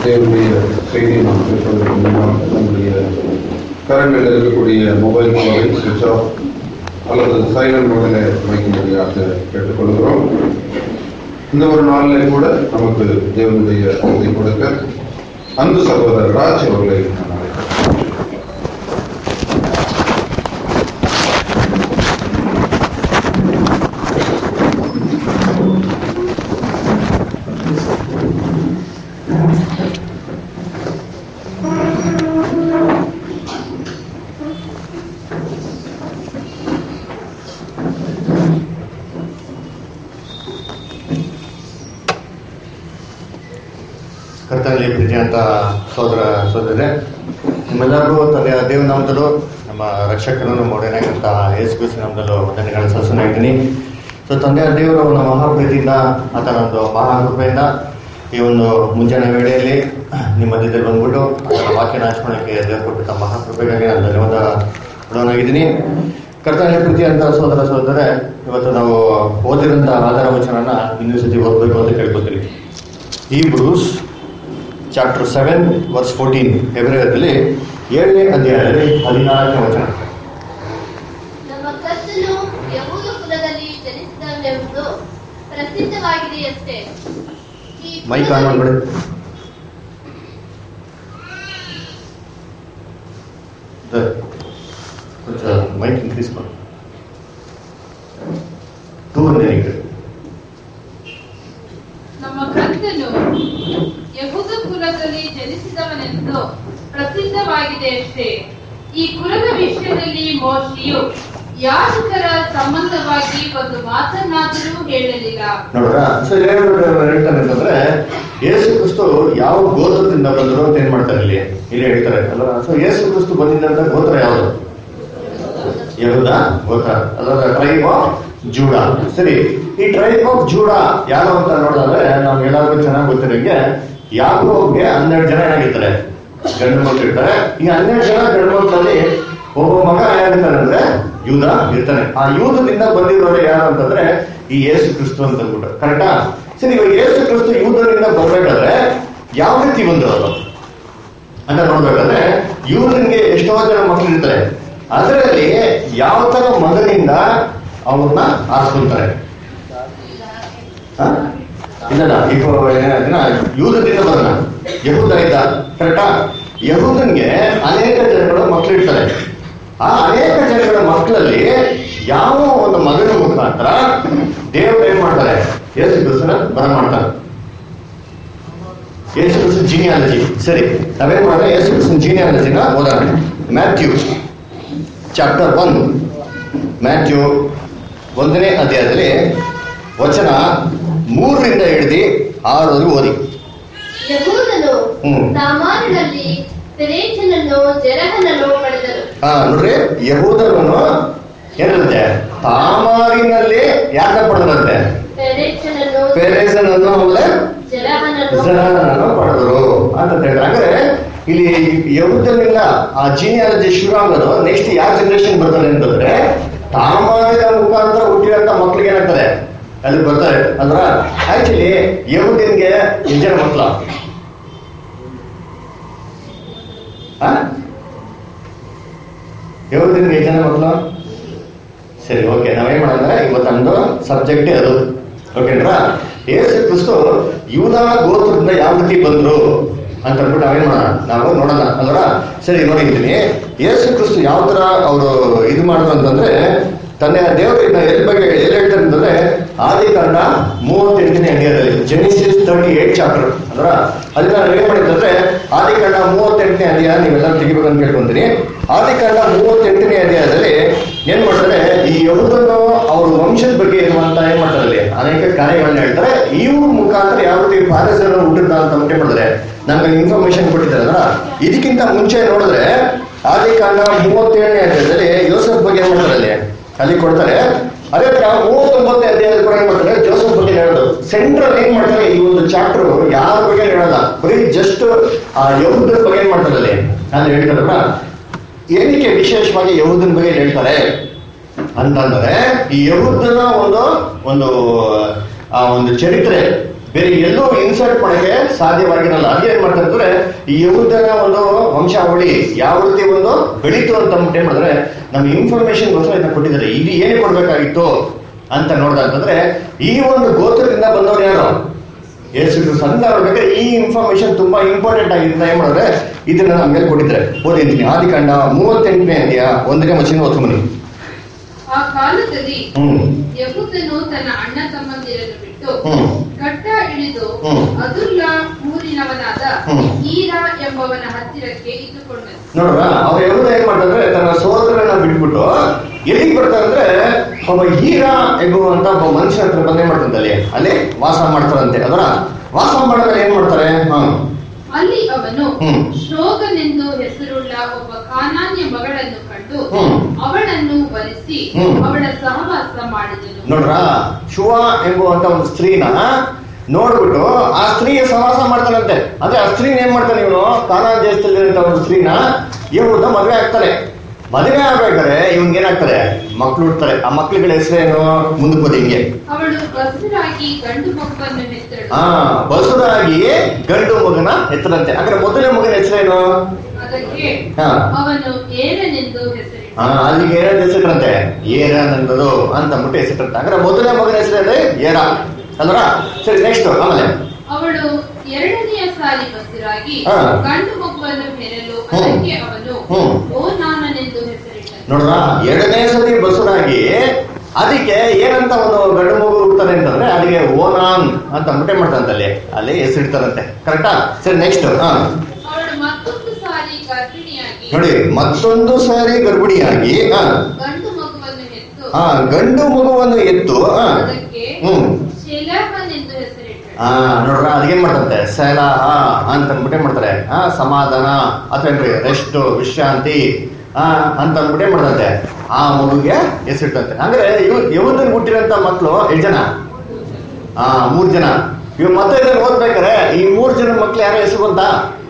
தேவனுடைய செய்தியை நாம் கேட்பதற்கு முன்னால் நம்முடைய கரங்களில் இருக்கக்கூடிய மொபைல் ஃபோனை சுவிட்ச் ஆஃப் அல்லது சைலண்ட் மோடில் வைக்கும்படியாக கேட்டுக்கொள்கிறோம் இந்த ஒரு நாளிலே கூட நமக்கு தேவனுடைய செய்தி கொடுக்க அன்பு சகோதரர் ராஜ் அவர்களை நான் அழைக்கிறேன் ಕರ್ತನಲ್ಲಿ ಪ್ರೀತಿಯಂತ ಸೋದರ ಸೋದರರೇ ನಿಮ್ಮೆಲ್ಲರಿಗೂ ತಂದೆಯ ದೇವ ನಾಮದಲ್ಲೂ ನಮ್ಮ ರಕ್ಷಕರು ನಮ್ಮ ಒಡೆಯನಾಗಂತ ಯೇಸು ಕ್ರಿಸ್ತ ನಾಮದಲ್ಲೂ ವಂದನೆಗಳನ್ನು ಸಲ್ಲಿಸ್ತಾ ಇದ್ದೀನಿ ಸೊ ತಂದೆಯ ದೇವರು ಒಂದು ಮಹಾಪ್ರೀತಿಯಿಂದ ಆತನ ಒಂದು ಮಹಾಕೃಪೆಯಿಂದ ಈ ಒಂದು ಮುಂಜಾನೆ ವೇಳೆಯಲ್ಲಿ ನಿಮ್ಮ ಮಧ್ಯದಲ್ಲಿ ಬಂದ್ಬಿಟ್ಟು ಆತನ ವಾಕ್ಯನ ಹಂಚ್ಕೊಳ್ಳೋಕ್ಕೆ ದೇವರು ಕೊಟ್ಟಿದ್ದ ಮಹಾಕೃಪೆಗಾಗಿ ನಾನು ಧನ್ಯವಾದ ಕೊಡೋನಾಗಿದ್ದೀನಿ ಕರ್ತನಲ್ಲಿ ಪ್ರೀತಿಯಂತ ಸೋದರ ಸೋದರೇ ಇವತ್ತು ನಾವು ಓದಿರೋಂಥ ಆಧಾರ ವಚನನ ಇನ್ನೂ ಸತಿ ಓದಬೇಕು ಅಂತ ಕೇಳ್ಕೊತೀನಿ ಈ Hebrews chapter seven verse fourteen ಫೆಬ್ರವರಿಯಲ್ಲಿ ಏಳನೇ ಅಧ್ಯಾಯದಲ್ಲಿ ಹದಿನಾಲ್ಕನೇ ವಚನ ನಮ್ಮ ಕರ್ತನು ಯಹೂದ ಕುಲದಲ್ಲಿ ಜನಿಸಿದವನೆಂಬುದು ಪ್ರಸಿದ್ಧವಾಗಿದೆಯಷ್ಟೇ ಈ ಮೈಕ್ ಆನ್ ಕುಲದಲ್ಲಿ- ಮಾಡ್ಬಿಡಿ ಸರ್, ಕೊಂಚ ಮೈಕ್ ಇನ್ಕ್ರೀಸ್ ಮಾಡಿ ದೂರನೇ ಇಟ್ಟು ನಮ್ಮ ಕರ್ತನು ಯಹೂದ ಕುಲದಲ್ಲಿ ಜನಿಸಿದವನೆಂದು ಪ್ರಸಿದ್ಧವಾಗಿದೆ ಅಷ್ಟೇ ಈ ಕುಲದ ವಿಷಯದಲ್ಲಿ ಮೋಶಿಯು ಯಾಜಕರ ಸಂಬಂಧವಾಗಿ ಒಂದು ಮಾತನ್ನಾದರೂ ಹೇಳಲಿಲ್ಲ ನೋಡ್ರ ಸೊ ಹೇಳ್ಬಿಟ್ಟು ಹೇಳ್ತಾರೆ ಅಂತಂದ್ರೆ ಯೇಸು ಕ್ರಿಸ್ತು ಯಾವ ಗೋತ್ರದಿಂದ ಬಂದರು ಅಂತ ಏನ್ ಮಾಡ್ತಾರೆ ಇಲ್ಲಿ ಇಲ್ಲಿ ಹೇಳ್ತಾರೆ ಅಲ್ವಾ ಸೊ ಯೇಸು ಕ್ರಿಸ್ತು ಬಂದಿದ್ದಂತ ಗೋತ್ರ ಯಾವುದು ಯಹೂದ ಗೋತ್ರ ಅದರ ಟ್ರೈಬ್ ಆಫ್ ಜೂಡ ಸರಿ ಈ ಟ್ರೈಬ್ ಆಫ್ ಜೂಡ ಯಾರು ಅಂತ ನೋಡಿದ್ರೆ ನಾವು ಎಲ್ಲರಿಗೂ ಚೆನ್ನಾಗಿ ಗೊತ್ತಿರೋಂಗೆ ಯಾಕೋಬ್ಗೆ ಹನ್ನೆರಡು ಜನ ಏನಾಗಿರ್ತಾರೆ ಗಂಡು ಮಕ್ಕಳು ಇರ್ತಾರೆ ಈ ಹನ್ನೆರಡು ಜನ ಗಂಡು ಮಕ್ಕಳಲ್ಲಿ ಒಬ್ಬ ಮಗ ಏನಾಗಿರ್ತಾನೆ ಅಂದ್ರೆ ಯೂದ ಇರ್ತಾನೆ ಆ ಯೂದದಿಂದ ಬಂದಿರೋರು ಯಾರು ಅಂತಂದ್ರೆ ಈ ಯೇಸು ಕ್ರಿಸ್ತು ಅಂತ ಅಂದ್ಬಿಟ್ಟು ಕರೆಕ್ಟಾ ಸರಿ ಇವಾಗ ಯೇಸು ಕ್ರಿಸ್ತು ಯೂದರಿಂದ ಬರ್ಬೇಕಾದ್ರೆ ಯಾವ ರೀತಿ ಬಂದವರು ಅಂತ ನೋಡ್ಬೇಕಾದ್ರೆ ಇವ್ರಿಗೆ ಎಷ್ಟೋ ಜನ ಮಕ್ಕಳು ಇರ್ತಾರೆ ಅದರಲ್ಲಿ ಯಾವ ತರ ಮಗನಿಂದ ಅವ್ರನ್ನ ಆರಿಸ್ಕೊಂತಾರೆ ಹ? ಇದನ್ನ ಈಗ ಏನಾಯ್ತನ ಯೂದದಿಂದ ಬರೋಣ ಯಹೂದ ಇದ್ದ ಕರೆಕ್ಟಾ ಯಹೂದನ್ಗೆ ಅನೇಕ ಜನಗಳು ಮಕ್ಕಳು ಇರ್ತಾರೆ ಆ ಅನೇಕ ಜನಗಳ ಮಕ್ಕಳಲ್ಲಿ ಯಾವ ಒಂದು ಮಗನ ಮುಖಾಂತರ ದೇವರು ಏನ್ ಮಾಡ್ತಾರೆ ಯೇಸು ಕ್ರಿಸ್ತನ ಬರ ಮಾಡ್ತಾರೆ ಯೇಸು ಕ್ರಿಸ್ತನ ಜೀನಿಯಾಲಜಿ ಸರಿ ನಾವೇನ್ ಮಾಡೋಣ ಯೇಸು ಕ್ರಿಸ್ತನ ಜೀನಿಯಾಲಜಿನ ಓದೋಣ ಮ್ಯಾಥ್ಯೂ ಚಾಪ್ಟರ್ ಒನ್ ಮ್ಯಾಥ್ಯೂ ಒಂದನೇ ಅಧ್ಯಾಯದಲ್ಲಿ ವಚನ ಮೂರರಿಂದ ಹಿಡಿದು ಆರವರೆಗೂ ಓದಿ ಯಹೂದನು ಹ್ಮ್. ಸಾಮಾನಿನಲ್ಲಿ ಪೆರೇಚನನ್ನು ಜರಹನನ್ನು ಪಡೆದರು ಹಾ ನೋಡ್ರಿ ಯಹೂದರನ್ನು ಏನಂತೆ ತಾಮಾರಿನಲ್ಲಿ ಯಾಕೆ ಪಡೆದ್ರಂತೆ ಪೆರೇಚನನ್ನು ಪೆರೇಸನನ್ನು ಆಮೇಲೆ ಜರಹನನ್ನು ಜನರನ್ನು ಪಡೆದರು ಅಂತ ಹೇಳ್ತಾರೆ ಅಂದ್ರೆ ಇಲ್ಲಿ ಯಹೂದನಿಂದ ಆ ಜೀನಿಯಾಲಜಿ ಶುರು ಆಗೋದು ನೆಕ್ಸ್ಟ್ ಯಾವ ಜನರೇಷನ್ ಬರ್ತಾರೆ ಅಂತಂದ್ರೆ ತಾಮಾರಿನ ಮುಖಾಂತರ ಹುಟ್ಟಿರಂತ ಮಕ್ಳಿಗೆ ಏನಾಗ್ತಾರೆ ಅಲ್ಲಿ ಬರ್ತಾರೆ ಅಲ್ರ ಆಕ್ಚುಲಿ ಯಹೂದಿನ್ಗೆ ಎಷ್ಟು ಜನ ಮಕ್ಳ ಯಹೂದಿನ್ಗೆ ಎಷ್ಟು ಜನ ಮಕ್ಳು ಸರಿ ಓಕೆ ನಾವೇನ್ ಮಾಡೋಣ ಇವತ್ತು ನಮ್ದು ಸಬ್ಜೆಕ್ಟ್ ಅದು ಓಕೆನ್ರಾ ಏಸು ಕ್ರಿಸ್ತು ಯೂದ ಗೋತ್ರದಿಂದ ಯಾವ ರೀತಿ ಬಂದ್ರು ಅಂತ ಅಂದ್ಬಿಟ್ಟು ನಾವೇನ್ ಮಾಡೋಣ ನಾವು ನೋಡೋಣ ಅಲ್ವರ ಸರಿ ನೋಡಿದ್ದೀನಿ ಏಸು ಕ್ರಿಸ್ತು ಯಾವ ತರ ಅವರು ಇದು ಮಾಡಿದ್ರು ಅಂತಂದ್ರೆ ತನ್ನ ದೇವರು ಇದನ್ನ ಎಲ್ಲಿ ಬಗ್ಗೆ ಎಲ್ಲಿ ಹೇಳ್ತಾರೆ ಅಂತಂದ್ರೆ ಆದಿ ಕಾಂಡ ಮೂವತ್ತೆಂಟನೇ ಅಧ್ಯಾಯದಲ್ಲಿ ಜೆನಿಸಿಸ್ ತರ್ಟಿ ಏಟ್ ಚಾಪ್ಟರ್ ಅಲ್ವರ ಅದನ್ನ ನಾವು ಏನ್ ಮಾಡಿದ್ರೆ ಆದಿ ಕಾಂಡ ಮೂವತ್ತೆಂಟನೇ ಅಧ್ಯಾಯ ನೀವೆಲ್ಲ ತೆಗಿಬೇಕಂತ ಕೇಳ್ಕೊಂತೀನಿ ಆದಿ ಕಾಂಡ ಮೂವತ್ತೆಂಟನೇ ಅಧ್ಯಾಯದಲ್ಲಿ ಏನ್ ಮಾಡ್ತಾರೆ ಈ ಯಹುದನ್ನು ಅವ್ರ ವಂಶದ ಬಗ್ಗೆ ಇರುವಂತ ಏನ್ ಮಾಡ್ತಾರೆ ಅಲ್ಲಿ ಅನೇಕ ಕಾರ್ಯಗಳನ್ನ ಹೇಳ್ತಾರೆ ಇವ್ರ ಮುಖಾಂತರ ಯಾವ ರೀತಿ ಪಾರಸರು ಹುಟ್ಟಿದ ಅಂತ ಮುಖ್ಯ ಮಾಡಿದ್ರೆ ನಮ್ಗೆ ಇನ್ಫಾರ್ಮೇಶನ್ ಕೊಟ್ಟಿದ್ದಾರೆ ಅಲ್ಲ ಇದಕ್ಕಿಂತ ಮುಂಚೆ ನೋಡಿದ್ರೆ ಆದಿ ಕಾಂಡ ಮೂವತ್ತೇಳನೇ ಅಧ್ಯಾಯದಲ್ಲಿ ಯೋಸಫ್ ಬಗ್ಗೆ ಏನ್ ಮಾಡ್ತಾರೆ ಅಲ್ಲಿ ಅಲ್ಲಿ ಕೊಡ್ತಾರೆ ಅದೇ ತರ ಮೂವತ್ತೊಂಬತ್ತನೇ ಅಧ್ಯಾಯದಲ್ಲಿ ಕೂಡ ಏನ್ ಮಾಡ್ತಾರೆ ಜೋಸಫ್ ಬಗ್ಗೆ ಹೇಳೋದು ಸೆಂಟ್ರಲ್ ಏನ್ ಮಾಡ್ತಾರೆ ಈ ಒಂದು ಚಾಪ್ಟರ್ ಯಾರ ಬಗ್ಗೆ ಹೇಳಲ್ಲ ಬರೀ ಜಸ್ಟ್ ಆ ಯಹುದರ ಬಗ್ಗೆ ಏನ್ ಮಾಡ್ತಾರೆ ಅಲ್ಲಿ ನಾನು ಹೇಳ್ತಾರಲ್ಲ ಏನಕ್ಕೆ ವಿಶೇಷವಾಗಿ ಯಹೂದನ ಬಗ್ಗೆ ಹೇಳ್ತಾರೆ ಅಂತಂದ್ರೆ ಈ ಯಹೂದನ ಒಂದು ಒಂದು ಆ ಒಂದು ಚರಿತ್ರೆ ಬೇರೆ ಎಲ್ಲೂ ಇನ್ಸರ್ಟ್ ಮಾಡಕ್ಕೆ ಸಾಧ್ಯವಾಗಿರಲ್ಲ ಅದೇ ಏನ್ ಮಾಡ್ತಾರೆ ಅಂದ್ರೆ ಈ ಯಹೂದನ ಒಂದು ವಂಶಾವಳಿ ಯಾವ ರೀತಿ ಒಂದು ಬೆಳೀತು ಅಂತ ಅಂದ್ಬಿಟ್ಟು ಏನ್ ಮಾಡಿದ್ರೆ ನಮ್ಗೆ ಇನ್ಫಾರ್ಮೇಶನ್ ಗೋಸ್ಕರ ಇದನ್ನ ಕೊಟ್ಟಿದ್ದಾರೆ ಇದು ಏನು ಕೊಡ್ಬೇಕಾಗಿತ್ತು ಅಂತ ನೋಡ್ದಂತಂದ್ರೆ ಈ ಒಂದು ಗೋತ್ರದಿಂದ ಬಂದವ್ರು ಯಾರು ಯೇಸು ಕ್ರಿಸ್ತ ಅಂತ ನೋಡ್ಬೇಕಾದ್ರೆ ಈ ಇನ್ಫಾರ್ಮೇಶನ್ ತುಂಬಾ ಇಂಪಾರ್ಟೆಂಟ್ ಆಗಿರುತ್ತೆ ಏನ್ ಮಾಡಿದ್ರೆ ಇದನ್ನ ನಮ್ಗೆ ಕೊಟ್ಟಿದ್ದಾರೆ ಓದಿದ್ದೀನಿ ಆದಿಕಾಂಡ ಮೂವತ್ತೆಂಟನೇ ಅಧ್ಯಾಯ ಒಂದನೇ ವಚನ ಓದ್ಕೊಂಬನಿ ಆ ಕಾಲದಲ್ಲಿ ಹ್ಮ್ ಯಹೂದನು ತನ್ನ ಅಣ್ಣ ತಮ್ಮಂದಿರನ್ನು ಬಿಟ್ಟು ಹ್ಮ್. ಘಟ್ಟ ಇಳಿದು ಹ್ಮ್. ಅದುಲ್ಲ ಊರಿನವನಾದ ಹ್ಮ್. ಈರಾ ಎಂಬವನ ಹತ್ತಿರಕ್ಕೆ ಇದ್ದುಕೊಂಡನು ನೋಡ್ರ ಅವ್ರ ಯಾವ್ದು ಏನ್ ಮಾಡ್ತಾರೆ ತನ್ನ ಸೋದರನ ಬಿಟ್ಬಿಟ್ಟು ಎಲ್ಲಿಗೆ ಬರ್ತಾರೆ ಅಂದ್ರೆ ಒಬ್ಬ ಹೀರ ಎನ್ನುವಂತ ಒಬ್ಬ ಮನುಷ್ಯ ಹತ್ರ ಬಂದೇ ಮಾಡ್ತಂತೆ ಅಲ್ಲಿ ಅಲ್ಲಿ ವಾಸ ಮಾಡ್ತಾರಂತೆ ಅದರ ವಾಸ ಮಾಡಿದ್ರೆ ಏನ್ ಮಾಡ್ತಾರೆ ಹಾ ಅಲ್ಲಿ ಅವನು ಹ್ಮ್. ಶ್ಲೋಕನೆಂದು ಹೆಸರುಳ್ಳ ಒಬ್ಬ ಕಾನಾನ್ಯ ಮಗಳನ್ನು ಕಂಡು ಹ್ಮ್. ಅವಳನ್ನು ವರಿಸಿ ಹ್ಮ್. ಅವಳ ಸಹವಾಸ ಮಾಡಿದನು ನೋಡ್ರ ಶುವ ಎಂಬುವಂತ ಒಂದು ಸ್ತ್ರೀನ ನೋಡ್ಬಿಟ್ಟು ಆ ಸ್ತ್ರೀಯ ಸಹವಾಸ ಮಾಡ್ತಾನಂತೆ ಅಂದ್ರೆ ಆ ಸ್ತ್ರೀನ ಏನ್ ಮಾಡ್ತಾನೆ ಇವನು ಕಾನಾ ದೇಶದಲ್ಲಿರುವಂತ ಒಂದು ಸ್ತ್ರೀನ ಇವ್ರನ್ನ ಮದುವೆ ಆಗ್ತಾನೆ ಮದುವೆ ಆಗ್ಬೇಕಾದ್ರೆ ಇವ್ನಿಗೆ ಏನಾಗ್ತಾರೆ ಮಕ್ಳು ಹುಡ್ತಾರೆ ಆ ಮಕ್ಳುಗಳ ಹೆಸರೇನು ಮುಂದಕ್ಕೆ ಹೋದ ಹಿಂಗೆ ಅವಳು ಬಸರಾಗಿ ಗಂಡು ಮಗುವನ್ನು ಹೆತ್ತಳು ಹಾ ಬಸುರಾಗಿ ಗಂಡು ಮಗನ ಹೆತ್ತರಂತೆ ಅಂದ್ರೆ ಮೊದಲನೇ ಮಗನ ಹೆಸರೇನು ಅದಕ್ಕೆ ಹಾ. ಅವನು ಏರನೆಂದು ಹೆಸರಿಟ್ಟು ಹಾ ಅಲ್ಲಿಗೆ ಏನ ಹೆಸರಿಟ್ರಂತೆ ಏರ ನಂದದು ಅಂತ ಅಂದ್ಬಿಟ್ಟು ಹೆಸರಿಟ್ರಂತೆ ಅಂದ್ರೆ ಮೊದಲನೇ ಮಗನ ಹೆಸರೇನೆ ಏರ ಅಲ್ರ ಸರಿ ನೆಕ್ಸ್ಟ್ ಆಮೇಲೆ ಅವಳು ಎರಡನೆಯ ಸಾರಿ ಬಸರಾಗಿ ಹಾ. ಗಂಡು ಮಗುವನ್ನು ಹೆರಲು ಹ್ಮ್. ಅದಕ್ಕೆ ಅವನು ಹ್ಮ್. ಓನಾನನೆಂದು ಹೆಸರಿಟ್ಟನು ನೋಡ್ರ ಎರಡನೇ ಸತಿ ಬಸುರಾಗಿ ಅದಕ್ಕೆ ಏನಂತ ಒಂದು ಗಂಡು ಮಗು ಹುಡ್ತಾನೆ ಅಂತಂದ್ರೆ ಅಲ್ಲಿಗೆ ಓನಾನ್ ಅಂತ ಅಂದ್ಬಿಟ್ಟೆ ಮಾಡ್ತಾರಂತೆ ಅಲ್ಲಿ ಅಲ್ಲಿ ಹೆಸರಿಡ್ತಾರಂತೆ ಕರೆಕ್ಟಾ ಸರಿ ನೆಕ್ಸ್ಟ್ ಹಾ ಅವಳು ಮತ್ತೊಂದು ಸಾರಿ ಗರ್ಭಿಣಿಯಾಗಿ ನೋಡಿ ಮತ್ತೊಂದು ಸಾರಿ ಗರ್ಭಿಣಿಯಾಗಿ ಹಾ ಗಂಡು ಮಗುವನ್ನು ಹೆತ್ತು ಆ ಗಂಡು ಮಗುವನ್ನು ಎತ್ತು ಆ, ಅದಕ್ಕೆ ಹ್ಮ್ ಶೆಲಹನೆಂದು ಹೆಸರಿಟ್ಟಳು ಆ ನೋಡ್ರ ಅದೇನ್ ಮಾಡ್ತಂತೆ ಸಲಹ ಅಂತ ಅಂದ್ಬಿಟ್ಟೆ ಮಾಡ್ತಾರೆ ಆ ಸಮಾಧಾನ ಅಥವಾ ರೆಸ್ಟ್ ವಿಶ್ರಾಂತಿ ಆ ಅಂತ ಅಂದ್ಬಿಟ್ಟೆ ಮಾಡ್ತಂತೆ ಆ ಮಗುಗೆ ಹೆಸರಿಟ್ಟಂತೆ ಅಂದ್ರೆ ಇವ್ ಇವತ್ತಲ್ಲಿ ಹುಟ್ಟಿರಂತ ಮಕ್ಕಳು ಎಷ್ಟು ಜನ ಆ ಮೂರ್ ಜನ ಇವ್ ಮತ್ತೆ ಇದನ್ನ ಓದ್ಬೇಕಾರೆ ಈ ಮೂರ್ ಜನ ಮಕ್ಳು ಯಾರ ಹೆಸರು ಬಂತ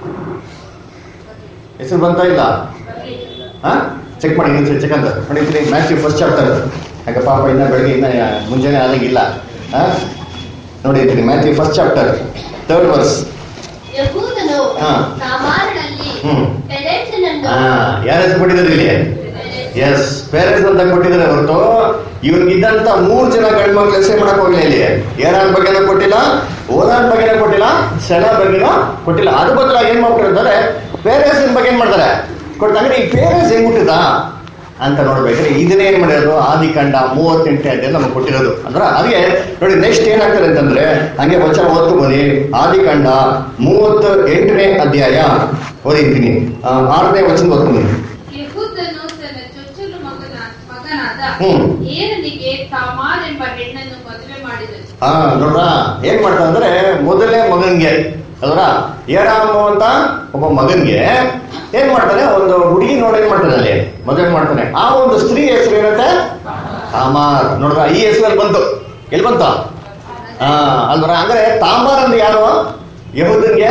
ಹೆಸರು ಬಂತ ಇಲ್ಲ ಹಾ ಚೆಕ್ ಮಾಡಿ ಇನ್ನೊಂದ್ಸರಿ ಚೆಕ್ ಅಂತ ನೋಡಿದ್ದೀನಿ ಮ್ಯಾಥ್ಯೂ ಫಸ್ಟ್ ಚಾಪ್ಟರ್ ಯಾಕೆ ಪಾಪ ಇನ್ನ ಬೆಳಗ್ಗೆ ಇನ್ನ ಮುಂಜಾನೆ ಆದಂಗಿಲ್ಲ ಹಾ ನೋಡಿದ್ದೀನಿ Matthew first chapter third verse ಯಹೂದನು ಹಾ. ತಾಮಾರನಲ್ಲಿ ಹ್ಮ್. ಪೆರೆಚನನ್ನು ಹಾ ಯಾರ ಹೆಸರು ಕೊಟ್ಟಿದ್ದಾರೆ ಇಲ್ಲಿ ಎಸ್ ಪೇರೆಂಟ್ಸ್ ಅಂತ ಕೊಟ್ಟಿದ್ದಾರೆ ಹೊರತು ಇವ್ನಿಗಿದ್ದಂತ ಮೂರ್ ಜನ ಗಂಡು ಮಕ್ಳು ಹೆಸರು ಮಾಡಕ್ ಹೋಗ್ಲಿಲ್ಲ ಇಲ್ಲಿ ಏನಾನ್ ಬಗ್ಗೆನೂ ಕೊಟ್ಟಿಲ್ಲ ಓದಾನ್ ಬಗ್ಗೆನೂ ಕೊಟ್ಟಿಲ್ಲ ಸೆಳ ಬಗ್ಗೆನೂ ಕೊಟ್ಟಿಲ್ಲ ಅದ್ರ ಬದಲಾಗಿ ಏನ್ ಮಾಡ್ತಾರೆ ಪೇರೆಂಟ್ಸ್ ಬಗ್ಗೆ ಏನ್ ಮಾಡ್ತಾರೆ ಕೊಡ್ತಾರೆ ಈ ಪೇರೆಂಟ್ಸ್ ಹೆಂಗ್ ಹುಟ್ಟಿದ ಅಂತ ನೋಡ್ಬೇಕಾದ್ರೆ ಇದನ್ನೇ ಏನ್ ಮಾಡಿರೋದು ಆದಿಕಾಂಡ ಮೂವತ್ತೆಂಟನೇ ಅಧ್ಯಾಯ ನಮ್ಗೆ ಕೊಟ್ಟಿರೋದು ಅಂದ್ರೆ ಅದಕ್ಕೆ ನೋಡಿ ನೆಕ್ಸ್ಟ್ ಏನಾಗ್ತದೆ ಅಂತಂದ್ರೆ ಹಂಗೆ ವಚನ ಓದ್ತು ಬನ್ನಿ ಆದಿಕಾಂಡ ಮೂವತ್ತ ಎಂಟನೇ ಅಧ್ಯಾಯ ಓದಿದ್ದೀನಿ ಆ, ಆರನೇ ವಚನ ಓದ್ತೀನಿ ಯಹೂದನು ತನ್ನ ಚೊಚ್ಚಲು ಮಗನ ಮಗನಾದ ಹ್ಮ್. ಏರನಿಗೆ ತಾಮಾರ್ ಎಂಬ ಹೆಣ್ಣನ್ನು ಮದುವೆ ಮಾಡಿದನು ಹಾ ನೋಡ್ರ ಏನ್ ಮಾಡ್ತಾನೆ ಅಂದ್ರೆ ಮೊದಲನೇ ಮಗನ್ಗೆ ಅಲ್ರ ಏರಾಮು ಅಂತ ಒಬ್ಬ ಮಗನ್ಗೆ ಏನ್ ಮಾಡ್ತಾನೆ ಒಂದು ಹುಡುಗಿ ನೋಡಿ ಏನ್ ಮಾಡ್ತಾನೆ ಅಲ್ಲಿ ಮದುವೆ ಮಾಡ್ತಾನೆ ಆ ಒಂದು ಸ್ತ್ರೀ ಹೆಸರು ಏನಂತೆ ತಾಮಾರ್ ನೋಡ್ರ ಈ ಹೆಸರಲ್ಲಿ ಬಂತು ಎಲ್ಲಿ ಬಂತು ಹಾ ಅಲ್ವರ ಅಂದ್ರೆ ತಾಮಾರ್ ಅಂದ್ರೆ ಯಾರು ಯಹೂದನ್ಗೆ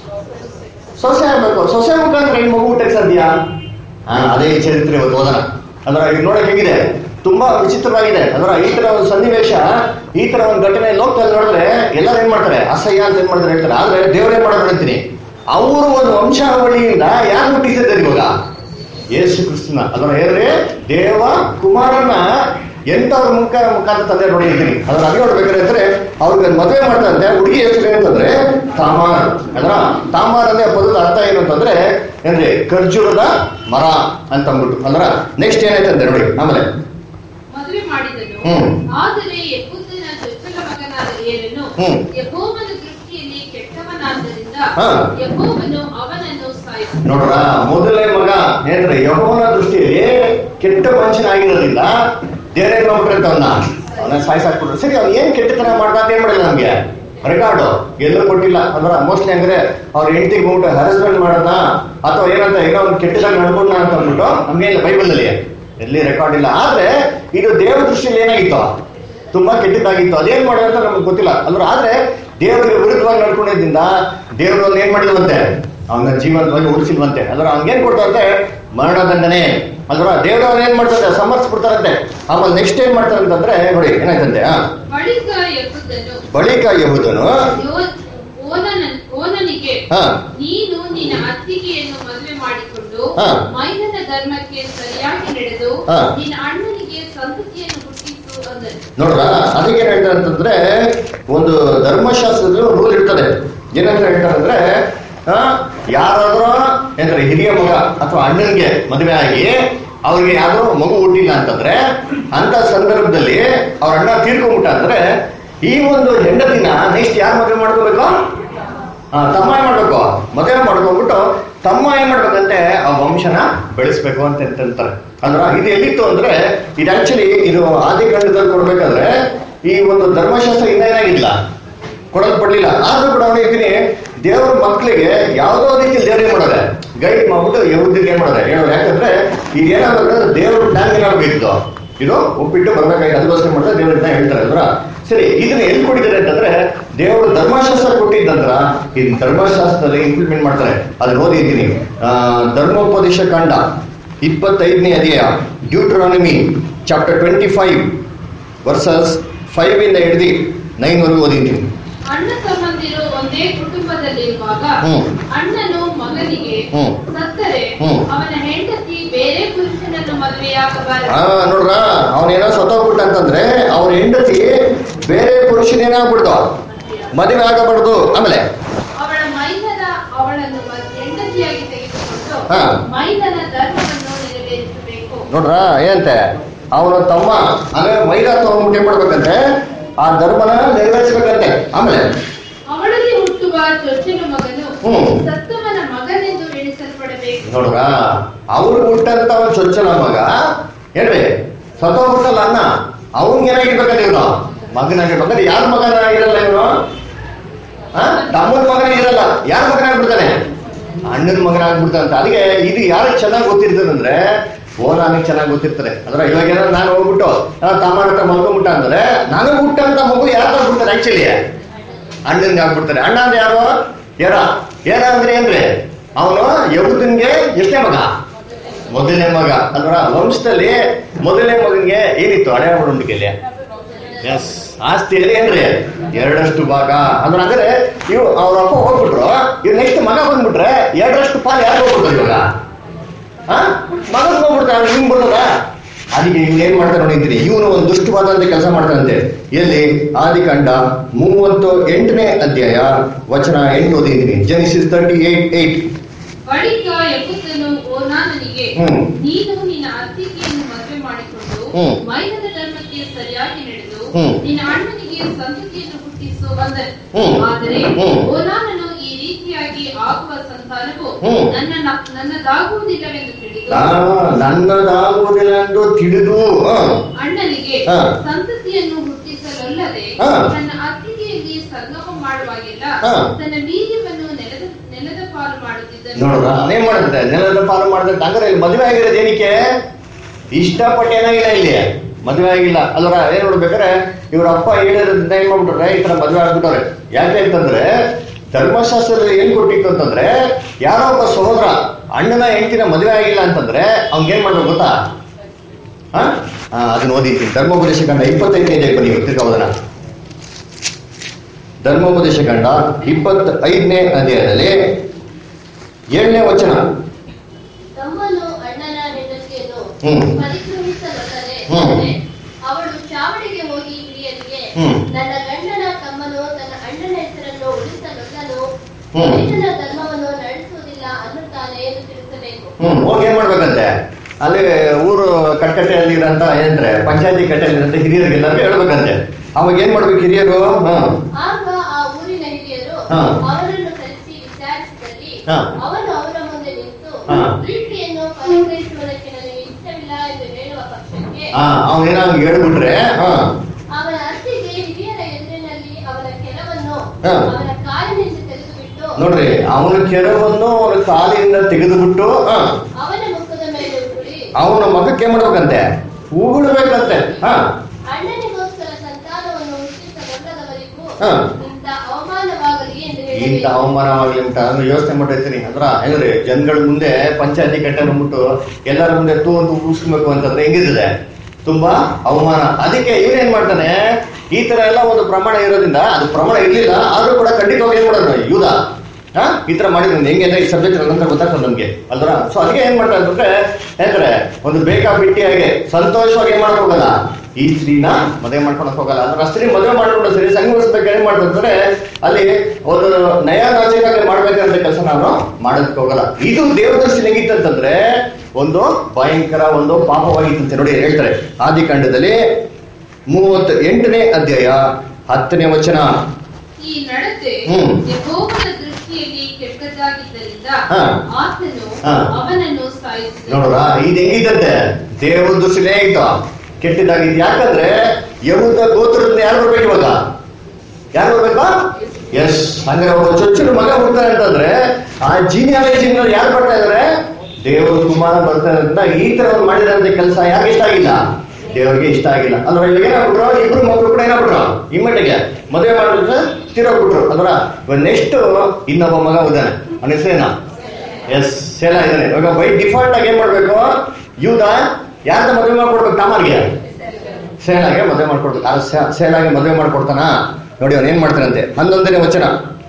ಸೊಸೆ ಆಗ್ಬೇಕು ಸೊಸೆ ಮುಖಾಂತರ ಹೆಣ್ಣು ಮಗು ಹುಟ್ಟಕ್ಕೆ ಸಾಧ್ಯ ಹಾ ಅದೇ ಈ ಚರಿತ್ರೆ ಇವತ್ತು ಓದೋಣ ಅಂದ್ರೆ ಈಗ ನೋಡಕ್ ಹೇಗಿದೆ ತುಂಬಾ ವಿಚಿತ್ರವಾಗಿದೆ ಅಂದ್ರೆ ಈ ತರ ಒಂದು ಸನ್ನಿವೇಶ ಈ ತರ ಒಂದು ಘಟನೆ ಲೋಕದಲ್ಲಿ ನೋಡಿದ್ರೆ ಎಲ್ಲರೂ ಏನ್ ಮಾಡ್ತಾರೆ ಅಸಹ್ಯ ಅಂತ ಏನ್ ಮಾಡ್ತಾರೆ ಹೇಳ್ತಾರೆ ಆದ್ರೆ ದೇವರೇ ಮಾಡೋದು ಹೇಳ್ತೀನಿ ಅವರು ಒಂದು ವಂಶಾವಳಿಯಿಂದ ಯಾರು ಹುಟ್ಟಿಸಿದ್ದಾರೆ ಇವಾಗ ಯೇಸು ಕ್ರಿಸ್ತನ ಅದರ ಹೇಳಿದ್ರೆ ದೇವ ಕುಮಾರನ ಎಂತವ್ರ ಮುಖ ಮುಖಾಂತರ ತಂದೆ ನೋಡಿದ್ದೀನಿ ಅದನ್ನ ಅದೇ ನೋಡ್ಬೇಕಾದ್ರೆ ಅಂದ್ರೆ ಅವ್ರಿಗೆ ಮದುವೆ ಮಾಡ್ತಾರೆ ಹುಡುಗಿ ಹೆಸರು ಏನಂತಂದ್ರೆ ತಾಮಾರ್ ಅದರ ತಾಮಾರ್ ಅಂದ್ರೆ ಆ ಪದದ ಅರ್ಥ ಏನು ಅಂತಂದ್ರೆ ಏನ್ರಿ ಖರ್ಜೂರದ ಮರ ಅಂತ ಅಂದ್ಬಿಟ್ಟು ಅಂದ್ರ ನೆಕ್ಸ್ಟ್ ಏನಾಯ್ತಂದ್ರೆ ನೋಡಿ ಆಮೇಲೆ ಮದುವೆ ಮಾಡಿದನು ಹ್ಮ್. ಆದರೆ ಯಹೂದನ ಚೊಚ್ಚಲ ಮಗನಾದ ಏರನು ಹ್ಮ್. ಯಹೋವನ ದೃಷ್ಟಿಯಲ್ಲಿ ಕೆಟ್ಟವನಾದ್ದರಿಂದ ಹಾ. ಯಹೋವನು ಅವನನ್ನು ಸಾಯಿಸಿದನು ನೋಡ್ರ ಮೊದಲನೇ ಮಗ ಏನ್ರಿ ಯಹೋವನ ದೃಷ್ಟಿಯಲ್ಲಿ ಕೆಟ್ಟ ಮನುಷ್ಯನಾಗಿರೋದ್ರಿಂದ ದೇವರೇ ನೋಡ್ಕೊಂತ ಅವನ್ನ ಅವನ ಸಾಯಿಸಾಕ್ಬಿಟ್ರು ಸರಿ ಅವ್ನು ಏನ್ ಕೆಟ್ಟತನ ಮಾಡ್ದ ಅಂತ ಏನ್ ಮಾಡಿಲ್ಲ ನಮ್ಗೆ ರೆಕಾರ್ಡು ಎಲ್ಲೂ ಕೊಟ್ಟಿಲ್ಲ ಅಂದ್ರ ಮೋಸ್ಟ್ಲಿ ಅಂದ್ರೆ ಅವ್ರ ಹೆಂಡತಿಗೆ ಹೋಗ್ಬಿಟ್ಟು ಹರಸ್ಮೆಂಟ್ ಮಾಡೋದ ಅಥವಾ ಏನಂತ ಏನೋ ಒಂದು ಕೆಟ್ಟದಾಗ ನಡ್ಕೊಂಡ ಅಂತ ಅಂದ್ಬಿಟ್ಟು ನಮ್ಗೆ ಬೈಬಲ್ ಅಲ್ಲಿ ಎಲ್ಲಿ ರೆಕಾರ್ಡ್ ಇಲ್ಲ ಆದ್ರೆ ಇದು ದೇವ ದೃಷ್ಟಿಯಲ್ಲಿ ಏನಾಗಿತ್ತು ತುಂಬಾ ಕೆಟ್ಟದಾಗಿತ್ತು ಅದೇನ್ ಮಾಡೋದು ಅಂತ ನಮ್ಗೆ ಗೊತ್ತಿಲ್ಲ ಅಂದ್ರೆ ಆದ್ರೆ ದೇವರಿಗೆ ವಿರುದ್ಧವಾಗಿ ನಡ್ಕೊಂಡಿದ್ದಿಂದ ದೇವರು ಏನ್ ಮಾಡಿಲ್ವಂತೆ ಅವನ ಜೀವಂತವಾಗಿ ಉಳಿಸಿಲ್ವಂತೆ ಅದ್ರ ಅವ್ನಿಗೇನ್ ಕೊಡ್ತಾರಂತೆ ಮರಣದಂಡನೆ ಅಲ್ರ ದೇವ್ರ ಅವ್ರು ಏನ್ ಮಾಡ್ತಾರೆ ಸಮರ್ಸ್ಬಿಡ್ತಾರಂತೆ ಆಮೇಲೆ ನೆಕ್ಸ್ಟ್ ಏನ್ ಮಾಡ್ತಾರೆ ಅಂತಂದ್ರೆ ನೋಡಿ ಏನಾಯ್ತಂತೆ ಆ, ಬಳಿಕ ಯೆಹೂದನು ಬಳಿಕ ಯಹುದನು ಯೋ- ಓನನ- ಓನನಿಗೆ ಹಾ ನೀನು ನಿನ್ನ ಅತ್ತಿಗೆಯನ್ನು ಮದುವೆ ಮಾಡಿಕೊಂಡು ಹಾ. ಮೈದನ ಧರ್ಮಕ್ಕೆ ಸರಿಯಾಗಿ ನಡೆದು ಹಾ. ನಿನ್ನ ಅಣ್ಣನಿಗೆ ಸಂತತಿಯನ್ನು ಹುಟ್ಟಿಸು ಅಂದನು ನೋಡ್ರ ಅದಕ್ಕೆ ಏನ್ ಹೇಳ್ತಾರೆ ಅಂತಂದ್ರೆ ಒಂದು ಧರ್ಮಶಾಸ್ತ್ರದಲ್ಲಿ ರೂಲ್ ಇರ್ತದೆ ಏನಂತ ಹೇಳ್ತಾರೆ ಅಂದ್ರೆ ಆ, ಯಾರಾದ್ರೂ ಏನಂದ್ರೆ ಹಿರಿಯ ಮಗ ಅಥವಾ ಅಣ್ಣನಿಗೆ ಮದುವೆ ಆಗಿ ಅವ್ರಿಗೆ ಯಾವ್ದೋ ಮಗು ಹುಟ್ಟಿಲ್ಲ ಅಂತಂದ್ರೆ ಅಂತ ಸಂದರ್ಭದಲ್ಲಿ ಅವ್ರ ಅಣ್ಣ ತೀರ್ಕೊಂಡ್ಬಿಟ್ಟ ಅಂದ್ರೆ ಈ ಒಂದು ಹೆಂಡತಿನ ನೆಕ್ಸ್ಟ್ ಯಾರು ಮದುವೆ ಮಾಡ್ಕೋಬೇಕು ಆ, ತಮ್ಮ ಏನ್ ಮಾಡ್ಬೇಕು ಮದುವೆ ಮಾಡ್ಕೊಂಡ್ಬಿಟ್ಟು ತಮ್ಮ ಏನ್ ಮಾಡ್ಬೇಕಂತೆ ಆ ವಂಶನ ಬೆಳೆಸ್ಬೇಕು ಅಂತ ಅಂತಾರೆ ಅಂದ್ರ ಇದು ಎಲ್ಲಿತ್ತು ಅಂದ್ರೆ ಇದು ಆಕ್ಚುಲಿ ಇದು ಆದಿಕಾಂಡದಲ್ಲಿ ಕೊಡ್ಬೇಕಾದ್ರೆ ಈ ಒಂದು ಧರ್ಮಶಾಸ್ತ್ರ ಇನ್ನ ಏನಾಗಿಲ್ಲ ಕೊಡಲ್ಪಡ್ಲಿಲ್ಲ ಆದ್ರೂ ಕೂಡ ಅವನು ಇದೀನಿ ದೇವ್ರ ಮಕ್ಕಳಿಗೆ ಯಾವ್ದೋ ರೀತಿಯಲ್ಲಿ ದೇವ್ರ ಏನ್ ಮಾಡೋರೆ ಗೈಡ್ ಮಾಡ್ಬಿಟ್ಟು ಯಹುದಿಗೆ ಏನ್ ಮಾಡೋರೆ ಹೇಳೋರು ಯಾಕಂದ್ರೆ ಈಗ ಏನಾಗುತ್ತೆ ದೇವ್ರ ಪ್ಲಾನ್ ಏನಾಗಬೇಕಿತ್ತು ಇದು ಒಪ್ಪಿಟ್ಟು ಬರ್ಬೇಕಾಗಿ ಅದಕ್ಕೋಸ್ಕರ ಮಾಡಿದ್ರೆ ದೇವ್ರನ್ನ ಹೇಳ್ತಾರೆ ಅಲ್ವಾ ಸರಿ ಇದನ್ನ ಎಲ್ಲಿ ಕೊಟ್ಟಿದ್ದಾರೆ ಅಂತಂದ್ರೆ ದೇವರು ಧರ್ಮಶಾಸ್ತ್ರ ಕೊಟ್ಟಿದ್ದಂದ್ರ ಈ ಧರ್ಮಶಾಸ್ತ್ರದಲ್ಲಿ ಇಂಪ್ಲಿಮೆಂಟ್ ಮಾಡ್ತಾರೆ ಅದು ಓದಿದ್ದೀನಿ ಆ, ಧರ್ಮೋಪದೇಶ ಕಾಂಡ ಇಪ್ಪತ್ತೈದನೇ ಅಧ್ಯಾಯ Deuteronomy chapter twenty five verses five ಇಂದ ಹಿಡಿದು ನೈನ್ ವರೆಗೂ ಓದಿದ್ದೀನಿ ಅಣ್ಣ ತಮ್ಮಂದಿರು ಒಂದೇ ಕುಟುಂಬದಲ್ಲಿರುವಾಗ ಹ್ಮ್. ಅಣ್ಣನು ಮಗನಿಗೆ ಹ್ಮ್. ಸತ್ತರೆ ಹ್ಮ್. ಅವನ ಹೆಂಡತಿ ಬೇರೆ ಪುರುಷನನ್ನು ಆ ಮದುವೆಯಾಗಬಾರದು ನೋಡ್ರ ಅವನೇನೋ ಸತ್ತೋಗ್ಬಿಟ್ಟ ಅಂತಂದ್ರೆ ಅವ್ರ ಹೆಂಡತಿ ಬೇರೆ ಪುರುಷನೇನಾಗ್ಬಿಡ್ದು ಮದುವೆ ಆಗಬಾರ್ದು ಆಮೇಲೆ ಅವಳ ಮೈದನ ಅವಳನ್ನು ಮ- ಹೆಂಡತಿಯಾಗಿ ತೆಗೆದುಕೊಂಡು ಹಾ. ಮೈದನ ಧರ್ಮವನ್ನು ನೆರವೇರಿಸಬೇಕು ನೋಡ್ರ ಏನಂತೆ ಅವನ ತಮ್ಮ ಅಂದ್ರೆ ಮೈದಾ ತಗೊಂಡ್ಬಿಟ್ಟು ಏನ್ ಮಾಡ್ಬೇಕಂತೆ ಆ ಧರ್ಮನ ನೆರವೇರಿಸ್ಬೇಕಂತೆ ಆಮೇಲೆ ಅವಳಲ್ಲಿ ಹುಟ್ಟುವ ಚೊಚ್ಚಲ ಮಗನು ಹ್ಮ್. ಸತ್ತವನ ಮಗನೆಂದು ಎಣಿಸಲ್ಪಡಬೇಕು ನೋಡ್ರ ಅವ್ರು ಹುಟ್ಟಂತ ಒಂದು ಚೊಚ್ಚಲ ಮಗ ಏನ್ರಿ ಸತ್ತೋಗ್ಬಿಟ್ಟಲ್ಲ ಅನ್ನ ಅವ್ನಿಗೆ ಏನಾಗಿರ್ಬೇಕಂತ ಇವನು ಮಗನಾಗಿರ್ಬೇಕಂದ್ರೆ ಯಾರ ಮಗನ ಇರಲ್ಲ ಇವನು ತಮ್ಮನ ಮಗನ ಇರಲ್ಲ ಯಾರ ಮಗನಾಗ್ಬಿಡ್ತಾನೆ ಅಣ್ಣನ ಮಗನಾಗ್ಬಿಡ್ತಾನಂತ ಅದಕ್ಕೆ ಇದು ಯಾರಿಗೆ ಚೆನ್ನಾಗಿ ಗೊತ್ತಿರ್ತದಂದ್ರೆ ಓನಾನಿಗೆ ಚೆನ್ನಾಗಿ ಗೊತ್ತಿರ್ತಾರೆ ಅಂದ್ರೆ ಇವಾಗ ಏನಾದ್ರು ನಾನು ಹೋಗ್ಬಿಟ್ಟು ಆ, ತಮ್ಮ ಹತ್ರ ಮಲ್ಕೊಂಡ್ಬಿಟ್ಟ ಅಂದ್ರೆ ನನಗೆ ಹುಟ್ಟಂತ ಮಗು ಯಾರು ಆಗ್ಬಿಡ್ತಾರೆ ಆಕ್ಚುಲಿ ಅಣ್ಣನ್ಗೆ ಆಗ್ಬಿಡ್ತಾರೆ ಅಣ್ಣ ಅಂದ್ರೆ ಯಾರು ಯಾರ ಏನ ಅಂದ್ರೆ ಏನ್ರಿ ಅವನು ಯಹುದನ್ಗೆ ಎಷ್ಟನೇ ಮಗ ಮೊದಲನೇ ಮಗ ಅಲ್ವರ ವಂಶದಲ್ಲಿ ಮೊದಲನೇ ಮಗನ್ಗೆ ಏನಿತ್ತು ಹಳೆ ಉಂಡಿಕೆಯಲ್ಲಿ ಎಸ್ ಆಸ್ತಿಯಲ್ಲಿ ಏನ್ರಿ ಎರಡಷ್ಟು ಭಾಗ ಅಂದ್ರೆ ಅಂದ್ರೆ ಇವ್ ಅವ್ರ ಅಪ್ಪ ಹೋಗ್ಬಿಟ್ರು ಇವ್ ನೆಕ್ಸ್ಟ್ ಮಗ ಬಂದ್ಬಿಟ್ರೆ ಎರಡರಷ್ಟು ಪಾಲ್ ಯಾರು ಹೋಗ್ಬಿಡ್ತಾರೆ ಇವಾಗ ಆ ಮಗ ಹೋಗ್ಬಿಡ್ತಾರೆ ಹಿಂಗ್ ಬರ್ತದ ಅದಕ್ಕೆ ಇವ್ನು ಏನ್ ಮಾಡ್ತಾರೆ ನೋಡಿದ್ದೀನಿ ಇವನು ಒಂದು ದುಷ್ಟವಾದಂತ ಕೆಲಸ ಮಾಡ್ತಾನಂತೆ ಎಲ್ಲಿ ಆದಿಕಾಂಡ ಮೂವತ್ತು ಎಂಟನೇ ಅಧ್ಯಾಯ ವಚನ ಎಂಟು ಓದಿದ್ದೀನಿ ಜನಿಸಿಸ್ ತರ್ಟಿ ಏಟ್ ಏಟ್ ಬಳಿಕ ಯಹುದನು ಓನಾನನಿಗೆ ಹ್ಮ್. ನೀನು ನಿನ್ನ ಅತ್ತಿಗೆಯನ್ನು ಮದುವೆ ಮಾಡಿಕೊಂಡು ಹ್ಮ್. ಮೈದನ ಧರ್ಮಕ್ಕೆ ಸರಿಯಾಗಿ ನಡೆದು ಹ್ಮ್. ನಿನ್ನ ಅಣ್ಣನಿಗೆ ಸಂತತಿಯನ್ನು ಹುಟ್ಟಿಸು ಅಂದನು ಹ್ಮ್. ಆದರೆ ಹ್ಮ್. ಓನಾನನು ಈ ರೀತಿಯಾಗಿ ಆಗುವ ಸಂತಾನವು ಹ್ಮ್. ನನ್ನ ನನ್ನದಾಗುವುದಿಲ್ಲವೆಂದು ತಿಳಿದು ಆ, ನನ್ನದಾಗುವುದಿಲ್ಲ ಎಂದು ತಿಳಿದು ಆ, ಅಣ್ಣನಿಗೆ ಹಾ. ಸಂತತಿಯನ್ನು ಹುಟ್ಟಿಸಲಲ್ಲದೆ ಹಾ. ತನ್ನ ಅತ್ತಿಗೆಯಲ್ಲಿ ಸಂಗಮ ಮಾಡುವಾಗೆಲ್ಲ ಹಾ. ತನ್ನ ವೀರ್ಯವನ್ನು ನೆಲದ ನೆಲದ ಪಾಲು ಮಾಡುತ್ತಿದ್ದನು ನೋಡ್ರ ಅದೇನ್ ಮಾಡುತ್ತೆ ನೆಲದ ಪಾಲು ಮಾಡುತ್ತೆ ಹಂಗಾರೆ ಇಲ್ಲಿ ಮದುವೆ ಆಗಿರೋದು ಏನಕ್ಕೆ ಇಷ್ಟಪಟ್ಟು ಏನಾಗಿಲ್ಲ ಇಲ್ಲಿ ಮದುವೆ ಆಗಿಲ್ಲ ಅಲ್ವರ ಏನ್ ನೋಡ್ಬೇಕಾರೆ ಇವ್ರ ಅಪ್ಪ ಹೇಳಿರೋದ್ರಿಂದ ಏನ್ ಮಾಡ್ಬಿಟ್ರೆ ಈ ತರ ಮದುವೆ ಆಗ್ಬಿಟ್ಟವ್ರೆ ಯಾಕೆ ಅಂತಂದ್ರೆ ಧರ್ಮಶಾಸ್ತ್ರದಲ್ಲಿ ಏನ್ ಕೊಟ್ಟಿತ್ತು ಅಂತಂದ್ರೆ ಯಾರೋ ಒಬ್ಬ ಸಹೋದರ ಅಣ್ಣನ ಹೆಂಡತಿನ ಮದುವೆ ಆಗಿಲ್ಲ ಅಂತಂದ್ರೆ ಅವ್ನಿಗೆ ಏನ್ ಮಾಡ್ಬೇಕು ಗೊತ್ತಾ ಹಾ ಆ, ಅದನ್ನ ಓದಿದ್ದೀನಿ ಧರ್ಮೋಪದೇಶ ಕಂಡ ಇಪ್ಪತ್ತೈದನೇ ಅಧ್ಯಾಯ ಬನ್ನಿ ತಿರ್ಗಾವದನ ಧರ್ಮೋಪದೇಶ ಕಂಡ ಇಪ್ಪತ್ತೈದನೇ ಅಧ್ಯಾಯದಲ್ಲಿ ಏಳನೇ ವಚನ ತಮ್ಮನು ಅಣ್ಣನ ಹೆಂಡತಿಯನ್ನು ಹ್ಮ್. ಪರಿಕ್ರಮಿಸಲೊಲ್ಲದೆ ಹ್ಮ್. ಅವಳು ಚಾವಡಿಗೆ ಹೋಗಿ ಹಿರಿಯರಿಗೆ ಹ್ಮ್. ನನ್ನ ಗಂಡನ ತಮ್ಮನು ತನ್ನ ಅಣ್ಣನ ಹೆಸರನ್ನು ಉಳಿಸಲೊಲ್ಲನು ಹ್ಮ್. ಮೈದನ ಧರ್ಮವನ್ನು ನಡೆಸುವುದಿಲ್ಲ ಅನ್ನುತ್ತಾನೆ ಎಂದು ತಿಳಿಸಬೇಕು ಹ್ಮ್ ಹೋಗಿ ಏನ್ ಮಾಡ್ಬೇಕಂತೆ ಅಲ್ಲಿ ಊರು ಕಟ್ಟಕಟ್ಟೆಯಲ್ಲಿ ಇರೋಂತ ಏನಂದ್ರೆ ಪಂಚಾಯತಿ ಕಟ್ಟೆಯಲ್ಲಿ ಇರೋಂತ ಹಿರಿಯರಿಗೆಲ್ಲರಿಗೂ ಹೇಳ್ಬೇಕಂತೆ ಅವಾಗ ಏನ್ ಮಾಡ್ಬೇಕು ಹಿರಿಯರು ಹ್ಮ್ ಆಗ ಆ ಊರಿನ ಹಿರಿಯರು ಹಾ. ಅವರನ್ನು ಕರೆಸಿ ವಿಚಾರಿಸಿದಲ್ಲಿ ಹಾ. ಅವನು ಅವರ ಮುಂದೆ ನಿಂತು ಹಾ. ಪ್ರೀತಿಯನ್ನು ಪರಿಗ್ರಹಿಸುವುದಕ್ಕೆ ನನಗೆ ಇಷ್ಟವಿಲ್ಲ ಎಂದು ಹೇಳುವ ಪಕ್ಷಕ್ಕೆ ಹಾ ಅವನೇನಾಗ ಹೇಳ್ಬಿಟ್ರೆ ಹಾ ಅವನ ಅತ್ತಿಗೆ ಹಿರಿಯರ ಎದುರಿನಲ್ಲಿ ಅವನ ಕೆಲವನ್ನು ಹಾ. ಅವನ ಕಾಲಿನಿಂದ ತೆಗೆದುಬಿಟ್ಟು ನೋಡ್ರಿ ಅವನ ಕೆರವನ್ನು ಅವನ ಕಾಲಿಂದ ತೆಗೆದುಬಿಟ್ಟು ಹಾ ಅವನ ಮುಖದ ಮೇಲೆ ಉಗುಳಿ ಅವನ ಮಗಕ್ಕೆ ಏನ್ ಮಾಡ್ಬೇಕಂತೆ ಉಗುಳ್ಬೇಕಂತೆ ಹಾ ಅಣ್ಣನಿಗೋಸ್ಕರ ಸಂತಾನವನ್ನು ಹುಟ್ಟಿಸಬಲ್ಲದವರಿಗೂ ಹಾ. ಇಂಥ ಅವಮಾನವಾಗಲಿ ಎಂದು ಹೇಳಿ ಇಂಥ ಅವಮಾನವಾಗ್ಲಿ ಅಂತ ಅಂದ್ರೆ ಯೋಚನೆ ಮಾಡಿರ್ತೀನಿ ಅಂದ್ರ ಹೆಂಗ್ರಿ ಜನಗಳ ಮುಂದೆ ಪಂಚಾಯತಿ ಕಟ್ಟ ಬಂದ್ಬಿಟ್ಟು ಎಲ್ಲರ ಮುಂದೆ ತೂ ಅಂತ ಉಳಿಸ್ಬೇಕು ಅಂತಂದ್ರೆ ಹೆಂಗಿರ್ತದೆ ತುಂಬಾ ಅವಮಾನ ಅದಕ್ಕೆ ಇವನೇನ್ ಮಾಡ್ತಾನೆ ಈ ತರ ಎಲ್ಲ ಒಂದು ಪ್ರಮಾಣ ಇರೋದ್ರಿಂದ ಅದು ಪ್ರಮಾಣ ಇರ್ಲಿಲ್ಲ ಆದ್ರೂ ಕೂಡ ಖಂಡಿತವಾಗಿ ಏನ್ ಮಾಡೋದು ಯೂದ ಹಾ ಈ ತರ ಮಾಡಿದ್ರೆ ಹೆಂಗೆ ಅಂದ್ರೆ ಈ ಸಬ್ಜೆಕ್ಟ್ ನಂತರ ಗೊತ್ತಾಗ್ತದೆ ನಮ್ಗೆ ಅಲ್ವಾ ಸೊ ಅದಕ್ಕೆ ಏನ್ ಮಾಡ್ತಾರೆ ಅಂತಂದ್ರೆ ಹೇಳ್ತಾರೆ ಒಂದು ಬೇಕಾ ಬಿಟ್ಟಿಯಾಗೆ ಸಂತೋಷವಾಗಿ ಏನ್ ಮಾಡಕ್ ಹೋಗಲ್ಲ ಈ ಸ್ತ್ರೀನ ಮದುವೆ ಮಾಡ್ಕೊಳಕ್ ಹೋಗಲ್ಲ ಅಂದ್ರೆ ಆ ಸ್ತ್ರೀ ಮದುವೆ ಮಾಡ್ಕೊಂಡು ಸರಿ ಸಂಗಮಿಸ್ಬೇಕು ಏನ್ ಮಾಡ್ತಾರೆ ಅಲ್ಲಿ ಒಂದು ನಯ ನಾಚಿಕಾಗಿ ಮಾಡ್ಬೇಕಂತ ಕೆಲಸ ನಾನು ಮಾಡೋದಕ್ಕೆ ಹೋಗಲ್ಲ ಇದು ದೇವ್ರ ದೃಷ್ಟಿ ಹೆಂಗಿತ್ತಂತಂದ್ರೆ ಒಂದು ಭಯಂಕರ ಒಂದು ಪಾಪವಾಗಿತ್ತಂತೆ ನೋಡಿ ಹೇಳ್ತಾರೆ ಆದಿಕಾಂಡದಲ್ಲಿ ಮೂವತ್ತು ಎಂಟನೇ ಅಧ್ಯಾಯ ಹತ್ತನೇ ವಚನ ಈ ನಡತೆ ಹ್ಮ್. ಯೆಹೋವನ ದೃಷ್ಟಿಯಲ್ಲಿ ಕೆಟ್ಟದಾಗಿದ್ದರಿಂದ ಹಾ. ಆತನು ಹಾ. ಅವನನ್ನು ಸಾಯಿಸಿದನು ನೋಡ್ರ ಇದು ಹೆಂಗಿದ್ದಂತೆ ದೇವ್ರ ದೃಷ್ಟಿನೇ ಇತ್ತು ಕೆಟ್ಟದಾಗಿತ್ತು ಯಾಕಂದ್ರೆ ಯಹೂದ ಗೋತ್ರದ ಯಾರು ಬರ್ಬೇಕು ಇವಾಗ ಯಾರು ಬರ್ಬೇಕಾ ಎಸ್ ಹಂಗೆ ಒಬ್ಬ ಚೊಚ್ಚಲು ಮಗ ಹುಡ್ತಾನೆ ಅಂತಂದ್ರೆ ಆ ಜೀನಿಯಾಲಜಿ ಯಾರು ಬರ್ತಾ ಇದಾರೆ ದೇವ್ರ ಕುಮಾರ ಬರ್ತಾ ಇರೋದ್ರಿಂದ ಈ ತರ ಒಂದು ಮಾಡಿದಂತ ಕೆಲಸ ಯಾಕೆ ಇಷ್ಟ ಆಗಿಲ್ಲ ದೇವ್ರಿಗೆ ಇಷ್ಟ ಆಗಿಲ್ಲ ಅಲ್ವಾ ಇವಾಗ ಏನಾಗ್ಬಿಟ್ರು ಇಬ್ರು ಮಕ್ಕಳು ಕೂಡ ಏನಾಗ್ಬಿಟ್ರು ಇಮ್ಮಟ್ಟಿಗೆ ಮದುವೆ ಮಾಡಿದ್ರೆ ತೀರೋಗ್ಬಿಟ್ರು ಅಲ್ವಾ ಇವಾಗ ನೆಕ್ಸ್ಟ್ ಇನ್ನೊಬ್ಬ ಮಗ ಉದಾನೆ ಅವನ ಹೆಸರೇನ ಎಸ್ ಸೇಲ ಇದ್ದಾನೆ ಇವಾಗ ಬೈ ಡಿಫಾಲ್ಟ್ ಆಗಿ ಏನ್ ಮಾಡ್ಬೇಕು ಯೂದ ಯಾರ್ದ ಮದುವೆ ಮಾಡ್ಕೊಡ್ಬೇಕು ತಾಮರ್ಗೆ ಸೇಲಾಗೆ ಮದುವೆ ಮಾಡ್ಕೊಡ್ಬೇಕು ಆ ಸೇ- ಸೇಲಾಗೆ ಮದುವೆ ಮಾಡ್ಕೊಡ್ತಾನ ನೋಡಿ ಅವ್ನು ಏನ್ ಮಾಡ್ತಾನಂತೆ ಹನ್ನೊಂದನೇ ವಚನ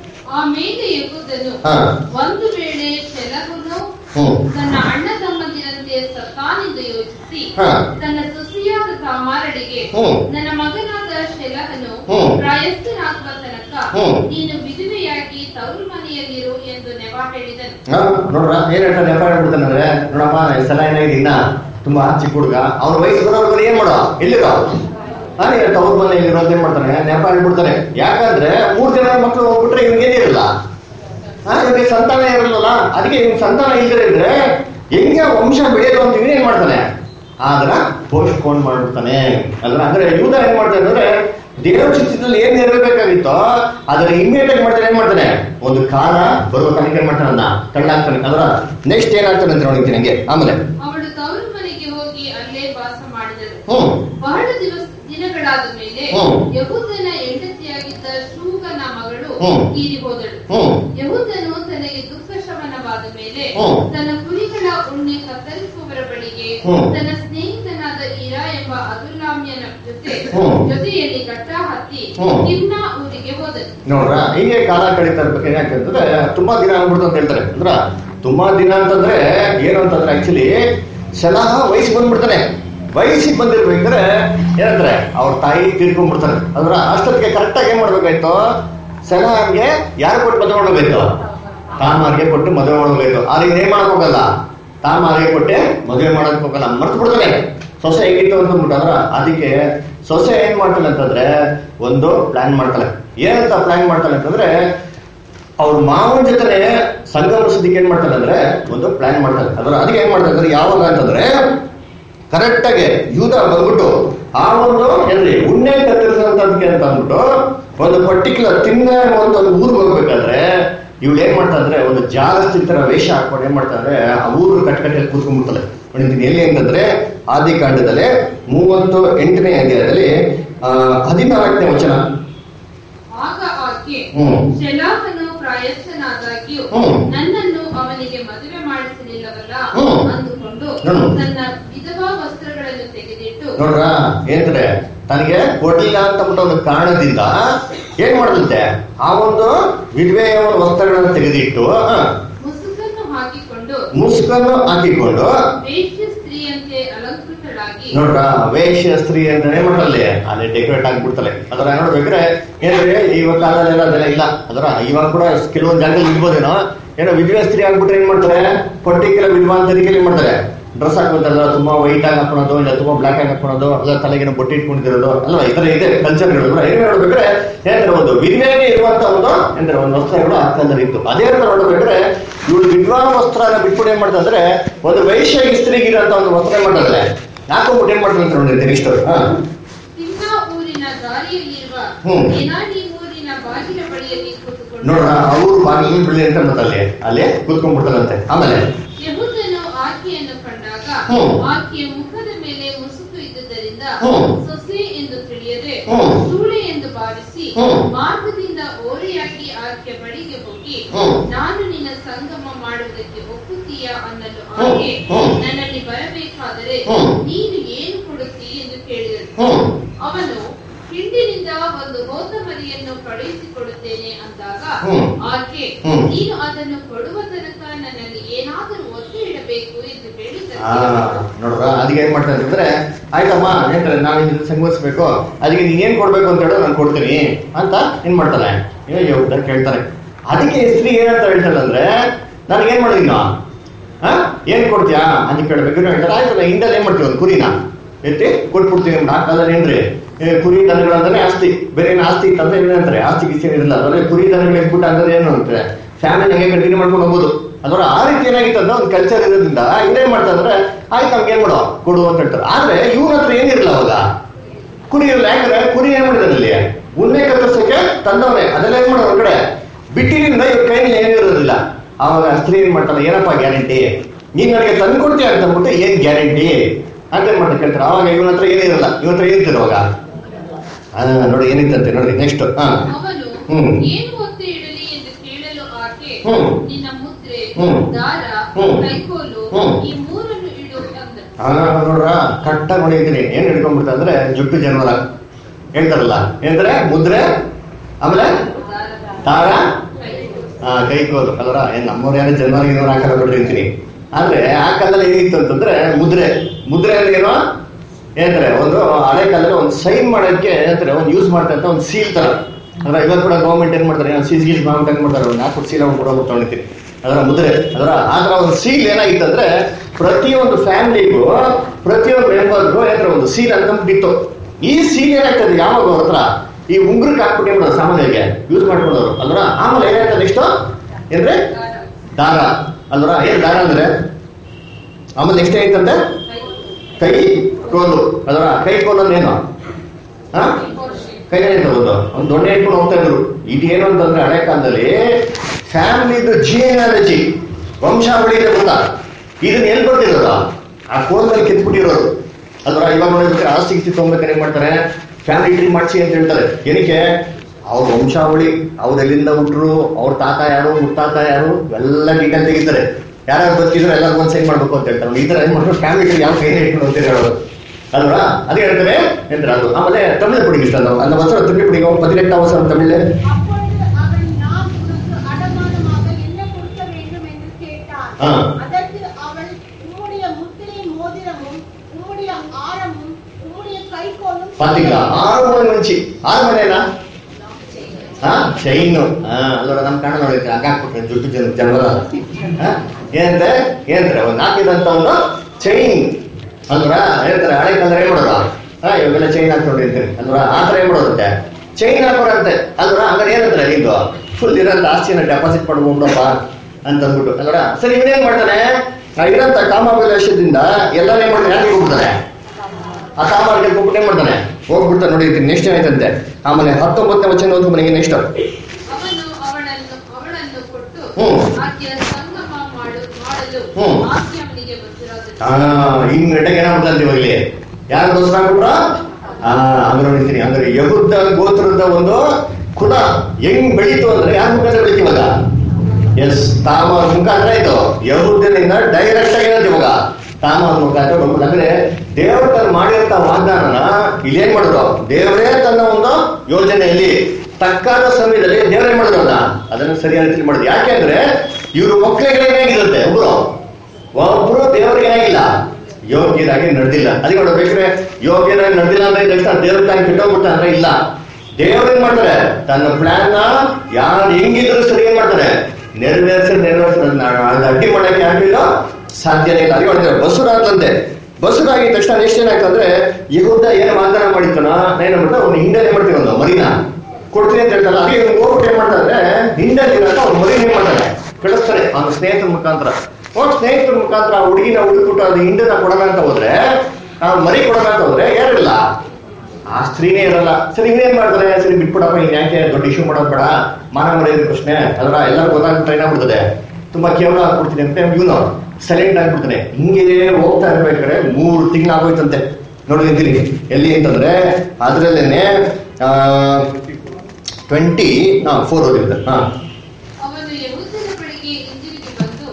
ಆಮೇಲೆ ಯೆಹೂದನು ಹಾ. ಒಂದು ವೇಳೆ ಶೆಲಹುನು ಹ್ಮ್. ತನ್ನ ಅಣ್ಣ ತಮ್ಮಂದಿರಂತೆ ಸತ್ತಾನೆಂದು ಯೋಚಿಸಿ ಹಾ. ತನ್ನ ಸೊಸೆಯಾದ ತಾಮಾರಳಿಗೆ ಹ್ಮ್. ನನ್ನ ಮಗನಾದ ಶೆಲಹನು ಹ್ಮ್. ಪ್ರಾಯಸ್ಥನಾಗುವ ತನಕ ಹ್ಮ್. ನೀನು ವಿಧವೆಯಾಗಿ ತವರು ಮನೆಯಲ್ಲಿರು ಎಂದು ನೆವ ಹೇಳಿದನು ಹಾ, ನೋಡ್ರ ಏನ್ ಹೇಳ್ತಾನೆ ನೆಪ ಹೇಳ್ಬಿಡ್ತಾನಂದ್ರೆ ನೋಡಪ್ಪ ಈ ಸಲ ಏನಾಗಿದೆ ಇನ್ನ ತುಂಬಾ ಚಿಕ್ಕ ಹುಡುಗ ಅವ್ರ ವಯಸ್ಸು ಬರೋರ್ಗು ಏನ್ ಮಾಡೋ ಎಲ್ಲಿರೋ ಹಾ ನೀನು ತವ್ರ ಮನೆ ಎಲ್ಲಿರೋ ಅಂತ ಏನ್ ಮಾಡ್ತಾನೆ ನೆಪ ಹೇಳ್ಬಿಡ್ತಾನೆ ಯಾಕಂದ್ರೆ ಮೂರ್ ಜನ ಮಕ್ಳು ಹೋಗ್ಬಿಟ್ರೆ ಇವ್ನಿಗೇನಿರಲ್ಲ ಹಾ ಇವ್ನಿಗೆ ಸಂತಾನ ಇರಲ್ಲ ಅದಕ್ಕೆ ಇವ್ನ ಸಂತಾನ ಇಲ್ದಿರ ಇದ್ರೆ ಹೆಂಗೆ ವಂಶ ಬೆಳೆಯೋದು ಅಂತ ಇವನೇನ್ ಮಾಡ್ತಾನೆ ಆದ್ರ ಪೋಸ್ಟ್ಪೋನ್ ಮಾಡ್ಬಿಡ್ತಾನೆ ಅದ್ರ ಅಂದ್ರೆ ಯೂದ ಏನ್ ಮಾಡ್ತಾನೆ ಅಂದ್ರೆ ದೇವ್ರ ಚಿತ್ರದಲ್ಲಿ ಏನ್ ನೆರವೇರ್ಬೇಕಾಗಿತ್ತೋ ಅದರ ಇಮಿಡಿಯೇಟ್ ಆಗಿ ಮಾಡ್ತಾನೆ ಏನ್ ಮಾಡ್ತಾನೆ ಒಂದು ಕಾಲ ಬರುವ ಕಾಲಕ್ಕೆ ಏನ್ ಮಾಡ್ತಾನೆ ಅದನ್ನ ತಳ್ಳಾಕ್ತಾನೆ ಅದ್ರ ನೆಕ್ಸ್ಟ್ ಏನಾಗ್ತಾನೆ ಅಂತ ನೋಡಿದ್ದೀನಿ ಹಂಗೆ ಆಮೇಲೆ ಅವಳು ತವರು ಮನೆಗೆ ಹೋಗಿ ಅಲ್ಲೇ ವಾಸ ಮಾಡಿದಳು ಹ್ಮ್ ಬಹಳ ದಿವಸ ದಿನಗಳಾದ ಮೇಲೆ ಹ್ಮ್. ಯಹೂದನ ಹೆಂಡತಿಯಾಗಿದ್ದ ಶೂಗನ ಮಗಳು ಹ್ಮ್. ತೀರಿ ಹೋದಳು ಹ್ಮ್ ಯಹೂದನು ತನಗೆ ದುಃಖ ಶಮನವಾದ ಮೇಲೆ ಹ್ಮ್. ತನ್ನ ಕುರಿಗಳ ಉಣ್ಣೆ ಕತ್ತರಿಸುವವರ ಬಳಿಗೆ ಹ್ಮ್. ತನ್ನ ಸ್ನೇಹಿತನಾದ ಇರಾ ಎಂಬ ಅದುಲ್ಲಾಮ್ಯನ ಜೊತೆ ಹ್ಮ್. ಜೊತೆಯಲ್ಲಿ ಗಟ್ಟ ಹತ್ತಿ ಹ್ಮ್. ತಿಮ್ನಾ ಊರಿಗೆ ಹೋದನು ನೋಡ್ರ ಹೀಗೆ ಕಾಲ ಕಳೀತಾ ಇರ್ಬೇಕು ಏನಾಗ್ತಂದ್ರೆ ತುಂಬಾ ದಿನ ಆಗ್ಬಿಡ್ತು ಅಂತ ಹೇಳ್ತಾರೆ ಅಂದ್ರ ತುಂಬಾ ದಿನ ಅಂತಂದ್ರೆ ಏನು ಅಂತಂದ್ರೆ ಆಕ್ಚುಲಿ ಸಲಹ ವಯಸ್ಸು ಬಂದ್ಬಿಡ್ತಾನೆ ವಯಸ್ಸಿಗೆ ಬಂದಿರ್ಬೇಕಾದ್ರೆ ಏನಂದ್ರೆ ಅವ್ರ ತಾಯಿ ತೀರ್ಕೊಂಡ್ಬಿಡ್ತಾರೆ ಅಂದ್ರ ಅಷ್ಟೊತ್ತಿಗೆ ಕರೆಕ್ಟ್ ಆಗಿ ಏನ್ ಮಾಡ್ಬೇಕಾಯ್ತು ಸಲಹಗೆ ಯಾರು ಕೊಟ್ಟು ಮದುವೆ ಮಾಡ್ಬೇಕಾಯ್ತು ತಾಮಾರಿಗೆ ಕೊಟ್ಟು ಮದುವೆ ಮಾಡ್ಬೇಕಾಯ್ತು ಆದ್ರೆ ಏನ್ ಮಾಡಕ್ ಹೋಗಲ್ಲ ತಾಮಾರಿಗೆ ಕೊಟ್ಟೆ ಮದುವೆ ಮಾಡಕ್ ಹೋಗಲ್ಲ ಮರ್ತು ಬಿಡ್ತಾನೆ ಸೊಸೆ ಹೇಗಿತ್ತು ಅಂತ ಅಂದ್ಬಿಟ್ಟಂದ್ರ ಅದಕ್ಕೆ ಸೊಸೆ ಏನ್ ಮಾಡ್ತಾಳೆ ಅಂತಂದ್ರೆ ಒಂದು ಪ್ಲಾನ್ ಮಾಡ್ತಾಳೆ ಏನಂತ ಪ್ಲಾನ್ ಮಾಡ್ತಾಳೆ ಅಂತಂದ್ರೆ ಅವ್ರ ಮಾವನ ಜೊತೆ ಸಂಗಮಿಸೋದಕ್ಕೆ ಏನ್ ಮಾಡ್ತಾಳೆ ಅಂದ್ರೆ ಒಂದು ಪ್ಲಾನ್ ಮಾಡ್ತಾಳೆ ಅದ್ರ ಅದಕ್ಕೆ ಏನ್ ಮಾಡ್ತಾಳೆ ಅಂದ್ರೆ ಯಾವಾಗ ಅಂತಂದ್ರೆ ಕರೆಕ್ಟ್ ಆಗಿ ಯೂದ ಬಂದ್ಬಿಟ್ಟು ಆ ಒಂದು ಏನ್ರಿ ಉಣ್ಣೆ ಕತ್ತರಿಸೋದಕ್ಕೆ ಅಂತ ಅಂದ್ಬಿಟ್ಟು ಒಂದು ಪರ್ಟಿಕ್ಯುಲರ್ ತಿನ್ನ ಒಂದು ಒಂದು ಊರಿಗೆ ಹೋಗ್ಬೇಕಾದ್ರೆ ಇವಳು ಏನ್ ಮಾಡ್ತಾ ಅಂದ್ರೆ ಒಂದು ಜಾಸ್ತಿ ತರ ವೇಷ ಹಾಕೊಂಡು ಏನ್ ಮಾಡ್ತಾ ಅಂದ್ರೆ ಆ ಊರು ಕಟ್ಕಟ್ಟೆಯಲ್ಲಿ ಕೂತ್ಕೊಂಡ್ಬಿಡ್ತಾಳೆ ನೋಡಿದ್ದೀನಿ ಎಲ್ಲಿ ಅಂತಂದ್ರೆ ಆದಿಕಾಂಡದಲ್ಲಿ ಮೂವತ್ತು ಎಂಟನೇ ಅಧ್ಯಾಯದಲ್ಲಿ ಆ ಹದಿನಾಲ್ಕನೇ ವಚನ ಆಗ ಆಕೆ ಹ್ಮ್. ಶೆಲಾಹನು ಪ್ರಾಯಸ್ಥನಾದಾಗ್ಯೂ ಹ್ಮ್. ನನ್ನನ್ನು ಅವನಿಗೆ ಮದುವೆ ಮಾಡಿಸಲಿಲ್ಲವಲ್ಲ ಹ್ಮ್. ಅಂದುಕೊಂಡು ಹ್ಮ್. ತನ್ನ ವಿಧವಾ ವಸ್ತ್ರಗಳನ್ನು ತೆಗೆದಿಟ್ಟು ನೋಡ್ರ ಏನಂದ್ರೆ ತನಗೆ ಕೊಡ್ಲಿಲ್ಲ ಅಂತ ಬಿಟ್ಟು ಒಂದು ಕಾರಣದಿಂದ ಏನ್ ಮಾಡದಂತೆ ಆ ಒಂದು ವಿಧವೆಯ ಒಂದು ವಸ್ತ್ರಗಳನ್ನು ತೆಗೆದಿಟ್ಟು ಆ, ಮುಸುಕನ್ನು ಹಾಕಿಕೊಂಡು ಮುಸುಕನ್ನು ಹಾಕಿಕೊಂಡು ವೇಶ್ಯ ಸ್ತ್ರೀಯಂತೆ ಅಲಂಕೃತಳಾಗಿ ನೋಡ್ರ ವೇಶ್ಯ ಸ್ತ್ರೀ ಅಂತ ಏನ್ ಮಾಡ್ತಾಳೆ ಅಲ್ಲಿ ಡೆಕೋರೇಟ್ ಆಗ್ಬಿಡ್ತಾಳೆ ಅದರ ನೋಡ್ಬೇಕ್ರೆ ಏನಂದ್ರೆ ಇವಾಗ ಕಾಲದಲ್ಲೆಲ್ಲ ಅದೆಲ್ಲ ಇಲ್ಲ ಅದರ ಇವಾಗ ಕೂಡ ಕೆಲವೊಂದು ಜಾಗದಲ್ಲಿ ಇರ್ಬೋದೇನೋ ಏನೋ ವಿಧವೆ ಸ್ತ್ರೀ ಆಗ್ಬಿಟ್ರೆ ಏನ್ ಮಾಡ್ತಾರೆ ಪರ್ಟಿಕ್ಯುಲರ್ ವಿದ್ವಾನ್ ತರೀಕೆಯಲ್ಲಿ ಏನ್ ಮಾಡ್ತಾರೆ ಡ್ರೆಸ್ ಹಾಕೋದಲ್ಲ ತುಂಬಾ ವೈಟ್ ಆಗಿ ಹಾಕೊಳೋದು ಇಲ್ಲ ತುಂಬಾ ಬ್ಲಾಕ್ ಆಗಿ ಹಾಕೊಳೋದು ಅಲ್ಲ ತಲೆಗೇನೋ ಬೊಟ್ಟಿ ಇಟ್ಕೊಂಡಿರೋದು ಅಲ್ವಾ ಈ ತರ ಇದೆ ಕಲ್ಚರ್ಗಳು ಏನ್ ನೋಡ್ಬೇಕ್ರೆ ಏನಂದ್ರೆ ಒಂದು ವಿಧವೆಗೆ ಇರುವಂತ ಒಂದು ಅಂದ್ರೆ ಒಂದು ವಸ್ತ್ರಗಳು ಆ ಕಾಲದಲ್ಲಿ ಇತ್ತು ಅದೇ ತರ ನೋಡ್ಬೇಕ್ರೆ ಇವಳು ವಿದ್ವಾನ್ ವಸ್ತ್ರನ ಬಿಟ್ಬಿಟ್ಟು ಏನ್ ಮಾಡ್ತಾ ಅಂದ್ರೆ ಒಂದು ವೈಶ್ಯ ಸ್ತ್ರೀಗೆ ಇರೋಂತ ಒಂದು ವಸ್ತ್ರ ಏನ್ ಮಾಡ್ತಾರೆ ಹಾಕೊಂಡ್ಬಿಟ್ಟು ಏನ್ ಮಾಡ್ತಾರೆ ಅಂತ ನೋಡಿರ್ತೀನಿ ಇಷ್ಟು ಹಾ ತಿಮ್ನಾ ಊರಿನ ದಾರಿಯಲ್ಲಿರುವ ಹ್ಮ್. ಎನಾಡಿ ಊರಿನ ಬಾಗಿಲ ಬಳಿಯಲ್ಲಿ ಕೂತುಕೊಂಡು ನೋಡ್ರ ಅವ್ರು ಬಾಗಿಲು ಬಿಳಿ ಅಂತ ಮತ್ತೆ ಅಲ್ಲಿ ಕೂತ್ಕೊಂಡ್ಬಿಡ್ತಾರಂತೆ ಆಮೇಲೆ ಯಹೂದನು ಆಕೆಯನ್ನು ಕಂಡಾಗ ಹ್ಮ್. ಆಕೆಯ ಮುಖದ ಮೇಲೆ ಮುಸುಕು ಇದ್ದುದರಿಂದ ಹ್ಮ್. ಸೊಸೆ ಎಂದು ತಿಳಿಯದೆ ಹ್ಮ್. ಸೂಳೆ ಎಂದು ಭಾವಿಸಿ ಹ್ಮ್. ಮಾರ್ಗದಿಂದ ಓರೆಯಾಗಿ ಆಕೆಯ ಬಳಿಗೆ ಹುಡುಕಿ ಹ್ಮ್. ನಾನು ನಿನ್ನ ಸಂಗಮ ಮಾಡುವುದಕ್ಕೆ ಒಪ್ಪುತ್ತೀಯ ಅನ್ನಲು ಹ್ಮ್. ಆಕೆ ಹ್ಮ್. ನನ್ನಲ್ಲಿ ಬರಬೇಕಾದರೆ ಹ್ಮ್. ನೀನು ಏನು ಕೊಡುತ್ತಿ ಎಂದು ಕೇಳಿದಳು ಹ್ಮ್ ಅವನು ಹಿಂಡಿನಿಂದ ಒಂದು ಹೋತ ಮರಿಯನ್ನು ಕಳುಹಿಸಿಕೊಡುತ್ತೇನೆ ಅಂದಾಗ ಹ್ಮ್. ಆಕೆ ಹ್ಮ್. ನೀನು ಅದನ್ನು ಕೊಡುವ ತನಕ ನನ್ನಲ್ಲಿ ಏನಾದರೂ ಒತ್ತು ಇಡಬೇಕು ಎಂದು ಆ ಹೇಳಿದ ನೋಡ್ರ ಅದಕ್ಕೆ ಏನ್ ಮಾಡ್ತಾರೆ ಅಂದ್ರೆ ಆಯ್ತಮ್ಮ ಹೇಳ್ತಾರೆ ನಾವು ಇದನ್ನ ಸಂಗಮಿಸ್ಬೇಕು ಅದಕ್ಕೆ ನೀನ್ ಏನ್ ಕೊಡ್ಬೇಕು ಅಂತ ಹೇಳೋ ನಾನು ಕೊಡ್ತೀನಿ ಅಂತ ಏನ್ ಮಾಡ್ತಾನೆ ಅಯ್ಯೋ ಅಂತ ಕೇಳ್ತಾರೆ ಅದಕ್ಕೆ ಸ್ತ್ರೀ ಏನಂತ ಹೇಳ್ತಾಳೆ ಅಂದ್ರೆ ನಾನು ಏನ್ ಮಾಡಿದೀನಿ ನಾ? ಹಾ ಏನ್ ಕೊಡ್ತೀಯಾ ಅಂತ ಕೇಳ್ಬೇಕು ಇವ್ರು ಹೇಳ್ತಾರೆ ಆಯ್ತು ನಾ ಹಿಂದಲ್ಲಿ ಏನ್ ಮಾಡ್ತೀವಿ ಒಂದು ಕುರಿನ ಎತ್ತಿ ಕೊಟ್ಬಿಡ್ತೀವಿ ಆ ಕಾಲದಲ್ಲಿ ಏನ್ರಿ ಏ, ಕುರಿ ದನಗಳು ಅಂತಾನೆ ಆಸ್ತಿ ಬೇರೆ ಏನು ಆಸ್ತಿ ಇತ್ತಂದ್ರೆ ಏನಂತಾರೆ ಆಸ್ತಿ ಗಿಸ್ತಿ ಇರಲಿಲ್ಲ ಅದ್ರಲ್ಲಿ ಕುರಿ ದನಗಳು ಎತ್ಬಿಟ್ಟು ಅಂದ್ರೆ ಏನು ಅಂತಾರೆ ಫ್ಯಾಮಿಲಿ ಹೆಂಗೆ ಕಂಟಿನ್ಯೂ ಮಾಡ್ಕೊಂಡು ಹೋಗ್ಬೋದು ಅದರ ಆ ರೀತಿ ಏನಾಗಿತ್ತು ಅಂದ್ರೆ ಒಂದು ಕಲ್ಚರ್ ಇರೋದ್ರಿಂದ ಇದೇನ್ ಮಾಡ್ತಾರೆ ಅಂದ್ರೆ ಆಯ್ತು ನಮ್ಗೆ ಏನ್ ಮಾಡೋ ಕೊಡು ಅಂತ ಹೇಳ್ತಾರೆ ಆದ್ರೆ ಇವ್ರ ಹತ್ರ ಏನಿರಲ್ಲ ಅವಾಗ ಕುರಿ ಇರಲ್ಲ ಯಾಕಂದ್ರೆ ಕುರಿ ಏನ್ ಮಾಡಿದಾರೆ ಅಲ್ಲಿ ಉನ್ನೆ ಕತ್ತರಿಸಕ್ಕೆ ತಂದವನೇ ಅದೆಲ್ಲ ಏನ್ ಮಾಡೋದು ಹೊರಗಡೆ ಬಿಟ್ಟಿನಿಂದ ಇವ್ರ ಕೈಯಲ್ಲಿ ಏನೂ ಇರೋದಿಲ್ಲ ಆವಾಗ ಸ್ತ್ರೀ ಏನ್ ಮಾಡ್ತಾಳೆ ಏನಪ್ಪ ಗ್ಯಾರಂಟಿ ನೀನ್ ನನಗೆ ತಂದು ಕೊಡ್ತೀಯ ಅಂತ ಅಂದ್ಬಿಟ್ಟು ಏನ್ ಗ್ಯಾರಂಟಿ ಅಂತ ಏನ್ ಮಾಡ್ತಾರೆ ಕೇಳ್ತಾರೆ ಅವಾಗ ಇವನ ಹತ್ರ ಏನಿರಲ್ಲ ಇವನ ಹತ್ರ ಏನಿರ್ತಾರೆ ಅವಾಗ ಆ, ನೋಡಿ ಏನಿತ್ತಂತೆ ನೋಡಿ ನೆಕ್ಸ್ಟ್ ಹಾ ಅವನು ಹ್ಮ್. ಏನು ಒತ್ತು ಇಡಲಿ ಎಂದು ಕೇಳಲು ಆಕೆ ಹ್ಮ್. ನಿನ್ನ ಮುದ್ರೆ ಹ್ಮ್. ದಾರ ಹ್ಮ್. ಕೈಕೋಲು ಹ್ಮ್. ಈ ಮೂರನ್ನು ಇಡು ಅಂದನು ಆ, ನೋಡ್ರ ಕರೆಕ್ಟಾಗಿ ನೋಡಿದ್ದೀನಿ ಏನ್ ಹಿಡ್ಕೊಂಡ್ಬಿಡ್ತಾ ಅಂದ್ರೆ ಜುಟ್ಟು ಜನರ ಹೇಳ್ತಾರಲ್ಲ ಏನಂದ್ರೆ ಮುದ್ರೆ ಆಮೇಲೆ ತಾರ ಆ, ಕೈಕೋಲು ಅಲ್ವರ ಏನ್ ನಮ್ಮವ್ರು ಯಾರು ಜನವರಿ ಗಿನವರ್ ಹಾಕಲ್ಲ ಬಿಡ್ರಿ ಅಂತೀನಿ ಆದ್ರೆ ಆ ಕಾಲದಲ್ಲಿ ಏನಿತ್ತು ಅಂತಂದ್ರೆ ಮುದ್ರೆ ಮುದ್ರೆ ಅಂದ್ರೆ ಏನು ಏನಂತಾರೆ ಒಂದು ಹಳೆ ಕಾಲದಲ್ಲಿ ಒಂದು ಸೈನ್ ಮಾಡೋಕ್ಕೆ ಏನಂತಾರೆ ಒಂದು ಯೂಸ್ ಮಾಡ್ತಾ ಇರ್ತಾರೆ ಒಂದು ಸೀಲ್ ತರ ಅಂದ್ರೆ ಇವಾಗ ಕೂಡ ಗೌರ್ಮೆಂಟ್ ಏನ್ ಮಾಡ್ತಾರೆ ಸೀಸ್ ಗೀಸ್ ಮಾಡ್ಬಿಟ್ಟು ಏನ್ ಮಾಡ್ತಾರೆ ಒಂದು ನಾಲ್ಕು ಸೀಲ್ ಕೂಡ ತಗೊಂಡಿರ್ತೀನಿ ಅದರ ಮುದ್ರೆ ಅದರ ಆ ಥರ ಒಂದು ಸೀಲ್ ಏನಾಗಿತ್ತು ಅಂದ್ರೆ ಪ್ರತಿಯೊಂದು ಫ್ಯಾಮಿಲಿಗೂ ಪ್ರತಿಯೊಂದು ಮೆಂಬರ್ಗೂ ಏನಂದ್ರೆ ಒಂದು ಸೀಲ್ ಅಂತಂದ್ಬಿಟ್ಟಿತ್ತು ಈ ಸೀಲ್ ಏನಾಗ್ತದೆ ಯಾವಾಗ ಅವ್ರ ಹತ್ರ ಈ ಉಂಗುರಕ್ಕೆ ಹಾಕ್ಬಿಟ್ಟು ಮಾಡೋದು ಸಾಮಾನ್ಯವಾಗಿ ಯೂಸ್ ಮಾಡ್ಕೊಳ್ಳೋರು ಅಲ್ವರ ಆಮೇಲೆ ಏನಾಯ್ತು ನೆಕ್ಸ್ಟ್ ಏನ್ರಿ ದಾರ ಅಲ್ವರ ಏನ್ ದಾರ ಅಂದ್ರೆ ಆಮೇಲೆ ನೆಕ್ಸ್ಟ್ ಏನೈತಂತೆ ಕೈ ಕೋಲು ಅದರ ಕೈ ಕೋಲು ಅಂದ್ರೆ ಏನು ಹಾ ಕೈಯಲ್ಲಿ ಒಂದು ಒಂದು ದೊಣ್ಣೆ ಇಟ್ಕೊಂಡು ಹೋಗ್ತಾ ಇದ್ರು ಇದೇನು ಅಂತಂದ್ರೆ ಹಳೆ ಕಾಲದಲ್ಲಿ ಫ್ಯಾಮಿಲಿದು ಜಿಯಾಲಜಿ ವಂಶಾವಳಿ ಇದೆ ಗೊತ್ತಾ ಇದನ್ನ ಎಲ್ಲಿ ಬರ್ತಿರೋದು ಆ ಕೋಲ್ನಲ್ಲಿ ಕಿತ್ಬಿಟ್ಟಿರೋರು ಅದರ ಇವಾಗ ನೋಡಿದ್ರೆ ಆಸ್ತಿ ಗಿಸ್ತಿ ತಗೊಂಡ್ಬೇಕಾದ್ರೆ ಏನ್ ಮಾಡ್ತಾರೆ ಫ್ಯಾಮಿಲಿ ಟ್ರೀ ಮಾಡಿಸಿ ಅಂತ ಹೇಳ್ತಾರೆ ಏನಕ್ಕೆ ಅವ್ರ ವಂಶಾವಳಿ ಅವ್ರು ಎಲ್ಲಿಂದ ಹುಟ್ರು ಅವ್ರ ತಾತ ಯಾರು ಮುತ್ತಾತ ಯಾರು ಎಲ್ಲ ಡೀಟೇಲ್ ತೆಗಿತಾರೆ ಯಾರ್ಯಾರು ಬದುಕಿದ್ರು ಎಲ್ಲರಿಗೂ ಒಂದು ಸೈನ್ ಮಾಡ್ಬೇಕು ಅಂತ ಹೇಳ್ತಾರೆ ಈ ತರ ಏನ್ ಮಾಡ್ತಾರೆ ಫ್ಯಾಮಿಲಿ ಟ್ರೀ ಯಾವ ಕೈಯಲ್ಲಿ ಇಟ್ಕೊಂಡು ಹೋಗ್ತೀರಿ ಹೇಳೋದು ಅಲ್ವಾ ಅದೇ ಹೇಳ್ತಾರೆ ಎಂದ್ರೆ ಅದು ಆಮೇಲೆ ತಮಿಳು ಪುಡಿ ಇಷ್ಟ ನಾವು அந்த வசனம் திருப்பி பிடிக்கும் பதினெட்டாம் வசனம் தமிழ்ல அப்பொழுது அவன் நான் உனக்கு அடமானமாக என்ன கொடுக்க வேண்டும் என்று கேட்டான் ஆ. அதற்கு அவள் உம்முடைய முத்திரை மோதிரமும் உம்முடைய ஆரமும் உம்முடைய கைகோலும் பாத்தீங்களா ஆறு மணி வந்துச்சு ஆறு மணி என்ன ಹಾ ಚೈನು ಹಾ ಅಲ್ಲೋಡ ನಮ್ ಕಣ್ಣ ನೋಡಿ ಹಂಗ ಹಾಕ್ಬಿಟ್ರೆ ಜುಟ್ಟು ಜನ ಜನರ ಏನಂತೆ ಏನಂತಾರೆ ಒಂದು ಹಾಕಿದಂತ ಒಂದು ಚೈನ್ ಅಲ್ವರ ಹೇಳ್ತಾರೆ ಹಳೆ ಕಾಲ ಏನ್ ಮಾಡೋದು ಹಾ ಇವಾಗೆಲ್ಲ ಚೈನ್ ಹಾಕೊಂಡಿರ್ತೀರಿ ಅಲ್ವರ ಆ ಥರ ಏನ್ ಮಾಡೋದಂತೆ ಚೈನ್ ಹಾಕೋರಂತೆ ಅಲ್ವರ ಹಂಗಾರೆ ಏನಂತಾರೆ ನಿಂದು ಫುಲ್ ಇರೋಂಥ ಆಸ್ತಿನ ಡೆಪಾಸಿಟ್ ಮಾಡ್ಕೊಂಡ್ಬಿಡಪ್ಪ ಅಂತ ಅಂದ್ಬಿಟ್ಟು ಅಲ್ವರ ಸರಿ ಇವನೇನ್ ಮಾಡ್ತಾನೆ ಆ ಇರೋಂಥ ಕಾಮಾಭಿಲಾಷದಿಂದ ಎಲ್ಲಾನೇ ಮಾಡ್ತಾನೆ ಯಾಕೆ ಹೋಗ್ಬಿಡ್ತಾನೆ ಆ ಸಾಂಬಾರ್ಗೆ ಹೋಗ್ಬಿಟ್ಟು ಏನ್ ಮಾಡ್ತಾನೆ ಹೋಗ್ಬಿಡ್ತಾನೆ ನೋಡಿ ನೆಕ್ಸ್ಟ್ ಏನಾಯ್ತಂತೆ ಆಮೇಲೆ ಹತ್ತೊಂಬತ್ತನೇ ವಚನ ಓದು ಮನೆಗೆ ನೆಕ್ಸ್ಟ್ ಅವನು ಅವಳನ್ನು ಅವಳನ್ನು ಕೊಟ್ಟು ಹ್ಮ್. ಆಕೆಯ ಸಂಗಮ ಮಾಡು ಮಾಡಲು ಹ್ಮ್. ಆಕೆ ಅವನಿಗೆ ಬಸರಾದನು ಆ ಹಿಂಗ್ ಗಂಟೆಗೆ ಏನಾಗ್ಬಿಡ್ತಂತೆ ಇವಾಗಲಿ ಯಾರು ದೋಸ್ತ ಆಗ್ಬಿಟ್ರ ಆ ಹಂಗ ನೋಡಿರ್ತೀನಿ ಅಂದ್ರೆ ಯಹುದ ಗೋತ್ರದ ಒಂದು ಕುಲ ಹೆಂಗ್ ಬೆಳೀತು ಅಂದ್ರೆ ಯಾರ ಮುಖಾಂತರ ಬೆಳೀತಿ ಇವಾಗ ಎಸ್ ತಾಮರ ಮುಖಾಂತರ ಇದು ಯಹುದ್ಯದಿಂದ ಡೈರೆಕ್ಟ್ ಆಗಿ ಇರೋದು ಇವಾಗ ತಾಮರ ಮುಖಾಂತರ ಬಂದ್ಬಿಟ್ಟು ಅಂದ್ರೆ ದೇವ್ರ ತನ್ನ ಮಾಡಿರಂತ ವಾಗ್ದಾನನ ಇಲ್ಲೇನ್ ಮಾಡಿದ್ರು ದೇವರೇ ತನ್ನ ಒಂದು ಯೋಜನೆಯಲ್ಲಿ ತಕ್ಕಾದ ಸಮಯದಲ್ಲಿ ದೇವರೇ ಮಾಡಿದ್ರು ಅದನ್ನ ಅದನ್ನ ಸರಿಯಾದ ರೀತಿ ಮಾಡಿದ್ರು ಯಾಕೆಂದ್ರೆ ಇವ್ರ ಮಕ್ಕಳಿಗೆ ಏನಾಗಿರುತ್ತೆ ಒಬ್ರು ಒಬ್ರು ದೇವರಿಗೆ ಏನಾಗಿಲ್ಲ ಯೋಗ್ಯರಾಗಿ ನಡೆದಿಲ್ಲ ಅದಕ್ಕೆ ನೋಡ್ಬೇಕ್ರೆ ಯೋಗ್ಯರಾಗಿ ನಡೆದಿಲ್ಲ ಅಂದ್ರೆ ತಕ್ಷಣ ದೇವ್ರ ತಾಯಿ ಕೆಟ್ಟೋಗ್ಬಿಟ್ಟ ಅಂದ್ರೆ ಇಲ್ಲ ದೇವ್ರು ಏನ್ ಮಾಡ್ತಾರೆ ತನ್ನ ಪ್ಲಾನ್ ನ ಯಾರು ಹೆಂಗಿದ್ರು ಸರಿ ಏನ್ ಮಾಡ್ತಾರೆ ನೆರವೇರಿಸಿ ನೆರವೇರಿಸಿ ಅದು ಅಡ್ಡಿ ಮಾಡಕ್ಕೆ ಆಗಿಲ್ಲ ಸಾಧ್ಯನೇ ಇಲ್ಲ ಅದಕ್ಕೆ ನೋಡಿದ್ರೆ ಬಸುರಾದ್ಲಂತೆ ಬಸುರಾಗಿದ ತಕ್ಷಣ ನೆಕ್ಸ್ಟ್ ಏನಾಗ್ತಂದ್ರೆ ಯಹೂದ ಏನು ವಾಗ್ದಾನ ಮಾಡಿರ್ತಾನ ಏನಂದ್ರೆ ಅವ್ನು ಹಿಂದೆ ಏನ್ ಮಾಡ್ತೀವಿ ಒಂದು ಮರಿನ ಕೊಡ್ತೀನಿ ಅಂತ ಹೇಳ್ತಾರಲ್ಲ ಅದೇ ಇವ್ನು ಹೋಗ್ಬಿಟ್ಟು ಏನ್ ಮಾಡ್ತಾರೆ ಹಿಂದಲ್ಲಿ ಇರೋಂಥ ಅವ್ನು ಮರಿ ಏನ್ ಮಾಡ್ತಾನೆ ಕಳಿಸ್ತಾರೆ ಅವನ ಸ್ನೇಹಿತರ ಮುಖಾಂತರ ಹೋಗ್ ಸ್ನೇಹಿತರ ಮುಖಾಂತರ ಆ ಹುಡುಗಿನ ಹುಡುಕ್ಬಿಟ್ಟು ಅದು ಹಿಂಡನ್ನ ಕೊಡೋಣ ಅಂತ ಹೋದ್ರೆ ಆ ಮರಿ ಕೊಡೋಣ ಅಂತ ಹೋದ್ರೆ ಯಾರಿಲ್ಲ ಆ ಸ್ತ್ರೀನೇ ಇರಲ್ಲ ಸರಿ ಇನ್ನೇನ್ ಮಾಡ್ತಾರೆ ಸರಿ ಬಿಟ್ಬಿಡಪ್ಪ ಇನ್ ಯಾಕೆ ದೊಡ್ಡ ಇಶ್ಯೂ ಮಾಡೋದ್ ಬೇಡ ಮಾನ ಮರ್ಯಾದೆ ಪ್ರಶ್ನೆ ಅದರ ಎಲ್ಲರೂ ಗೊತ್ತಾಗ್ಬಿಟ್ರೆ ಏನಾಗ್ಬಿಡ್ತದೆ ತುಂಬಾ ಕೇವಲ ಆಗ್ಬಿಡ್ತೀನಿ ಅಂತ ಇವನು ಸೈಲೆಂಟ್ ಆಗ್ಬಿಡ್ತಾನೆ ಹಿಂಗೆ ಹೋಗ್ತಾ ಇರ್ಬೇಕಾದ್ರೆ ಮೂರು ತಿಂಗಳು ಆಗೋಯ್ತಂತೆ ನೋಡಿದ್ದೀನಿ ಎಲ್ಲಿ ಅಂತಂದ್ರೆ ಅದ್ರಲ್ಲೇನೆ ಟ್ವೆಂಟಿ ಹಾ ಫೋರ್ ಓದಿರುತ್ತೆ ಹಾ ಅವನು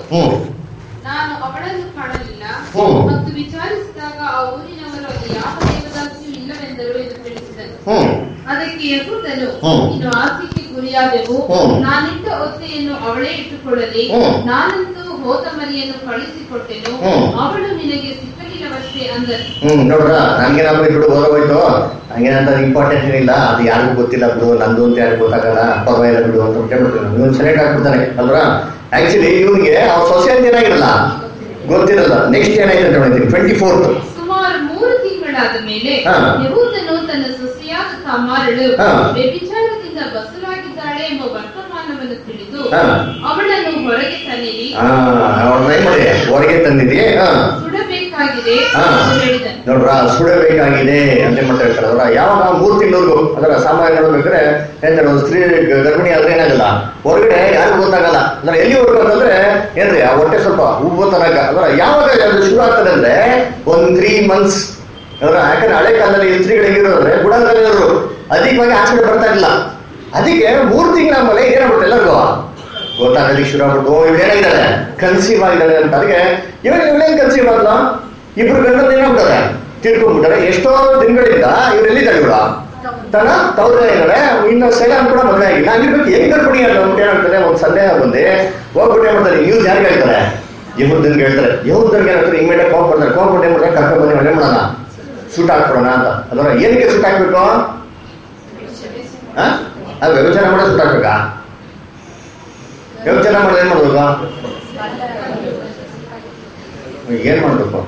ಹ್ಮ್ ನಾನು ಅವಳನ್ನು ಕಾಣಲಿಲ್ಲ ಹ್ಮ್. ಮತ್ತು ವಿಚಾರಿಸಿದಾಗ ಆ ಊರಿನವರು ಅಲ್ಲಿ ಯಾವ ದೇವದಾಸಿಯೂ ಇಲ್ಲವೆಂದರು ಎಂದು ತಿಳಿಸಿದನು ಹ್ಮ್ ಅದಕ್ಕೆ ಯಹೂದನು ಹ್ಮ್. ಇನ್ನು ಆಸೆಗೆ ಗುರಿಯಾದೆವು ಹ್ಮ್. ನಾನಿಟ್ಟ ಒತ್ತೆಯನ್ನು ಅವಳೇ ಇಟ್ಟುಕೊಳ್ಳಲಿ ಹ್ಮ್. ನಾನಂತೂ ಹೋದ ಮರಿಯನ್ನು ಕಳಿಸಿಕೊಟ್ಟೆನು ಹ್ಮ್. ಅವಳು ನಿನಗೆ ಸಿಕ್ಕಲಿಲ್ಲವಷ್ಟೇ ಅಂದನು ಹ್ಮ್ ನೋಡ್ರ ನನ್ಗೇನಾದ್ರು ಬಿಡು ಓದೋಯ್ತು ಹಂಗೇನಂತ ಇಂಪಾರ್ಟೆಂಟ್ ಏನಿಲ್ಲ ಅದು ಯಾರಿಗೂ ಗೊತ್ತಿಲ್ಲ ಬಿಡು ನಂದು ಅಂತ ಯಾರಿಗೂ ಗೊತ್ತಾಗಲ್ಲ ಪರವಾಗಿಲ್ಲ ಬಿಡು ಅಂತ ಬಿಟ್ಬಿಡ್ತೀನಿ ಇವನು ಸೆಲೆಕ್ಟ್ ಆಗ್ಬಿಡ್ತಾನೆ ಅಲ್ವಾ ಆಕ್ಚುಲಿ ಇವನಿಗೆ ಅವ್ರ ಸೊಸೈಟಿ ಏನಾಗಿರಲ್ಲ ಗೊತ್ತಿರಲ್ಲ ನೆಕ್ಸ್ಟ್ ಏನಾಯ್ತು ಅಂತ ಹೇಳ್ತೀನಿ ಟ್ವೆಂಟಿ ಫೋರ್ತ್ ಸುಮಾರು ಮೂರು ತಿಂಗಳಾದ ಮೇಲೆ ಹಾ. ಯಹೂದನು ತನ್ನ ಸೊಸೆಯಾದ ತಾಮಾರಳು ಹಾ. ವ್ಯಭಿಚಾರದಿಂದ ಬಸರಾಗಿದ್ದಾಳೆ ಎಂಬ ವರ್ತಮಾನವನ್ನು ತಿಳಿದು ಹಾ. ಅವಳನ್ನು ಹೊರಗೆ ತನ್ನಿರಿ ಅವ್ರ ಟ್ರೈ ಮಾಡಿ ಹೊರಗೆ ತಂದಿದ್ಯೆ ಹಾ ಸುಡಬೇಕಾಗಿದೆ ಹಾ. ಎಂದು ಹೇಳಿದನು ನೋಡ್ರ ಸುಡಬೇಕಾಗಿದೆ ಅಂತ ಮಾಡ್ತಾ ಇರ್ತಾರೆ ಅವ್ರ ಯಾವಾಗ ಮೂರ್ ತಿಂಗಳವರೆಗೂ ಅದರ ಸಾಮಾನ್ಯ ನೋಡ್ಬೇಕಾದ್ರೆ ಹೇಳ್ತಾರೆ ಒಂದು ಸ್ತ್ರೀ ಗ- ಗರ್ಭಿಣಿ ಆದ್ರೆ ಏನಾಗಲ್ಲ ಹೊರಗಡೆ ಯಾರಿಗೂ ಗೊತ್ತಾಗಲ್ಲ ಅಂದ್ರೆ ಎಲ್ಲಿವರೆಗೂ ಅಂತಂದ್ರೆ ಏನ್ರಿ ಆ ಹೊಟ್ಟೆ ಸ್ವಲ್ಪ ಉಬ್ಬು ತನಕ ಅಂದ್ರೆ ಯಾವಾಗ ಅದು ಶುರು ಆಗ್ತದೆ ಅಂದ್ರೆ ಒಂದ್ ತ್ರೀ ಮಂತ್ಸ್ ಅವ್ರ ಯಾಕಂದ್ರೆ ಹಳೆ ಕಾಲದಲ್ಲಿ ಈ ಸ್ತ್ರೀಗಳು ಹೆಂಗಿರೋದ್ರೆ ಗುಡಂಗಲ್ಲಿ ಇರೋರು ಅಧಿಕವಾಗಿ ಆಚರಣೆ ಬರ್ತಾ ಇಲ್ಲ ಅದಕ್ಕೆ ಮೂರ್ ತಿಂಗಳ ಆದ್ಮೇಲೆ ಏನಾಗ್ಬಿಟ್ಟು ಎಲ್ಲರಿಗೂ ಗೊತ್ತಾಗಲಿಕ್ಕೆ ಶುರು ಆಗ್ಬಿಟ್ಟು ಓ ಇವ್ಳು ಏನಾಗಿದ್ದಾಳೆ ಕನ್ಸೀವ್ ಆಗಿದ್ದಾಳೆ ಅಂತ ಅದಕ್ಕೆ ಇವಾಗ ಇವಳೇನ್ ಕನ್ಸೀವ್ ಆದ್ಲ ಇಬ್ರು ಗಂಡದ ಏನಾಗ್ಬಿಟ್ಟಾರೆ ತಿಳ್ಕೊಂಡ್ಬಿಟ್ಟಾರೆ ಎಷ್ಟೋ ದಿನಗಳಿಂದ ಇವ್ರು ಎಲ್ಲಿದ್ದಾರೆ ಇವ್ರು ತನ್ನ ತವ್ರ ಇದ್ದಾರೆ ಇನ್ನು ಸೈಲಾನ್ ಕೂಡ ಮದುವೆ ಆಗಿಲ್ಲ ಹಂಗಿರ್ಬೇಕು ಹೆಂಗ್ ಗರ್ಭಿಣಿ ಅಂತ ಅಂದ್ಬಿಟ್ಟು ಏನಾಗ್ತದೆ ಒಂದು ಸಂದೇಹ ಬಂದೆ ಹೋಗ್ಬಿಟ್ಟು ಏನ್ ಮಾಡ್ತಾರೆ ನ್ಯೂಸ್ ಯಾರಿಗೆ ಹೇಳ್ತಾರೆ ಯಹುದನ್ಗೆ ಹೇಳ್ತಾರೆ ಯಹುದನ್ಗೆ ಏನಾಗ್ತಾರೆ ಇಮ್ಮಿಡಿಯ ಕೋಪ್ ಬರ್ತಾರೆ ಕೋಪ್ ಏನ್ ಮಾಡ್ತಾರೆ ಕರ್ಕೊಂಡ್ ಬನ್ನಿ ಒಳ್ಳೆ ಮಾಡೋಣ ಸೂಟ್ ಹಾಕ್ಬಿಡೋಣ ಅಂತ ಅದರ ಏನಕ್ಕೆ ಸೂಟ್ ಹಾಕ್ಬೇಕು ಆ? ಅದು ವ್ಯವಚಾರ ಮಾಡೋದು ಸೂಟ್ ಹಾಕ್ಬೇಕಾ ವ್ಯವಚಾರ ಮಾಡೋದು ಏನ್ ಮಾಡ್ಬೇಕು ಏನ್ ಮಾಡ್ಬೇಕು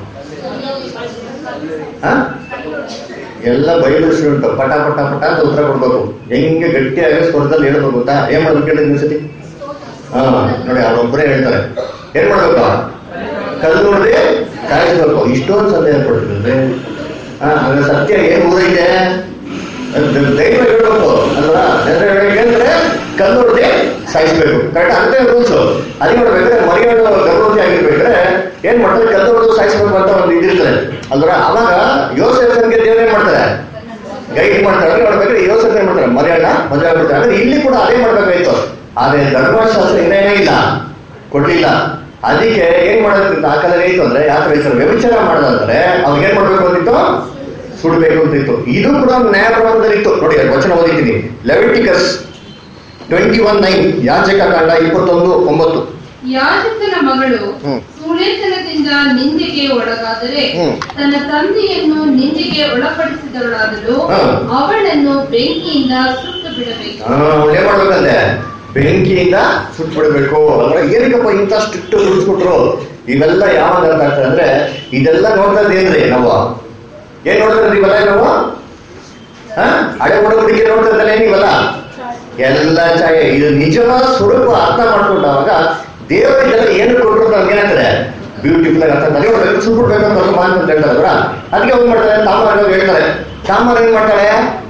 ಆ? ಎಲ್ಲ ಬೈಬಲ್ ಸ್ಟೂಡೆಂಟ್ ಪಟ ಪಟ ಪಟ ಅಂತ ಉತ್ತರ ಕೊಡ್ಬೇಕು ಹೆಂಗೆ ಗಟ್ಟಿಯಾಗಿ ಸ್ವರದಲ್ಲಿ ಹೇಳ್ಬೇಕು ಗೊತ್ತಾ ಏನ್ ಮಾಡ್ಬೇಕು ಹೇಳಿ ಸತಿ ಹಾ ನೋಡಿ ಅವ್ರೊಬ್ಬರೇ ಹೇಳ್ತಾರೆ ಏನ್ ಮಾಡ್ಬೇಕು ಕಲ್ಲು ನೋಡ್ರಿ ಕಾಯಿಸ್ಬೇಕು ಇಷ್ಟೊಂದು ಸಂದೇಹ ಕೊಡ್ತಿದ್ರೆ ಹಾ ಅದ್ರ ಸತ್ಯ ಏನ್ ಊರೈತೆ ಅದ್ ಧೈರ್ಯ ಹೇಳ್ಬೇಕು ಅಲ್ವಾ ಧೈರ್ಯ ಹೇಳ್ಬೇಕಂದ್ರೆ ಕಲ್ಲು ಹೊಡೆದಿ ಸಾಯಿಸ್ಬೇಕು ಕರೆಕ್ಟ್ ಅಂತ ರೂಲ್ಸ್ ಅದೇ ಮಾಡ್ಬೇಕಾದ್ರೆ ಮರಿಗಳು ಗರ್ಭವತಿ ಆಗಿರ್ಬೇಕಾದ್ರೆ ಏನ್ ಮಾಡ್ತಾರೆ ಕಲ್ಲು ಹೊಡೆದು ಸಾಯಿಸ್ಬೇಕು ಅಂತ ಒಂದು ಇದಿರ್ತದೆ ಅಲ್ವಾ ಅವಾಗ ಯೋಸೇಫನ್ಗೆ ದೇವ್ರು ಏನ್ ಮಾಡ್ತಾರೆ ಗೈಡ್ ಮಾಡ್ತಾರೆ ಅಂದ್ರೆ ನೋಡ್ಬೇಕಾದ್ರೆ ಯೋಸೇಫ್ ಏನ್ ಮಾಡ್ತಾರೆ ಮರಿಯಣ್ಣ ಮದುವೆ ಆಗ್ಬಿಡ್ತಾರೆ ಅಂದ್ರೆ ಇಲ್ಲಿ ಕೂಡ ಅದೇ ಮಾಡ್ಬೇಕಾಯ್ತು ಆದ್ರೆ ಧರ್ಮಶಾಸ್ತ್ರ ಏನೇನೇ ಇಲ್ಲ ಕೊಡ್ಲಿಲ್ಲ ಅದಕ್ಕೆ ಏನ್ ಮಾಡೋದು ಆ ಕಾಲ ಏನಿತ್ತು ಅಂದ್ರೆ ಯಾವ ತರ ಹೇಳ್ತಾರೆ ವ್ಯಭಿಚಾರ ಮಾಡೋದಂದ್ರೆ ಅವ್ರಿಗೆ ಏನ್ ಮಾಡ್ಬೇಕು ಅಂತಿತ್ತು ಸುಡ್ಬೇಕು ಅಂತಿತ್ತು ಇದು ಕೂಡ ನ್ಯಾಯ ಪ್ರಮಾಣದಲ್ಲಿ ಇತ್ತು ನೋಡಿ ಅಲ್ಲಿ ವಚನ ಓದಿದ್ದೀನಿ ಲೆವಿಟಿಕಸ್ ಟ್ವೆಂಟಿ ಒನ್ ನೈನ್ ಯಾಚಕ ಕಾಂಡ ಇಪ್ಪತ್ತೊಂದು ಒಂಬತ್ತು ಯಾಜಕನ ಮಗಳು ಹ್ಮ್. ಸೂಳೆತನದಿಂದ ನಿಂದೆಗೆ ಒಳಗಾದರೆ ಹ್ಮ್. ತನ್ನ ತಂದೆಯನ್ನು ನಿಂದೆಗೆ ಒಳಪಡಿಸಿದವಳಾದಳು ಹಾ. ಅವಳನ್ನು ಬೆಂಕಿಯಿಂದ ಸುಟ್ಟು ಬಿಡಬೇಕು ಆ, ಅವ್ಳು ಏನ್ ಮಾಡ್ಬೇಕಂದ್ರೆ ಬೆಂಕಿಯಿಂದ ಸುಟ್ಬಿಡ್ಬೇಕು ಅಂದ್ರೆ ಏನಕ್ಕಪ್ಪ ಇಂಥ ಸ್ಟ್ರಿಕ್ಟ್ ಸುಡ್ಸ್ಬಿಟ್ರು ಇವೆಲ್ಲ ಯಾವಾಗ ಅರ್ಥ ಆಗ್ತದೆ ಅಂದ್ರೆ ಇದೆಲ್ಲ ನೋಡ್ತಾ ಇದ್ದೇನ್ರಿ ನಾವು ಏನ್ ನೋಡ್ತಾ ಇದ್ರಿ ಇವೆಲ್ಲ ನಾವು ಆ? ಹಳೆ ಹುಡುಗರಿಗೆ ನೋಡ್ತಾ ಇದ್ದಲ್ಲ ನೀವಲ್ಲ ಎಲ್ಲ ಛಾಯೆ ಇದು ನಿಜವಾದ ಸ್ವರೂಪ ಅರ್ಥ ಮಾಡ್ಕೊಂಡಾಗ ದೇವರು ಇದೆಲ್ಲ ಏನು ಕೊಟ್ಟರು ನಮ್ಗೆ ಏನಾಗ್ತದೆ ಬ್ಯೂಟಿಫುಲ್ ಆಗಿ ಅರ್ಥ ತಲೆ ಹೊಡ್ಬೇಕು ಸುಟ್ಬಿಡ್ಬೇಕು ಅಂತ ಸ್ವಲ್ಪ ಮಾತು ಅಂತ ಹೇಳ್ತಾರೆ ಅವ್ರ ಅದಕ್ಕೆ ಅವ್ರು ಮಾಡ್ತಾರೆ ತಾಮಾರ ಹೇಳ್ತಾರೆ ತಾಮಾರ ಏನ್ ಮಾಡ್ತಾಳೆ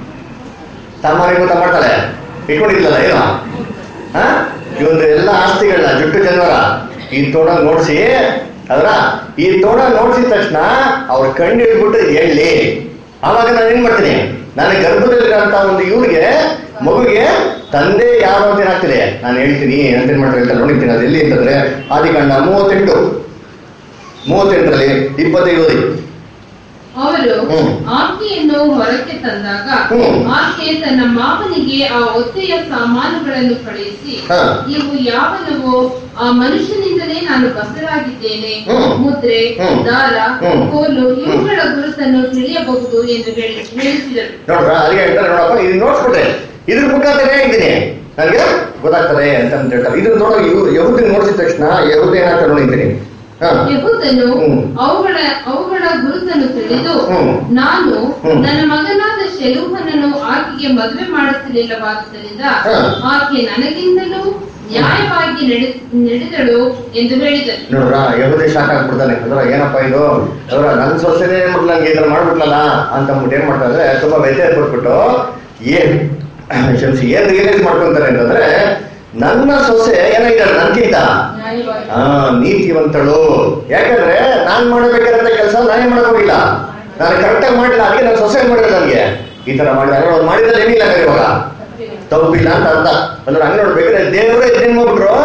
ತಾಮಾರಿ ಗೊತ್ತಾ ಮಾಡ್ತಾಳೆ ಇಟ್ಕೊಂಡಿದ್ಲಲ್ಲ ಏನು ಹಾ ಇವೊಂದು ಎಲ್ಲ ಆಸ್ತಿಗಳನ್ನ ಜುಟ್ಟು ಜನವರ ಈ ತೋಡ ನೋಡ್ಸಿ ಅದ್ರ ಈ ತೋಡ ನೋಡ್ಸಿದ ತಕ್ಷಣ ಅವ್ರ ಕಣ್ಣು ಹಿಡ್ಬಿಟ್ಟು ಹೇಳಿ ಆವಾಗ ನಾನು ಏನ್ ಮಾಡ್ತೀನಿ ನಾನು ಗರ್ಭದಲ್ಲಿರೋಂತ ಒಂದು ಇವ್ರಿಗೆ ಮಗುಗೆ ತಂದೆ ಯಾರು ಅಂತ ಏನಾಗ್ತದೆ ನಾನು ಹೇಳ್ತೀನಿ ಅಂತ ಏನ್ ಮಾಡ್ತಾರೆ ಅಂತ ನೋಡಿರ್ತೀನಿ ಅದು ಎಲ್ಲಿ ಅಂತಂದ್ರೆ ಆದಿಕಾಂಡ ಮೂವತ್ತೆಂಟು ಮೂವತ್ತೆಂಟರಲ್ಲಿ ಇಪ್ಪತ್ತೈದು ಓದಿ ಅವರು ಹ್ಮ್. ಆಕೆಯನ್ನು ಹೊರಕ್ಕೆ ತಂದಾಗ ಹ್ಮ್. ಆಕೆ ತನ್ನ ಮಾವನಿಗೆ ಆ ಒತ್ತೆಯ ಸಾಮಾನುಗಳನ್ನು ಕಳುಹಿಸಿ ಹಾ. ಇವು ಯಾವನವೋ ಆ ಮನುಷ್ಯನಿಂದಲೇ ನಾನು ಬಸರಾಗಿದ್ದೇನೆ ಹ್ಮ್. ಮುದ್ರೆ ಹ್ಮ್. ದಾರ ಹ್ಮ್. ಕೋಲು ಇವುಗಳ ಗುರುತನ್ನು ತಿಳಿಯಬಹುದು ಎಂದು ಹೇಳಿ ಹೇಳಿಸಿದರು ನೋಡ್ರ ಅಲ್ಲಿಗೆ ಹೇಳ್ತಾರೆ ನೋಡಪ್ಪ ಇದು ನೋಡ್ಸ್ಬಿಟ್ರೆ ಇದ್ರ ಮುಖಾಂತರ ಇದ್ದೀನಿ ನನಗೆ ಗೊತ್ತಾಗ್ತದೆ ಅಂತ ಅಂತ ಹೇಳ್ತಾರೆ ಇದು ನೋಡೋ ಇವ್ರು ಯಹುದಿನ ನೋಡಿಸಿದ ತಕ್ಷಣ ಯಹುದ ಏನಾಗ್ತಾರೆ ನೋಡಿದ್ದೀನಿ ಹಾ ಯಹೂದನು ಹ್ಮ್. ಅವುಗಳ ಅವುಗಳ ಗುರುತನ್ನು ತಿಳಿದು ಹ್ಮ್. ನಾನು ಹ್ಮ್. ನನ್ನ ಮಗನಾದ ಶೆಲೂಹನನ್ನು ಆಕೆಗೆ ಮದುವೆ ಮಾಡುತ್ತಿರಲಿಲ್ಲವಾದ್ದರಿಂದ ಹಾ. ಆಕೆ ನನಗಿಂತಲೂ ನ್ಯಾಯವಾಗಿ ನಡೆ- ನಡೆದಳು ಎಂದು ಹೇಳಿದನು ನೋಡ್ರ ಯಹುದಿ ಶಾಕ್ ಆಗ್ಬಿಡ್ತಾನೆ ಅಂದ್ರೆ ಏನಪ್ಪ ಇದು ಅವ್ರ ನನ್ ಸೊಸೆನೇ ಏನ್ಬಿಟ್ಟು ನಂಗೆ ಇದನ್ನ ಮಾಡ್ಬಿಟ್ಲಲ್ಲ ಅಂತ ಅಂದ್ಬಿಟ್ಟು ಏನ್ ಮಾಡ್ತಾರೆ ಅಂದ್ರೆ ತುಂಬಾ ವ್ಯತ್ಯಾಸ ಕೊಟ್ಬಿಟ್ಟು ಏನ್ ಕ್ಷಮಿಸಿ ಏನ್ ರಿಯಲೈಸ್ ಮಾಡ್ಕೊಂತಾರೆ ಅಂತಂದ್ರೆ ನನ್ನ ಸೊಸೆ ಏನಾಗಿದ್ದಾರೆ ನನ್ಗಿಂತ ನ್ಯಾಯವಾಗಿ ಆ ನೀತಿವಂತಳು ಯಾಕಂದ್ರೆ ನಾನ್ ಮಾಡಬೇಕಾದಂತ ಕೆಲಸ ನಾನೇ ಮಾಡಕ್ ಹೋಗಿಲ್ಲ ನಾನು ಕರೆಕ್ಟಾಗಿ ಮಾಡಿಲ್ಲ ಅದಕ್ಕೆ ನಾನು ಸೊಸೆ ಮಾಡಿಲ್ಲ ನನಗೆ ಈ ತರ ಮಾಡಿದ ಅವ್ರು ಮಾಡಿದ್ರೆ ಏನಿಲ್ಲ ಹಾಗಾದ್ರೆ ಇವಾಗ ತಪ್ಪಿಲ್ಲ ಅಂತ ಅರ್ಥ ಅಂದ್ರೆ ಹಂಗ್ ನೋಡ್ಬೇಕಾದ್ರೆ ದೇವರೇ ಇದೇನ್ ಮಾಡ್ಬಿಟ್ರು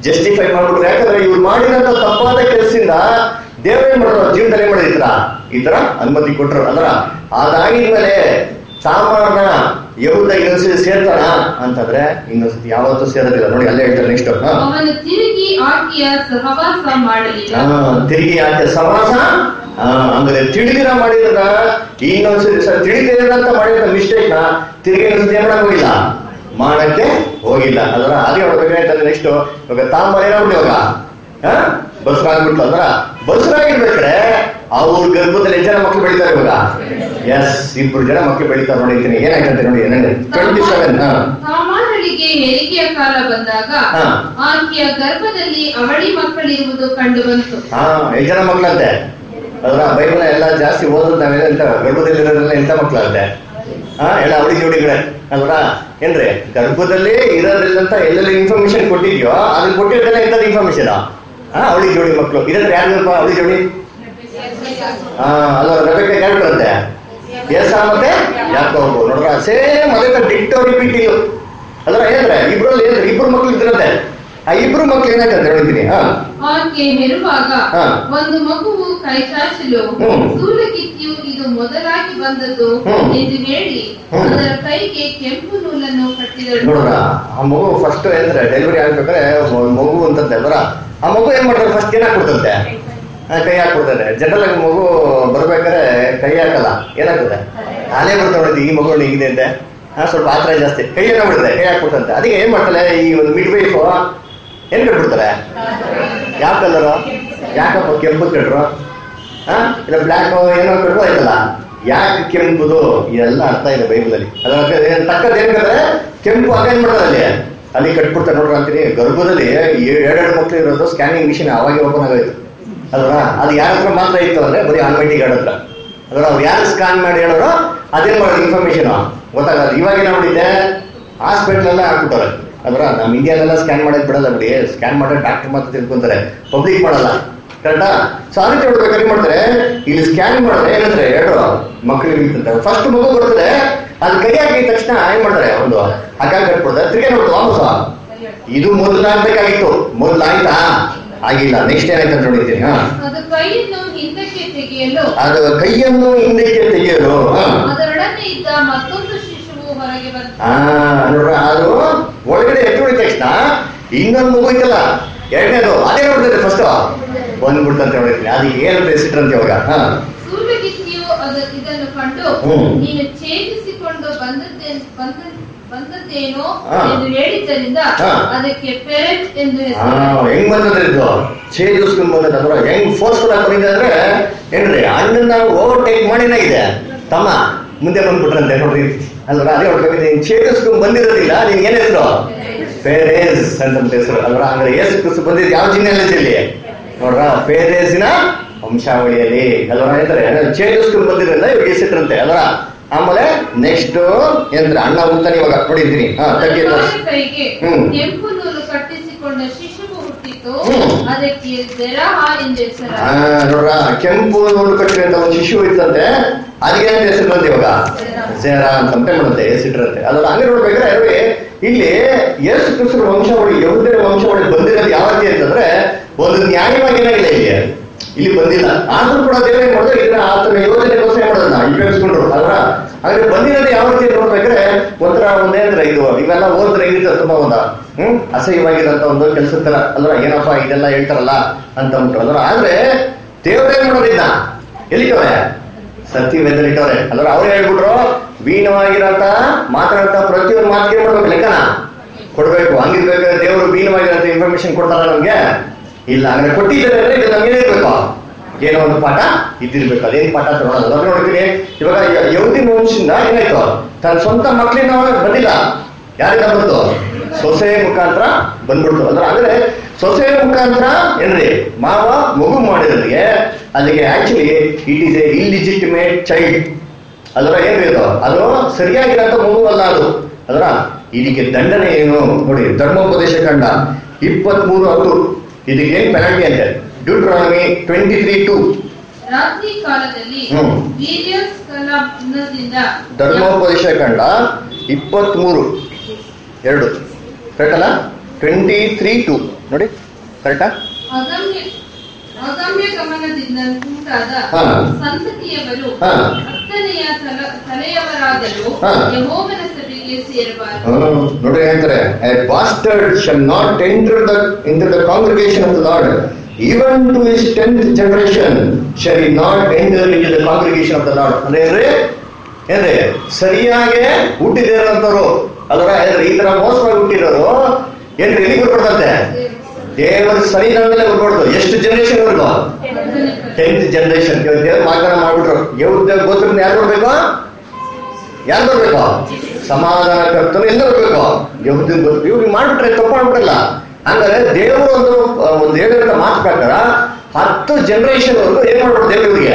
ಜಸ್ಟಿಫೈ ಮಾಡ್ಬಿಟ್ರು ಯಾಕಂದ್ರೆ ಇವ್ರು ಮಾಡಿದಂತ ತಪ್ಪಾದ ಕೆಲಸದಿಂದ ದೇವ್ರೇನ್ ಮಾಡೋರು ಜೀವನದಲ್ಲಿ ಏನ್ ಮಾಡಿದ್ರ ಈ ತರ ಅನುಮತಿ ಕೊಟ್ರು ಅಂದ್ರ ಅದಾಗಿದ್ಮೇಲೆ ಸಾಮಾನ್ಯ ಯಹೂದ ಇನ್ನೊಂದ್ಸತಿ ಸೇರ್ತಾನ ಅಂತಂದ್ರೆ ಇನ್ನೊಂದ್ಸತಿ ಯಾವತ್ತೂ ಸೇರೋದಿಲ್ಲ ನೋಡಿ ಅಲ್ಲೇ ಹೇಳ್ತಾರೆ ನೆಕ್ಸ್ಟ್ ಅವನು ತಿರುಗಿ ಆಕೆಯ ಸಹವಾಸ ಮಾಡಲಿಲ್ಲ ತಿರುಗಿ ಆಕೆ ಸಮಾಸ ಆ, ಅಂದ್ರೆ ತಿಳಿದಿರ ಮಾಡಿದ್ರ ಇನ್ನೊಂದ್ಸತಿ ಸರ್ ತಿಳಿದಿರಂತ ಮಾಡಿದ ಮಿಸ್ಟೇಕ್ ನ ತಿರುಗಿ ಇನ್ನೊಂದ್ಸತಿ ಏನ್ ಮಾಡಕ್ ಹೋಗಿಲ್ಲ ಮಾಡಕ್ಕೆ ಹೋಗಿಲ್ಲ ಅದರ ಅದೇ ಹೊಡ್ಬೇಕಾಯ್ತಂದ್ರೆ ನೆಕ್ಸ್ಟ್ ಇವಾಗ ತಾಂಬರ್ ಏನಾಗ್ಬಿಟ್ಟು ಇವಾಗ ಬಸ್ರಾಗ್ಬಿಟ್ಟು ಅಂದ್ರ ಬಸ್ರಾಗಿರ್ಬೇಕಾದ್ರೆ ಅವ್ರ ಗರ್ಭದಲ್ಲಿ ಎಷ್ಟು ಜನ ಮಕ್ಳು ಬೆಳಿತಾರೆ ಇವಾಗ ಎಸ್ ಇಬ್ರು ಜನ ಮಕ್ಳು ಬೆಳಿತಾರೆ ನೋಡಿರ್ತೀನಿ ಏನಾಯ್ತಂತೆ ನೋಡಿ ಟ್ವೆಂಟಿ ಸೆವೆನ್ ಸಾಮಾನ್ಯರಿಗೆ ಹೆರಿಗೆಯ ಕಾಲ ಬಂದಾಗ ಹಾ. ಆಕೆಯ ಗರ್ಭದಲ್ಲಿ ಅವಳಿ ಮಕ್ಕಳಿರುವುದು ಕಂಡು ಬಂತು ಹಾ ಎಷ್ಟು ಜನ ಮಕ್ಳಂತೆ ಅದರ ಬೈಬಲ್ ಎಲ್ಲ ಜಾಸ್ತಿ ಓದೋದು ನಾವೆಲ್ಲ ಎಂತ ಗರ್ಭದಲ್ಲಿರೋದ್ರೆಲ್ಲ ಎಂತ ಮಕ್ಳಂತೆ ಹಾ ಎಲ್ಲ ಅವಳಿ ಜೋಡಿಗಳೇ ಅಲ್ವಾ ಏನ್ರಿ ಗರ್ಭದಲ್ಲಿ ಇರೋದ್ರಿಲ್ಲಂತ ಎಲ್ಲೆಲ್ಲಿ ಇನ್ಫಾರ್ಮೇಶನ್ ಕೊಟ್ಟಿದ್ಯೋ ಅದನ್ನ ಕೊಟ್ಟಿದ್ದೆಲ್ಲ ಎಂತದ ಇನ್ಫಾರ್ಮೇಶನ್ ಹಾ ಅವಳಿ ಜೋಡಿ ಮಕ್ಳು ಇದ್ರೆ ಯಾರು ಅವಳಿ ಜೋಡಿ ಹಾ ಅಲ್ಲ ರಬೇಕ ಯಾರು ಬರುತ್ತೆ ಎಸ್ ಮತ್ತೆ ಯಾಕೋಬು ನೋಡ್ರ ಸೇಮ್ ಅದೇ ಡಿಕ್ಟೋ ರಿಪೀಟಿಂಗ್ ಅದರ ಏನಂದ್ರೆ ಇಬ್ರಲ್ಲಿ ಏನ್ರಿ ಇಬ್ರು ಮಕ್ಳು ಇದ್ರಂತೆ ಆ ಇಬ್ರು ಮಕ್ಳು ಏನಾಯ್ತಂತ ಹೇಳ್ತೀನಿ ಹಾ ಆಕೆ ಹೆರುವಾಗ ಹಾ. ಒಂದು ಮಗುವು ಕೈಚಾಚಲು ಹ್ಮ್. ಸೂಲಗಿತ್ತಿಯು ಇದು ಮೊದಲಾಗಿ ಬಂದದ್ದು ಹ್ಮ್. ಎಂದು ಹೇಳಿ ಹ್ಮ್. ಅದರ ಕೈಗೆ ಕೆಂಪು ನೂಲನ್ನು ಕಟ್ಟಿದಳು ನೋಡ್ರ ಆ ಮಗು ಫಸ್ಟ್ ಏನಂದ್ರೆ ಡೆಲಿವರಿ ಆಗ್ಬೇಕಾದ್ರೆ ಮ- ಮಗು ಅಂತಂತೆ ಬರ ಆ ಮಗು ಏನ್ ಮಾಡ್ತಾರೆ ಫಸ್ಟ್ ಏನ್ ಹಾಕ್ಬಿಡ್ತಂತೆ ಆ, ಕೈ ಹಾಕ್ಬಿಡ್ತಾರೆ ಜನರಲ್ ಆಗಿ ಮಗು ಬರ್ಬೇಕಾದ್ರೆ ಕೈ ಹಾಕಲ್ಲ ಏನಾಗ್ತದೆ ಅಲ್ಲೇ ಬರ್ತಾವೆ ನೋಡಿ ಈ ಮಗು ಹಿಂಗಿದೆ ಅಂತೆ ಹಾ ಸ್ವಲ್ಪ ಆತರ ಜಾಸ್ತಿ ಕೈ ಬಿಡುತ್ತೆ ಕೈ ಹಾಕ್ಬಿಡ್ತಂತೆ ಅದಕ್ಕೆ ಏನ್ ಮಾಡ್ತಾರೆ ಈ ಒಂದು ಮಿಡ್ ವೈಫ್ ಏನ್ ಕಟ್ಬಿಡ್ತಾರೆ ಯಾವ ಕಲರು ಯಾಕಪ್ಪ ಕೆಂಪು ಕಟ್ರು ಹಾ ಇಲ್ಲ ಬ್ಲ್ಯಾಕ್ ಏನೋ ಕಟ್ರು ಆಯ್ತಲ್ಲ ಯಾಕೆ ಕೆಂಪುದು ಇದೆಲ್ಲ ಅರ್ಥ ಇದೆ ಬೈಬಲ್ ಅಲ್ಲಿ ಅದರ ತಕ್ಕದ ಏನಂದ್ರೆ ಕೆಂಪು ಆಗ ಏನ್ ಮಾಡ್ತಾರೆ ಅಲ್ಲಿ ಅಲ್ಲಿ ಕಟ್ಬಿಡ್ತಾರೆ ನೋಡ್ರ ಅಂತೀನಿ ಗರ್ಭದಲ್ಲಿ ಏ- ಎರಡೆರಡು ಮಕ್ಳು ಇರೋದು ಸ್ಕ್ಯಾನಿಂಗ್ ಮಿಷಿನ್ ಅವಾಗ ಓಪನ್ ಆಗೋಯ್ತು ಅಲ್ವಾ ಅದು ಯಾರ ಹತ್ರ ಮಾತ್ರ ಇತ್ತು ಅಂದ್ರೆ ಬರೀ ಆನ್ಮೈಟಿ ಗಾರ್ಡ್ ಹತ್ರ ಅದ್ರ ಅವ್ರು ಯಾರು ಸ್ಕ್ಯಾನ್ ಮಾಡಿ ಹೇಳೋರು ಅದೇನ್ ಮಾಡೋದು ಇನ್ಫಾರ್ಮೇಶನ್ ಗೊತ್ತಾಗಲ್ಲ ಇವಾಗ ಏನ್ ಮಾಡಿದ್ದೆ ಹಾಸ್ಪಿಟಲ್ ಎಲ್ಲ ಹಾಕ್ಬಿಟ್ಟವ್ರೆ ಅದ್ರ ನಮ್ಮ ಇಂಡಿಯಾದೆಲ್ಲ ಸ್ಕ್ಯಾನ್ ಮಾಡೋದು ಬಿಡಲ್ಲ ಬಿಡಿ ಸ್ಕ್ಯಾನ್ ಮಾಡೋ ಡಾಕ್ಟರ್ ಮಾತ್ರ ತಿಳ್ಕೊಂತಾರೆ ಪಬ್ಲಿಕ್ ಮಾಡಲ್ಲ ಕರೆಕ್ಟಾ ಸೊ ಆ ರೀತಿ ಹೊಡ್ಬೇಕಾದ್ರೆ ಏನ್ ಮಾಡ್ತಾರೆ ಇಲ್ಲಿ ಸ್ಕ್ಯಾನ್ ಮಾಡಿದ್ರೆ ಏನಂದ್ರೆ ಎರಡು ಮಕ್ಕಳಿಗೆ ಇರ್ತಂತೆ ಫಸ್ಟ್ ಮಗು ಬರ್ತದೆ ಅದು ಕೈ ಹಾಕಿದ ತಕ್ಷಣ ಏನ್ ಮಾಡ್ತಾರೆ ಒಂದು ಹಗ್ಗ ಕಟ್ಬಿಡ್ತಾರೆ ತಿರ್ಗಾ ನೋಡ್ತು ವಾಪಸ್ ಇದು ಮೊದಲಾಗ್ಬೇಕಾಗಿತ್ತು ಮೊದಲಾಯ್ತಾ ಆಗಿಲ್ಲ ನೆಕ್ಸ್ಟ್ ಏನಾಯ್ತು ಅಂತ ನೋಡಿದ್ದೀನಿ ಹಾ ಅದು ಕೈಯನ್ನು ಹಿಂದಕ್ಕೆ ತೆಗೆಯಲು ಅದು ಕೈಯನ್ನು ಹಿಂದಕ್ಕೆ ತೆಗೆಯಲು ಹಾ. ಅದರೊಡನೆ ಇದ್ದ ಮತ್ತೊಂದು ಶಿಶುವು ಹೊರಗೆ ಬಂತು ಆ ನೋಡ್ರ ಅದು ಒಳಗಡೆ ಎತ್ತು ಹೊಡಿದ ತಕ್ಷಣ ಇನ್ನೊಂದು ಮಗು ಐತಲ್ಲ ಎರಡನೇದು ಅದೇ ನೋಡ್ತದೆ ಫಸ್ಟ್ ಬಂದ್ಬಿಡ್ತಂತ ನೋಡಿದ್ದೀನಿ ಅದು ಏನಂತ ಹೆಸರಿಟ್ರಂತೆ ಇವಾಗ ಹಾ ಸೂರ್ಯಗಿತ್ತಿಯು ಅದು ಇದನ್ನು ಕಂಡು ಹ್ಮ್. ನೀನು ಛೇದಿಸಿಕೊಂಡು ಬಂದದ್ದೇ ಬಂದ ಬಂದದ್ದೇನೋ ಹಾ. ಎಂದು ಹೇಳಿದ್ದರಿಂದ ಹಾ. ಅದಕ್ಕೆ ಪೆರೆಟ್ ಎಂದು ಆ, ಹೆಸರು ಹೆಂಗ್ ಬಂದದ್ರಿ ಇದು ಛೇದಿಸ್ಕೊಂಡ್ ಬಂದದ ಅಂದ್ರೆ ಹೆಂಗ್ ಫೋರ್ಸ್ಫುಲ್ ಆಗಿ ಬಂದಿದೆ ಅಂದ್ರೆ ಏನ್ರಿ ಅಣ್ಣನ ಓವರ್ಟೇಕ್ ಮಾಡಿನ ಇದೆ ತಮ್ಮ ಮುಂದೆ ಬಂದ್ಬಿಟ್ರಂತೆ ನೋಡ್ರಿ ಅಲ್ರ ಅದೇ ಹೊಡ್ಬೇಕು ನೀನ್ ಛೇದಿಸ್ಕೊಂಡ್ ಬಂದಿರೋದಿಲ್ಲ ನಿನ್ ಏನ್ ಹೆಸರು ಫೇರೇಸ್ ಅಂತ ಹೆಸರು ಅಲ್ರ ಅಂದ್ರೆ ಏಸು ಕ್ರಿಸ್ತು ಬಂದಿದ್ದು ಯಾವ ಜಿನ್ನೆಲ್ಲಿ ನೋಡ್ರ ಫೇರೇಸಿನ ವಂಶಾವಳಿಯಲ್ಲಿ ಅಲ್ರ ಹೇಳ್ತಾರೆ ಛೇದಿಸ್ಕೊಂಡ್ ಬಂದಿರೋದ್ರಿಂದ ಇವ್ರಿಗೆ ಹೆಸರಂತೆ ಅಲ್ರ ಆಮೇಲೆ ನೆಕ್ಸ್ಟ್ ಏನಂದ್ರೆ ಅಣ್ಣ ಉಂತಾನೆ ಇವಾಗ ನೋಡಿದ್ದೀನಿ ಹಾ ತಗ್ಗಿ ತಾಯಿ ಕೈಗೆ ಹ್ಮ್. ಕೆಂಪು ನೂಲು ಕಟ್ಟಿಸಿಕೊಂಡ ಶಿಶುವು ಹುಟ್ಟಿತು ಹ್ಮ್. ಅದಕ್ಕೆ ಜೆರಹ ಎಂದು ಹೆಸರು ಆ, ನೋಡ್ರ ಕೆಂಪು ನೂಲು ಕಟ್ಟಿದಂತ ಒಂದು ಶಿಶು ಇತ್ತಂತೆ ಅದಕ್ಕೆ ಅಂತ ಹೆಸರಿರಂತೆ ಇವಾಗ ಜೇರ ಅಂತ ಮಾಡುತ್ತೆ ಹೆಸರಿಟ್ರಂತೆ ಅದರ ಹಂಗೆ ನೋಡ್ಬೇಕಾದ್ರೆ ರವಿ, ಇಲ್ಲಿ ಯೇಸು ಕ್ರಿಸ್ತರ ವಂಶಾವಳಿ ಯಹೂದರ ವಂಶಾವಳಿ ಬಂದಿರೋದು ಯಾವ ರೀತಿ ಅಂತಂದ್ರೆ ಒಂದು ನ್ಯಾಯವಾಗಿ ಏನಾಗಿಲ್ಲ ಇಲ್ಲಿ ಇಲ್ಲಿ ಬಂದಿಲ್ಲ ಆದ್ರೂ ಕೂಡ ದೇವ್ರ ಏನ್ ಮಾಡಿದ್ರೆ ಇದನ್ನ ಆತನ ಯೋಜನೆಗೋಸ್ಕರ ಏನ್ ಮಾಡೋದನ್ನ ಉಪಯೋಗಿಸ್ಕೊಂಡ್ರು ಅಲ್ವಾ ಹಾಗಾದ್ರೆ ಬಂದಿರೋದು ಯಾವ ರೀತಿ ಅಂತ ನೋಡ್ಬೇಕಾದ್ರೆ ಒಂಥರ ಒಂದೇಂದ್ರೆ ಇದು ಇವೆಲ್ಲ ಓದಿದ್ರೆ ಹೆಂಗಿರ್ತದೆ ತುಂಬಾ ಒಂದ ಹ್ಮ್ ಅಸಹ್ಯವಾಗಿರಂತ ಒಂದು ಕೆಲಸದ ತರ ಅಲ್ವಾ ಏನಪ್ಪಾ ಇದೆಲ್ಲ ಹೇಳ್ತಾರಲ್ಲ ಅಂತ ಉಂಟು ಅಲ್ವಾ ಆದ್ರೆ ದೇವ್ರೇನ್ ಮಾಡೋದಿಲ್ಲ ಎಲ್ಲಿಟ್ಟವ್ರೆ ಸತ್ಯವೇದಲ್ಲಿ ಇಟ್ಟವ್ರೆ ಅಲ್ವಾ ಅವ್ರು ಹೇಳ್ಬಿಟ್ರು ವೀಣವಾಗಿರಂತ ಮಾತಾಡಂತ ಪ್ರತಿಯೊಂದು ಮಾತಿಗೆ ಏನ್ ಮಾಡ್ಬೇಕು ಲೆಕ್ಕನ ಕೊಡ್ಬೇಕು ಹಂಗಿರ್ಬೇಕಾದ್ರೆ ದೇವರು ವೀಣವಾಗಿರಂತ ಇನ್ಫಾರ್ಮೇಶನ್ ಕೊಡ್ತಾರ ನಮ್ಗೆ ಇಲ್ಲ ಹಂಗಾರೆ ಕೊಟ್ಟಿದ್ದಾರೆ ಅಂದ್ರೆ ಇದು ನಮ್ಗೆ ಇರ್ಬೇಕು ಏನೋ ಒಂದು ಪಾಠ ಇದ್ದಿರ್ಬೇಕು ಅದೇನ್ ಪಾಠ ಅಂತ ನೋಡೋದು ಅದ್ರ ನೋಡ್ತೀನಿ ಇವಾಗ ಯ- ಯಹೂದಿ ವಂಶದಿಂದ ಏನಾಯ್ತು ತನ್ನ ಸ್ವಂತ ಮಕ್ಳಿನ ಬಂದಿಲ್ಲ ಯಾರಿಂದ ಬಂತು ಸೊಸೆ ಮುಖಾಂತರ ಬಂದ್ಬಿಡ್ತು ಅಂದ್ರೆ ಅಂದ್ರೆ ಸೊಸೆ ಮುಖಾಂತರ ಏನ್ರಿ ಮಾವ ಮಗು ಮಾಡಿರೋರಿಗೆ ಅದಕ್ಕೆ actually it is a illegitimate child ಅದರ ಏನ್ರಿ ಅದು ಅದು ಸರಿಯಾಗಿರಂತ ಮಗು ಅಲ್ಲ ಅದು ಅದರ ಇದಕ್ಕೆ ದಂಡನೆ ಏನು ನೋಡಿ ಧರ್ಮೋಪದೇಶ ಕಂಡ ಇಪ್ಪತ್ಮೂರು ಹತ್ತು ಇದಕ್ಕೆ ಏನ್ ಪೆನಾಲ್ಟಿ ಅಂತೆ ಡ್ಯೂಟ್ರಾನಮಿ ಟ್ವೆಂಟಿ ತ್ರೀ ಟು ರಾತ್ರಿ ಕಾಲದಲ್ಲಿ ಹ್ಮ್. ವೀರ್ಯ ಸ್ಖಲನದಿಂದ ಧರ್ಮೋಪದೇಶ ಕಂಡ ಇಪ್ಪತ್ಮೂರು ಎರಡು ಕರೆಕ್ಟಲ್ಲ ಟ್ವೆಂಟಿ ತ್ರೀ ಟು ನೋಡಿ ಕರೆಕ್ಟಾ ಅಗಮ್ಯ ಅಗಮ್ಯ ಗಮನದಿಂದ ಉಂಟಾದ ಹಾ. ಸಂತತಿಯವರು ಹಾ. ಹತ್ತನೆಯ ತಲ- ತಲೆಯವರಾದರೂ ಹಾ. ಯಹೋವನ ಸಭೆಗೆ ಸೇರಬಾರದು ನೋಡ್ರಿ ಹೇಳ್ತಾರೆ a bastard shall not enter the in the congregation of the Lord even to his tenth generation shall not enter in the congregation of the Lord ಅಂದ್ರೆ ಏನ್ರಿ ಏನ್ರಿ ಸರಿಯಾಗಿ ಹುಟ್ಟಿದಿರೋಂಥವ್ರು ಅದರ ಏನ್ರಿ ಈ ತರ ಮೋಸವಾಗಿ ಹುಟ್ಟಿರೋರು ಏನ್ರಿ ಎಲ್ಲಿ ಬರ್ಕೊಡ್ತಂತೆ ದೇವರ ಸನ್ನಿಧಾನದಲ್ಲೇ ಬರ್ಕೊಡ್ತು ಎಷ್ಟು ಜನರೇಷನ್ ವರ್ಗು ಟೆಂತ್ ಜನರೇಷನ್ ದೇವ್ರ ವಾಗ್ದಾನ ಮಾಡ್ಬಿಟ್ರು ಯವ್ರ ಗೋತ್ರ ಯಾರು ಬರ್ಬೇಕು ಯಾರು ಬರ್ಬೇಕು ಸಮಾಧಾನ ಕರ್ತನು ಎಲ್ಲ ಬರ್ಬೇಕು ಯಹೂದಿನ ಗೊತ್ತು ಇವ್ರಿಗೆ ಮಾಡ್ಬಿಟ್ರೆ ತಪ್ಪು ಮಾಡ್ಬಿಡಲ್ಲ ಹಂಗಾರೆ ದೇವರು ಒಂದು ಆ, ಒಂದು ಹೇಳಿರೋ ಮಾತು ಪ್ರಕಾರ ಹತ್ತು ಜನರೇಷನ್ ವರ್ಗು ಏನ್ ಮಾಡ್ಬಿಡ್ರು ದೇವ್ರು ಇವ್ರಿಗೆ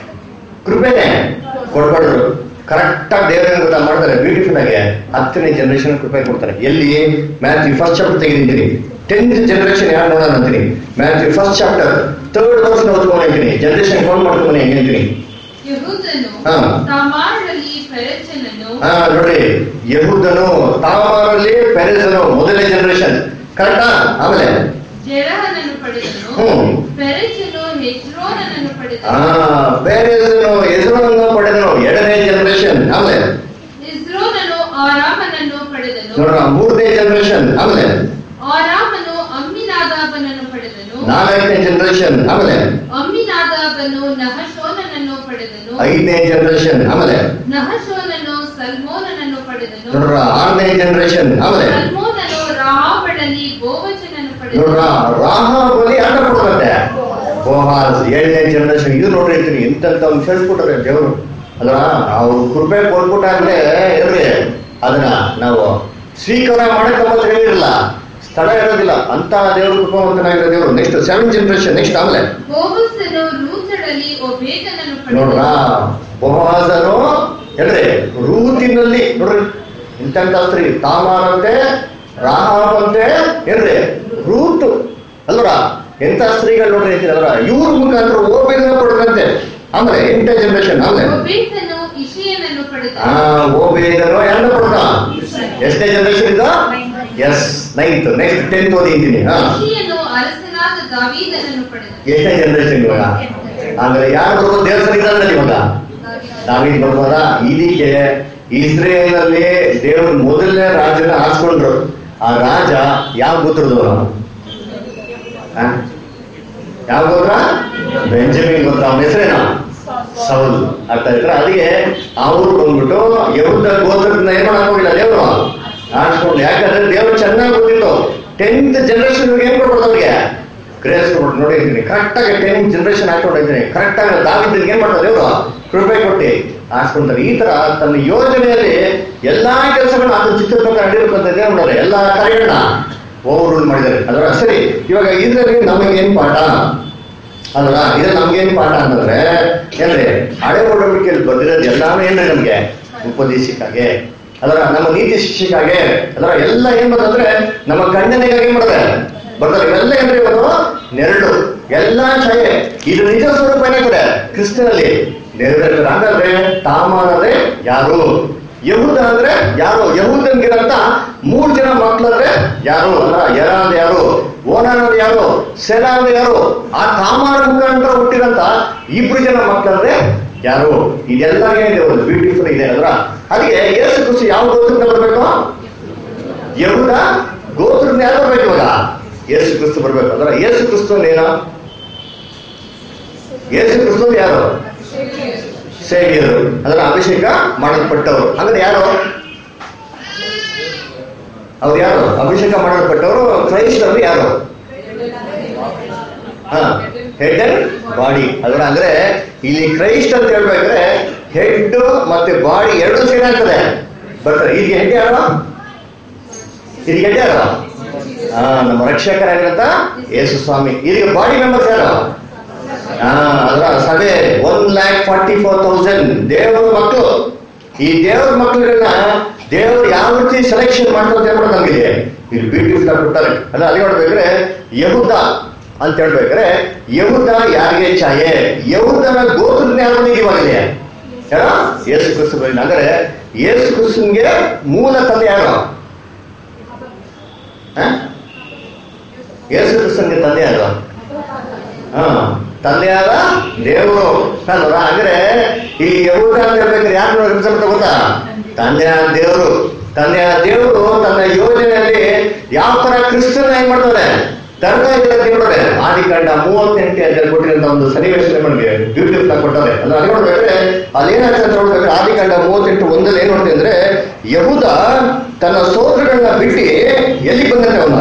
ಕೃಪೆನೆ ಕೊಡ್ಬಾರ್ದು ಕರೆಕ್ಟ್ ಆಗಿ ದೇವ್ರ ಗೊತ್ತಾ ಮಾಡ್ತಾರೆ ಬ್ಯೂಟಿಫುಲ್ ಆಗಿ ಹತ್ತನೇ ಜನರೇಷನ್ ಕೃಪೆ ಕೊಡ್ತಾರೆ ಎಲ್ಲಿ ಮ್ಯಾಥ್ಯೂ ಫಸ್ಟ್ ಚಾಪ್ಟರ್ ತೆಗೆದಿದ್ದೀನಿ ಟೆಂತ್ ಜನರೇಷನ್ ಯಾರು ನೋಡೋಣ ಅಂತೀನಿ Matthew first chapter third verse ಓದ್ಕೊಂಡು ಅಂತೀನಿ ಜನರೇಷನ್ ಕೌಂಟ್ ಮಾಡ್ಕೊಂಡು ಹೆಂಗೆ ಅಂತೀನಿ ಯಹೂದನು ಹಾ. ತಾಮಾರರಲ್ಲಿ ಪೆರೆಚನನ್ನು ಹಾ ನೋಡ್ರಿ ಯಹೂದನು ತಾಮಾರಲ್ಲಿ ಪೆರೆಸನು ಮೊದಲನೇ ಜನರೇಷನ್ ಕರೆಕ್ಟಾ ಆಮೇಲೆ ಜೆರಹನನ್ನು ಪಡೆದನು ಹ್ಮ್. ಪೆರೆಚನು ಹೆಜ್ರೋನನನ್ನು ಆ ಪಡೆದನು ಪೆರೆಸನು ಹೆಸರನ್ನು ಪಡೆದನು ಎರಡನೇ ಜನರೇಷನ್ ಆಮೇಲೆ ಇಸ್ರೋನನು ಆರಾಮನನ್ನು ಪಡೆದನು ನೋಡ್ರ ಮೂರನೇ ಜನರೇಷನ್ ಆಮೇಲೆ ಆರಾಮನು ಅಮ್ಮಿನಾದಾಬನನ್ನು ಪಡೆದನು ನಾಲ್ಕನೇ ಜನರೇಷನ್ ಆಮೇಲೆ ಅಮ್ಮಿನಾದಾಬನು ನಹಶೋನನನ್ನು ಪಡೆದನು ಐದನೇ ಜನರೇಷನ್ ಆಮೇಲೆ ನಹಶೋನನು ಸಲ್ಮೋನನನ್ನು ಪಡೆದನು ನೋಡ್ರ ಆರನೇ ಜನರೇಷನ್ ಆಮೇಲೆ ಸಲ್ಮೋನನು ರಾಹಾಬಳಲ್ಲಿ ಗೋವಚನನ್ನು ನೋಡ್ರ ಪಡೆದನು ರಾಹ ಬಲಿ ಅಡ್ಡ ಕೊಡ್ತಂತೆ ಬೋಹಾಸ್ ಏಳನೇ ಜನರೇಷನ್ ಇದು ನೋಡ್ರಿ ಇರ್ತೀನಿ ಇಂಥಂತ ಸೇರಿಸ್ಬಿಟ್ರೆ ದೇವರು ಅದ್ರ ಅವ್ರು ಕೃಪೆ ಕೊಟ್ಬಿಟ್ಟಾಗ್ಲೇ ಇರ್ರಿ ಅದನ್ನ ನಾವು ಸ್ವೀಕಾರ ಮಾಡಕ್ ನಮ್ಮ ಹತ್ರ ಏನಿರಲ್ಲ ಸ್ಥಳ ಇರೋದಿಲ್ಲ ಅಂತ ದೇವರು ಕೃಪಾವಂತನಾಗಿರೋ ದೇವರು ನೆಕ್ಸ್ಟ್ ಸೆವೆನ್ ಜನರೇಷನ್ ನೆಕ್ಸ್ಟ್ ಆಮೇಲೆ ಬೋವಸನು ರೂಚಡಲ್ಲಿ ಒಬೇಕನನ್ನು ನೋಡ್ರ ಪಡೆದನು ಬಹುಹಾಸನು ಹೇಳ್ರಿ ರೂತಿನಲ್ಲಿ ನೋಡ್ರಿ ಇಂಥ ಸ್ತ್ರೀ ತಾಮಾರಂತೆ ರಾಹಾವಂತೆ ಏನ್ರಿ ರೂತು ಅಲ್ವರ ಎಂತ ಸ್ತ್ರೀಗಳು ನೋಡ್ರಿ ಅಂತೀನಿ ಅಲ್ವರ ಇವ್ರ ಮುಖಾಂತರ ಓಬೇಗನ ಪಡ್ರಂತೆ ಆಮೇಲೆ ಎಂಟನೇ ಜನರೇಷನ್ ಆಮೇಲೆ ಒಬೇಕನು ಇಷಿಯನನ್ನು ಆ ಪಡೆದನು ಓಬೇಗನು ಎಲ್ಲ ಪಡ್ದ ಎಷ್ಟನೇ ಜನರೇಷನ್ ಇದು ಎಸ್ ನೈನ್ತ್ ನೆಕ್ಸ್ಟ್ ಟೆಂತ್ ಓದಿದ್ದೀನಿ ಹಾ ಇಷಿಯನು ಅರಸನಾದ ದಾವೀದನನ್ನು ಪಡೆದನು ಎಷ್ಟನೇ ಜನರೇಷನ್ ಇವಾಗ ಅಂದ್ರೆ ಯಾರು ಬರ್ಬೋದು ದೇವ್ರ ಸನ್ನಿಧಾನದಲ್ಲಿ ಇವಾಗ ನಾವೀಗ ಬರ್ಬೋದಾ ಇದಕ್ಕೆ ಇಸ್ರೇಲಲ್ಲಿ ದೇವ್ರ ಮೊದಲನೇ ರಾಜನ ಆರಿಸ್ಕೊಂಡ್ರು ಆ ರಾಜ ಯಾವ ಗೋತ್ರದವನು ಆ? ಯಾವ ಗೋತ್ರ ಬೆಂಜಮಿನ್ ಗೋತ್ರ ಅವನ ಹೆಸರೇನು ಸೌಲ್ ಅರ್ಥ ಆಯ್ತಾ ಅದಕ್ಕೆ ಅವ್ರು ಬಂದ್ಬಿಟ್ಟು ಯಹೂದ ಗೋತ್ರದಿಂದ ಏನ್ ಮಾಡಕ್ ಹೋಗಿಲ್ಲ ದೇವ್ರು ಆರಿಸ್ಕೊಂಡು ಯಾಕಂದ್ರೆ ದೇವ್ರು ಚೆನ್ನಾಗಿ ಗೊತ್ತಿತ್ತು ಟೆಂತ್ ಜನರೇಷನ್ ಏನ್ ಕೊಡ್ಬೋದು ಅವ್ರಿಗೆ ಗ್ರೇಸ್ ಕೊಟ್ಟು ನೋಡಿದ್ದೀನಿ ಕರೆಕ್ಟ್ ಆಗಿ ಟೆನ್ ಜನರೇಷನ್ ಹಾಕೊಂಡಿದ್ದೀನಿ ಕರೆಕ್ಟ್ ಆಗಿ ದಾವಿದ್ರಿಗೆ ಏನ್ ಮಾಡ್ತಾರೆ ದೇವ್ರು ಕೃಪೆ ಕೊಟ್ಟು ಆರಿಸ್ಕೊಂತಾರೆ ಈ ತರ ತನ್ನ ಯೋಜನೆಯಲ್ಲಿ ಎಲ್ಲಾ ಕೆಲಸಗಳನ್ನ ಅದು ಚಿತ್ರ ಪ್ರಕಾರ ನಡೀಬೇಕಂತ ಏನ್ ಮಾಡೋರು ಎಲ್ಲಾ ಕಾರ್ಯಗಳನ್ನ ಓವರ್ ರೂಲ್ ಮಾಡಿದ್ದಾರೆ ಅದರ ಸರಿ ಇವಾಗ ಇದರಲ್ಲಿ ನಮಗೆ ಏನ್ ಪಾಠ ಅಲ್ವಾ ಇದ್ರಲ್ಲಿ ನಮ್ಗೇನ್ ಪಾಠ ಅಂತಂದ್ರೆ ಏನ್ರಿ ಹಳೆ ಒಡಂಬಡಿಕೆಯಲ್ಲಿ ಬಂದಿರೋದು ಎಲ್ಲಾನು ಏನ್ರಿ ನಮ್ಗೆ ಉಪದೇಶಕ್ಕಾಗೆ ಅದರ ನಮ್ಮ ನೀತಿ ಶಿಕ್ಷೆಗಾಗೆ ಅದರ ಎಲ್ಲ ಏನ್ ಬರ್ತಂದ್ರೆ ನಮ್ಮ ಖಂಡನೆಗಾಗಿ ಏನ್ ಮಾಡ್ತಾರೆ ಬರ್ತಾರೆ ಇವೆಲ್ಲ ಏನ್ರಿ ಇವರು ನೆರಳು ಎಲ್ಲಾ ಛಾಯೆ ಇದು ನಿಜ ಸ್ವರೂಪ ಏನಾಗ್ತದೆ ಕ್ರಿಸ್ತನಲ್ಲಿ ನೆರವೇರ್ತಾರೆ ಹಂಗಾದ್ರೆ ತಾಮಾನಂದ್ರೆ ಯಾರು ಯಹೂದ ಅಂದ್ರೆ ಯಾರು ಯಹೂದನ್ಗಿರಂತ ಮೂರ್ ಜನ ಮಕ್ಳಂದ್ರೆ ಯಾರು ಅಲ್ಲ ಯರ ಅಂದ್ರೆ ಯಾರು ಓನಾನ್ ಅಂದ್ರೆ ಯಾರು ಸೆಲ ಅಂದ್ರೆ ಯಾರು ಆ ತಾಮಾರ ಮುಖಾಂತರ ಹುಟ್ಟಿರಂತ ಇಬ್ರು ಜನ ಮಕ್ಳಂದ್ರೆ ಯಾರು ಇದೆಲ್ಲ ಏನಿದೆ ಒಂದು ಬ್ಯೂಟಿಫುಲ್ ಇದೆ ಅದ್ರ ಅದಕ್ಕೆ ಯೇಸು ಕ್ರಿಸ್ತು ಯಾವ ಗೋತ್ರದಿಂದ ಬರ್ಬೇಕು ಯಹೂದ ಗೋತ್ರದಿಂದ ಯಾರು ಬರ್ಬೇಕು ಇವಾಗ ಯೇಸು ಕ್ರಿಸ್ತು ಬರ್ಬೇಕು ಅದ್ರ ಯೇಸು ಕ್ರಿಸ್ತು ಏನು ಯೇಸು ಕ್ರಿಸ್ತು ಯಾರು ಸೇವಿಯರು ಅದರ ಅಭಿಷೇಕ ಮಾಡಲ್ಪಟ್ಟವರು ಅಂದ್ರೆ ಯಾರು ಅವ್ರು ಯಾರು ಅಭಿಷೇಕ ಮಾಡಲ್ಪಟ್ಟವರು ಕ್ರೈಸ್ತರು ಯಾರು ಹಾ ಹೆಡ್ ಅಂಡ್ ಬಾಡಿ ಅದರ ಅಂದ್ರೆ ಇಲ್ಲಿ ಕ್ರೈಸ್ಟ್ ಅಂತ ಹೇಳ್ಬೇಕಾದ್ರೆ ಹೆಡ್ ಮತ್ತೆ ಬಾಡಿ ಎರಡು ಸೇರಿ ಆಗ್ತದೆ ಬರ್ತಾರೆ ಇದಕ್ಕೆ ಹೆಡ್ ಯಾರು ಇದಕ್ಕೆ ಹೆಡ್ ಯಾರು ಆ ನಮ್ಮ ರಕ್ಷಕರಾಗಿರಂತ ಯೇಸು ಸ್ವಾಮಿ ಇದಕ್ಕೆ ಬಾಡಿ ಮೆಂಬರ್ಸ್ ಯಾರು ಆ, ಅದರ ಸಭೆ one lakh forty four thousand ದೇವರ ಮಕ್ಕಳು ಈ ದೇವರ ಮಕ್ಕಳನ್ನ ದೇವರು ಯಾವ ರೀತಿ ಸೆಲೆಕ್ಷನ್ ಮಾಡ್ತಾರೆ ಅಂತ ಹೇಳ್ಬಿಟ್ಟು ನಮಗೆ ಇದು ಬ್ಯೂಟಿಫುಲ್ ಆಗಿ ಕೊಡ್ತಾರೆ ಅಲ್ಲ ಅಲ್ಲಿ ನೋಡ್ಬೇಕಾದ್ರೆ ಯಹುದ ಅಂತ ಹೇಳ್ಬೇಕಾದ್ರೆ ಯಹುದ ಯಾರಿಗೆ ಛಾಯೆ ಯಹುದನ ಗೋತ್ರದಿಂದ ಯಾರು ಬಂದಿದೆ ಇವಾಗಲೇ ಯಾರ ಯೇಸು ಕ್ರಿಸ್ತು ಬಂದಿಲ್ಲ ಅಂದ್ರೆ ಯೇಸು ಕ್ರಿಸ್ತನ್ಗೆ ಮೂಲ ತಂದೆ ಯಾರು ಆ? ಯೇಸು ಕ್ರಿಸ್ತನ್ಗೆ ತಂದೆ ಯಾರು ಹಾ ತಂದೆಯಾದ ದೇವರು ಅಲ್ವಾ ಅಂದ್ರೆ ಈ ಯಹೂದ ಅಂತ ಹೇಳ್ಬೇಕಾದ್ರೆ ಯಾರು ರಿಪ್ರೆಸೆಂಟ್ ಗೊತ್ತಾ ತಂದೆಯಾದ ದೇವರು ತಂದೆಯಾದ ದೇವರು ತನ್ನ ಯೋಜನೆಯಲ್ಲಿ ಯಾವ ತರ ಕ್ರಿಸ್ತನ ಏನ್ ಮಾಡ್ತಾರೆ ತರ್ಕ ದೇವರೇ ಆದಿಕಾಂಡ ಮೂವತ್ತೆಂಟು ಅಂತ ಕೊಟ್ಟಿರೋಂಥ ಒಂದು ಸನ್ನಿವೇಶ ನಮಗೆ ಬ್ಯೂಟಿಫುಲ್ ಆಗಿ ಕೊಟ್ಟಾರೆ ಅಲ್ಲ ಅಲ್ಲಿ ನೋಡ್ಬೇಕಾದ್ರೆ ಅಲ್ಲಿ ಏನಾಗ್ತದೆ ಅಂತ ನೋಡ್ಬೇಕಾದ್ರೆ ಆದಿಕಾಂಡ ಮೂವತ್ತೆಂಟು ಒಂದಲ್ಲಿ ಏನ್ ನೋಡ್ತೀವಿ ಅಂದ್ರೆ ಯಹೂದ ತನ್ನ ಸೋದರಗಳನ್ನ ಬಿಟ್ಟು ಎಲ್ಲಿ ಬಂದ್ರೆ ಅವನ